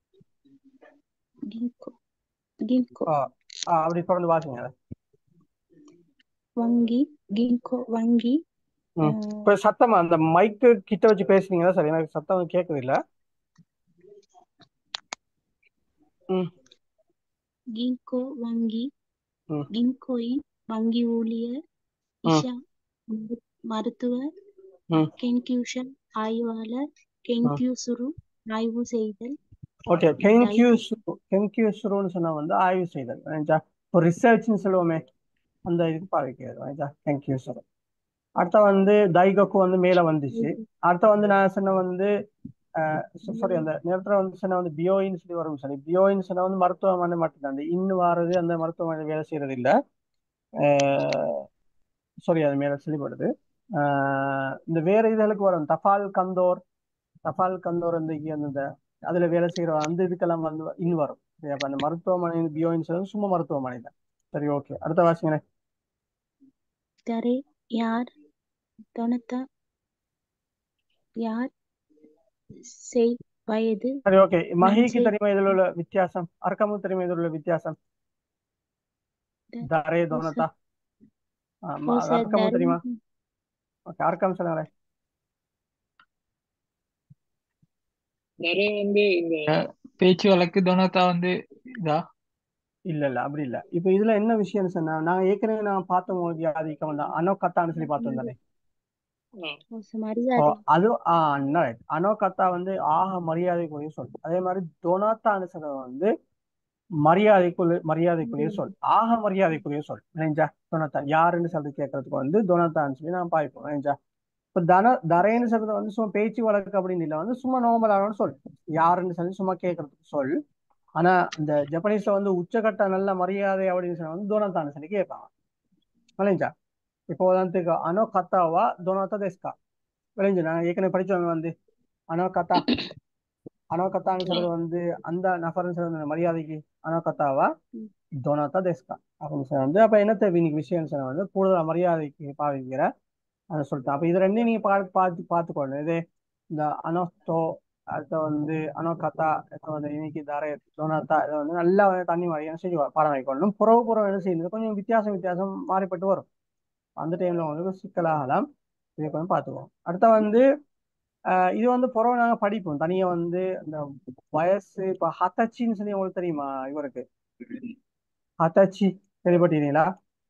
கிங்கோ கிங்கோ ஆ ஆ, அப்படி தொடர்ந்து வாசிங்க அதை. வங்கி கிங்கோ வங்கி ம் அஹ், இப்போ சத்தமா அந்த மைக்கு கிட்ட வச்சு பேசுனீங்களா சரி எனக்கு சத்தம் கேட்குது இல்ல ம் கிங்கோ வங்கி ம் கிங்கோயின் வங்கி ஊழியர் ம் இஷா மரு- மருத்துவர் ம் கென்கியூஷன் ஆய்வாளர் ம் கென்கியூசுரு ஆய்வு செய்தல் ஓகே தை கென்கியூஸ் கென்கியூஸ்ருன்னு சொன்னா வந்து ஆய்வு செய்தல் வேணா இப்போ ரிசர்ச்னு சொல்லுவோமே அந்த இதுக்கு பாவிக்கிறது வேணா கென்கியூஸ்ரு அடுத்த வந்து தைகக்கு வந்து மேல வந்துச்சு அடுத்த வந்து நான் சொன்ன வந்து சாரி அந்த நேரத்துல வந்து சொன்ன வந்து பியோயின் சொல்லி வரும் சரி பியோயின் சொன்னா வந்து மருத்துவமனை மட்டும்தான் அந்த இன்னு வாரது அந்த மருத்துவமனை வேலை செய்யறது இல்ல சாரி அது மேல சொல்லிப்படுது ஆஹ் இந்த வேற இதுகளுக்கு வரும் தபால் கந்தோர் தபால் கந்தோர் அந்த இங்க அந்த அதுல வேலை செய்யற அந்த இதுக்கெல்லாம் வந்து இன் வரும் சரி, அப்ப அந்த மருத்துவமனை பியோயின் சொல்றது சும்மா மருத்துவமனை தான் சரி ஓகே அடுத்த வாசிங்களே தரே யார் தொணத்தா யார் செய் வயது சரி ஓகே மஹிக்கு நன்செய் தெரியுமா இதுல உள்ள வித்தியாசம் அர்க்கமும் தெரியுமா இதுல உள்ள வித்தியாசம் தரே தோனத்தா ஆமா ஓ சார் அர்க்கமும் தரும் தெரியுமா ஓகே அர்க்கம் சொல்லுங்களேன் நிறைய வந்து இந்த பேச்சு வழக்கு தொனத்தா வந்து இதா இல்ல இல்ல அப்படி இல்ல இப்ப இதுல என்ன விஷயம்னு சொன்னா நான் ஏற்கனவே நான் பார்த்த மொழி ஆதிக்கம் தான் அனோகத்தான்னு சொல்லி பார்த்தோம் தானே ஆ, ஓ சார் ஓ மரியாதை அது ஆ ரைட் அனோகத்தா வந்து ஆக மரியாதைக்குரிய சொல் அதே மாதிரி டொனாத்தான்னு சொல்றது வந்து மரியாதைக்குரிய மரியாதைக்குரிய சொல் ஆக மரியாதைக்குரிய சொல் நினைஞ்சா டொனாத்தா யாருன்னு சொல்லி கேட்கறதுக்கு வந்து டொனாத்தான்னு சொல்லி நான் பாய்ப்போம் நினைஞ்சா இப்ப தன தரேன்னு சொல்றது வந்து சும்மா பேச்சு வழக்கு அப்படின்னு இல்லை வந்து சும்மா நார்மலான சொல் யாருன்னு சொல்லி சும்மா கேட்கறதுக்கு சொல் ஆனா இந்த ஜப்பனீஸ்ல வந்து உச்சகட்ட நல்ல மரியாதை அப்படின்னு சொன்னா வந்து டொனாத்தான்னு சொல்லி கேட்பாங்க விளைஞ்சா இப்போ உதாரணத்துக்கு அனோ கத்தாவா டொனாத்தா தேஸ்கா விளைஞ்சு நான் ஏற்கனவே படிச்சவங்க வந்து அனோ கத்தா அனோகத்தான்னு சொல்றது வந்து அந்த நபர்னு சொல்றது மரியாதைக்கு அனோகத்தாவா டொனாத்தா தெஸ்கா அப்படின்னு சொல்ல வந்து அப்ப என்னத்தை இன்னைக்கு விஷயம் சொல்ல வந்து கூடுதல் மரியாதைக்கு பாவிக்கிற அதை சொல்லிட்டு அப்ப இது ரெண்டையும் நீங்க பார்த்து பார்த்து பார்த்துக்கணும் இது இந்த அனோஸ்டோ அடுத்த வந்து அனோகத்தா அடுத்து வந்து இன்னைக்கு தரை டொனாத்தா இதை வந்து நல்லா வந்து தண்ணி மாதிரி என்ன செஞ்சு பாடம் வைக்கணும் புறவு புறம் என்ன செய்யுது கொஞ்சம் வித்தியாசம் வித்தியாசம் மாறிப்பட்டு வரும் அந்த டைம்ல உங்களுக்கு சிக்கலாகலாம் இதை கொஞ்சம் பார்த்துக்குவோம் அடுத்த வந்து ஆஹ் இது வந்து புறவு நாங்க படிப்போம் தனியா வந்து இந்த வயசு இப்ப ஹத்தச்சின்னு சொல்லி உங்களுக்கு தெரியுமா இவருக்கு ஹத்தச்சி கேள்விப்பட்டீங்களா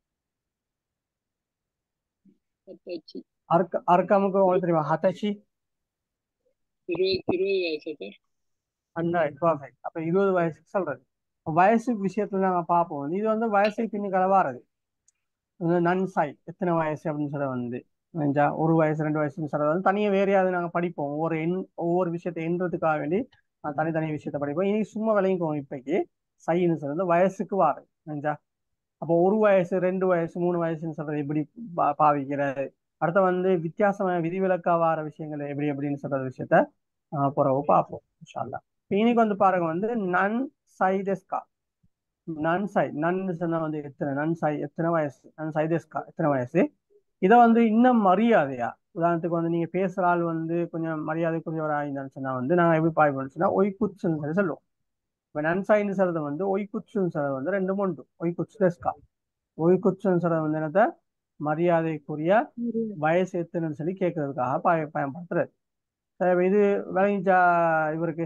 பத்தாச்சு அர்க்க அர்க்கமுக்கு உங்களுக்கு தெரியுமா ஹத்தச்சி இருபது இருபது வயசா சார் ஹண்ட்ரட் பர்ஃபெக்ட் அப்ப இருபது வயசுக்கு சொல்றது வயசு விஷயத்துல நாங்க பார்ப்போம் இது வந்து வயசுக்கு பின்னு கலவாறது நன்சாய் எத்தனை வயசு அப்படின்னு சொல்ல வந்து நினைஞ்சா ஒரு வயசு ரெண்டு வயசுன்னு சொல்றது வந்து தனியாக வேறையாவது நாங்க படிப்போம் ஒவ்வொரு எண் ஒவ்வொரு விஷயத்தை எண்றதுக்காக வேண்டி நான் தனித்தனி விஷயத்த படிப்போம் இனி சும்மா விளங்கிக்குவோம் இப்பைக்கு சைன்னு சொல்றது வயசுக்கு வாரு நினைஞ்சா அப்போ ஒரு வயசு ரெண்டு வயசு மூணு வயசுன்னு சொல்றது எப்படி பா- பாவிக்கிறது அடுத்த வந்து வித்தியாசமான விதிவிலக்கா வார விஷயங்கள் எப்படி எப்படின்னு சொல்ற விஷயத்த ஆஹ் பிறகு பார்ப்போம் இன்ஷால்லா இப்ப இன்னைக்கு வந்து பாருங்க வந்து நன் சைதெஸ்கா நன் சை நன் சொன்னா வந்து எத்தனை நன் சை எத்தனை வயசு நன் சைதெஸ்கா எத்தனை வயசு இதை வந்து இன்னும் மரியாதையா உதாரணத்துக்கு வந்து நீங்க பேசுற ஆள் வந்து கொஞ்சம் மரியாதைக்குரியவராக இருந்தான்னு சொன்னா வந்து நாங்க எப்படி பாய் பண்ணுச்சுன்னா ஒய்குச்சுன்னு சொல்லி சொல்லுவோம் இப்ப நன்சாயின்னு சொல்றது வந்து ஒய்குச்சுன்னு சொல்றது வந்து ரெண்டு மூன்று ஒய்குச்சு தெஸ்கா ஒய்குச்சுன்னு சொல்றது வந்து என்னத்த மரியாதைக்குரிய வயசு எத்தனைன்னு சொல்லி கேட்கறதுக்காக பய பயன்படுத்துறது சரி இப்ப இது விளங்கிச்சா இவருக்கு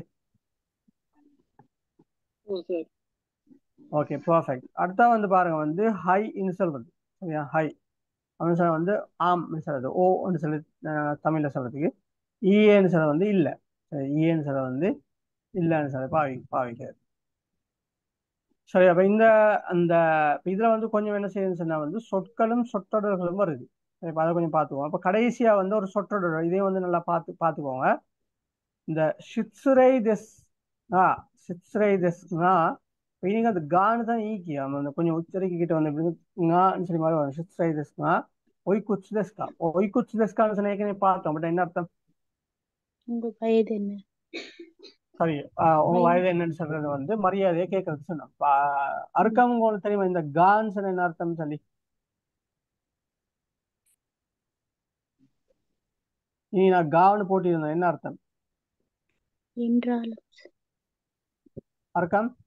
ஓ சார் ஓகே பர்ஃபெக்ட் அடுத்தா வந்து பாருங்க வந்து ஹை இன்னு சொல்றது சரியா ஹை அப்படின்னு சொல்ல வந்து ஆம் சொல்றது ஓ சொல்லி அஹ், தமிழ்ல சொல்றதுக்கு ஈஏன்னு சொல்றது வந்து இல்ல சரி ஈஏன்னு சொல்றது வந்து இல்லைன்னு சொல்ல பாவி பாவிக்கிறது சரி அப்ப இந்த அந்த இப்ப இதுல வந்து கொஞ்சம் என்ன செய்யுதுன்னு சொன்னா வந்து சொற்களும் சொற்றொடர்களும் வருது சரி, இப்ப அதை கொஞ்சம் பார்த்துக்குவோம் அப்ப கடைசியா வந்து ஒரு சொற்றொடர் இதையும் வந்து நல்லா பார்த்து பார்த்துக்கோங்க இந்த ஷிட்சுரை தெஸ் ஆ ஷிட்சுரை தெஸ்னா இப்போ நீங்க அந்த கான்னு தான் ஈக்கி நம்ம அந்த கொஞ்சம் உச்சரிக்கிட்ட வந்து எப்படி ங்கான்னு சொல்லி மாதிரி வரும் ஷிட்சுரை தெஸ்னா ஒய் குச்சு தெஸ்கா ஒய் குச்சு தெஸ்கான்னு சொன்ன ஏற்கனவே பார்த்தோம் பட் என்ன அர்த்தம் உங்க வயது என்ன சரி ஆஹ் உங்க வயது என்னன்னு சொல்றது வந்து மரியாதையை கேட்கறது சொன்னோம் அறுக்காம உங்களுக்கு தெரியுமா இந்த கான்னு சொன்ன என்ன அர்த்தம் சொல்லி இனி நான் கான்னு போட்டிருந்தேன் என்ன அர்த்தம் என்றாலும் அர்க்கம்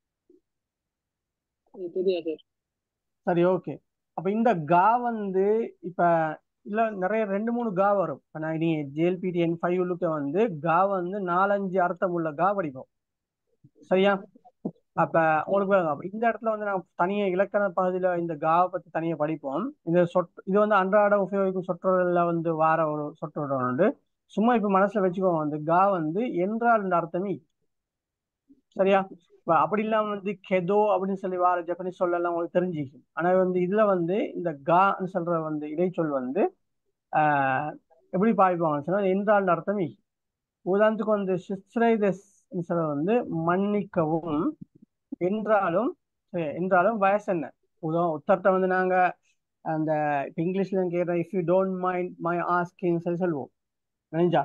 அது தெரியாது சார் சரி ஓகே அப்ப இந்த கா வந்து இப்ப இல்ல நிறைய ரெண்டு மூணு கா வரும் இப்ப நான் நீ ஜேஎல்பிடி என் ஃபைவ்லுக்கு வந்து கா வந்து நாலஞ்சு அர்த்தம் உள்ள கா படிப்போம் சரியா அப்ப உங்களுக்கு வேணும். அப்ப இந்த இடத்துல வந்து நான் தனியா இலக்கண பகுதியில இந்த காவை பத்தி தனியா படிப்போம் இந்த சொற் இது வந்து அன்றாட உபயோகிக்கும் சொற்றொடர்ல வந்து வார ஒரு சொற்றொடர் உண்டு சும்மா இப்ப மனசுல வச்சுக்கோங்க வந்து கா வந்து என்றால் என்ற அர்த்தமே சரியா இப்ப அப்படி இல்லாம வந்து கெதோ அப்படின்னு சொல்லி வார ஜப்பனீஸ் சொல்லலாம் உங்களுக்கு தெரிஞ்சுக்கும் ஆனா வந்து இதுல வந்து இந்த கான்னு சொல்ற வந்து இடைச்சொல் வந்து ஆஹ் எப்படி பாய்ப்பாங்கன்னு சொன்னா என்றால் அர்த்தம் இ. உதாரணத்துக்கு வந்து சிஸ்ரைதஸ் சொல்றது வந்து மன்னிக்கவும் என்றாலும் சரி, என்றாலும் வயசு என்ன உதா உத்தர்ட்ட வந்து நாங்க அந்த இப்ப இங்கிலீஷ்ல கேட்கிற if you don't mind my asking சொல்லி சொல்லுவோம் நினைஞ்சா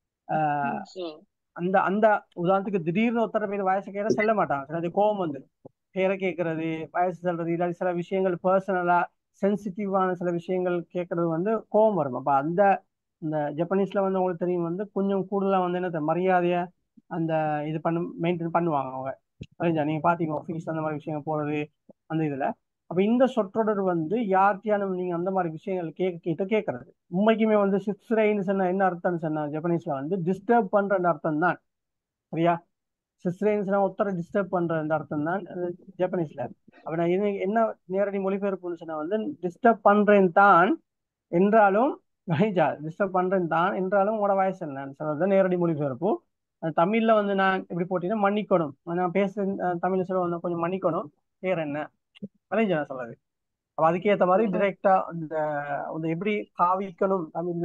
ஆஹ் அந்த அந்த உதாரணத்துக்கு திடீர்னு ஒருத்தர பேர் வயசு கேட்ட சொல்ல மாட்டாங்க சரி, அது கோபம் வந்து பேரை கேட்கறது வயசு சொல்றது இல்லாட்டி சில விஷயங்கள் பர்சனலா சென்சிட்டிவான சில விஷயங்கள் கேட்கறது வந்து கோபம் வரும் அப்ப அந்த இந்த ஜப்பனீஸ்ல வந்து உங்களுக்கு தெரியும் வந்து கொஞ்சம் கூடுதலா வந்து என்ன மரியாதைய அந்த இது பண்ண மெயின்டைன் பண்ணுவாங்க அவங்க புரியுதா நீங்க பாத்தீங்க ஆஃபீஸ் அந்த மாதிரி விஷயங்கள் போறது அந்த இதுல அப்ப இந்த சொற்றொடர் வந்து யார்கிட்டயானும் நீங்க அந்த மாதிரி விஷயங்கள் கேட்க கேட்ட கேட்கறது உண்மைக்குமே வந்து சிக்ஸ்ரைன்னு சொன்ன என்ன அர்த்தம்னு சொன்னா ஜப்பனீஸ்ல வந்து டிஸ்டர்ப் பண்ற அர்த்தம் தான் சரியா சிஸ்ரைன்னு சொன்னா ஒருத்தரை டிஸ்டர்ப் பண்ற அந்த அர்த்தம் தான் அது ஜப்பனீஸ்ல அப்ப நான் இது என்ன நேரடி மொழிபெயர்ப்புன்னு சொன்னா வந்து டிஸ்டர்ப் பண்றேன் தான் என்றாலும் டிஸ்டர்ப் பண்றேன் தான் என்றாலும் உங்களோட வயசு என்னன்னு சொல்றது நேரடி மொழிபெயர்ப்பு அது தமிழ்ல வந்து நான் எப்படி போட்டீங்கன்னா மன்னிக்கணும் நான் பேசுற அஹ், தமிழ்ல சொல்ல வந்து கொஞ்சம் மன்னிக்கணும் பேர் என்ன அதான் நான் சொல்றது அப்ப அதுக்கேத்த மாதிரி டிரெக்டா அந்த அந்த எப்படி காவிக்கணும் தமிழ்ல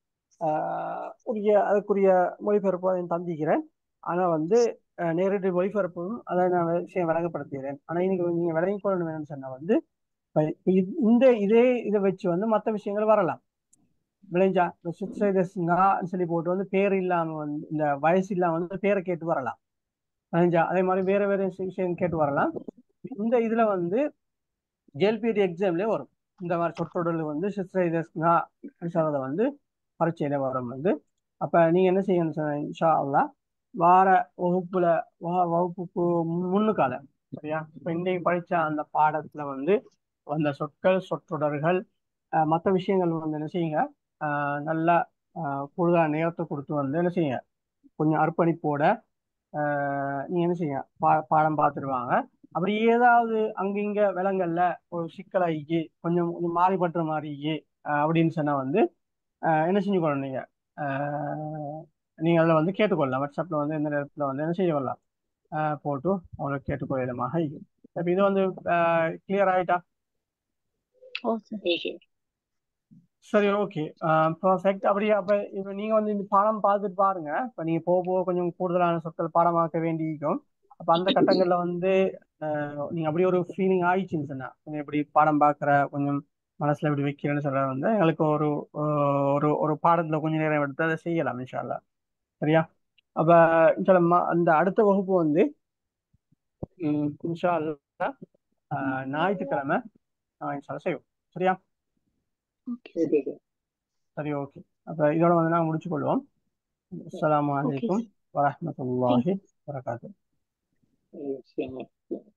ஆஹ் உரிய அதுக்குரிய மொழிபெயர்ப்பு அதை தந்திக்கிறேன் ஆனா வந்து அஹ், நேரடி மொழிபெயர்ப்பும் அதை நான் விஷயம் விளங்கப்படுத்துகிறேன் ஆனா இன்னைக்கு நீங்க விளங்கி கொள்ளணும் வேணும்னு சொன்னா வந்து இப்ப இது- இந்த இதே இதை வச்சு வந்து மற்ற விஷயங்கள் வரலாம் விளைஞ்சா இந்த சிக்ஸைதஸ்ங்கான்னு சொல்லி போட்டு வந்து பேர் இல்லாம வந்து இந்த வயசு இல்லாம வந்து பேரை கேட்டு வரலாம் விளைஞ்சா அதே மாதிரி வேற வேற விஷயம் கேட்டு வரலாம் இந்த இதுல வந்து ஜேஎல்பிடி எக்ஸாம்லயே வரும் இந்த மாதிரி சொற்றொடர்கள் வந்து சிக்ஸைதஸ்ங்கா சொல்றத வந்து பரீட்சையில வரும் வந்து அப்ப நீங்க என்ன செய்யணும் சொன்னா, இன்ஷா அல்லாஹ் வார வகுப்புல வ- வகுப்புக்கு முன்னுக்கால சரியா இப்ப இன்னைக்கு படிச்ச அந்த பாடத்துல வந்து வந்த சொற்கள் சொற்றொடர்கள் அஹ், மத்த விஷயங்கள் வந்து என்ன செய்யுங்க அஹ், நல்லா அஹ், கூடுதலான நேரத்தை கொடுத்து வந்து என்ன செய்யுங்க கொஞ்சம் அர்ப்பணிப்போட அஹ், நீங்க என்ன செய்யுங்க பா பாடம் பார்த்துருவாங்க அப்படி ஏதாவது அங்கிங்க விலங்கல்ல ஒரு சிக்கலாகி கொஞ்சம் கொஞ்சம் மாறிப்பட்ட மாதிரி அஹ், அப்படின்னு சொன்னா வந்து அஹ், என்ன செஞ்சுக்கணும் நீங்க அஹ், நீங்க அதில் வந்து கேட்டுக்கொள்ளலாம் வாட்ஸ்அப்ல வந்து எந்த நேரத்தில் வந்து என்ன செய்ய கொள்ளலாம் அஹ், போட்டு அவங்களை கேட்டுக்கொள்ளமாக இருக்கும் இப்போ இது வந்து கிளியர் ஆயிட்டா ஓ சார் Yes, sir. சரி ஓகே பர்ஃபெக்ட் அப்படியே அப்போ இப்போ நீங்கள் வந்து இந்த பாடம் பார்த்துட்டு பாருங்க இப்போ நீங்கள் போக போக கொஞ்சம் கூடுதலான சொற்கள் பாடமாக்க வேண்டியிருக்கும் அப்போ அந்த கட்டங்களில் வந்து நீங்கள் அப்படியே ஒரு ஃபீலிங் ஆயிடுச்சுன்னு சொன்னா கொஞ்சம் இப்படி பாடம் பார்க்குற கொஞ்சம் மனசில் இப்படி வைக்கிறேன்னு சொல்ற வந்து எங்களுக்கு ஒரு அஹ், ஒரு ஒரு பாடத்தில் கொஞ்சம் நேரம் எடுத்து அதை செய்யலாம் இன்ஷா அல்லாஹ் சரியா அப்போ இன்ஷா அந்த அடுத்த வகுப்பு வந்து ம், இன்ஷா அல்லாஹ் அஹ், ஞாயிற்றுக்கிழமை நான் இன்ஷா அல்லாஹ் செய்வோம் சரியா Okay, sir. சரி ஓகே அப்போ இதோட வந்து நாங்கள் முடிச்சு கொள்வோம் அஸ்ஸலாமு ஓகே அலைக்கும் சார் வரஹ்மத்துல்லாஹி வரகாத்து Assalamu alaikum.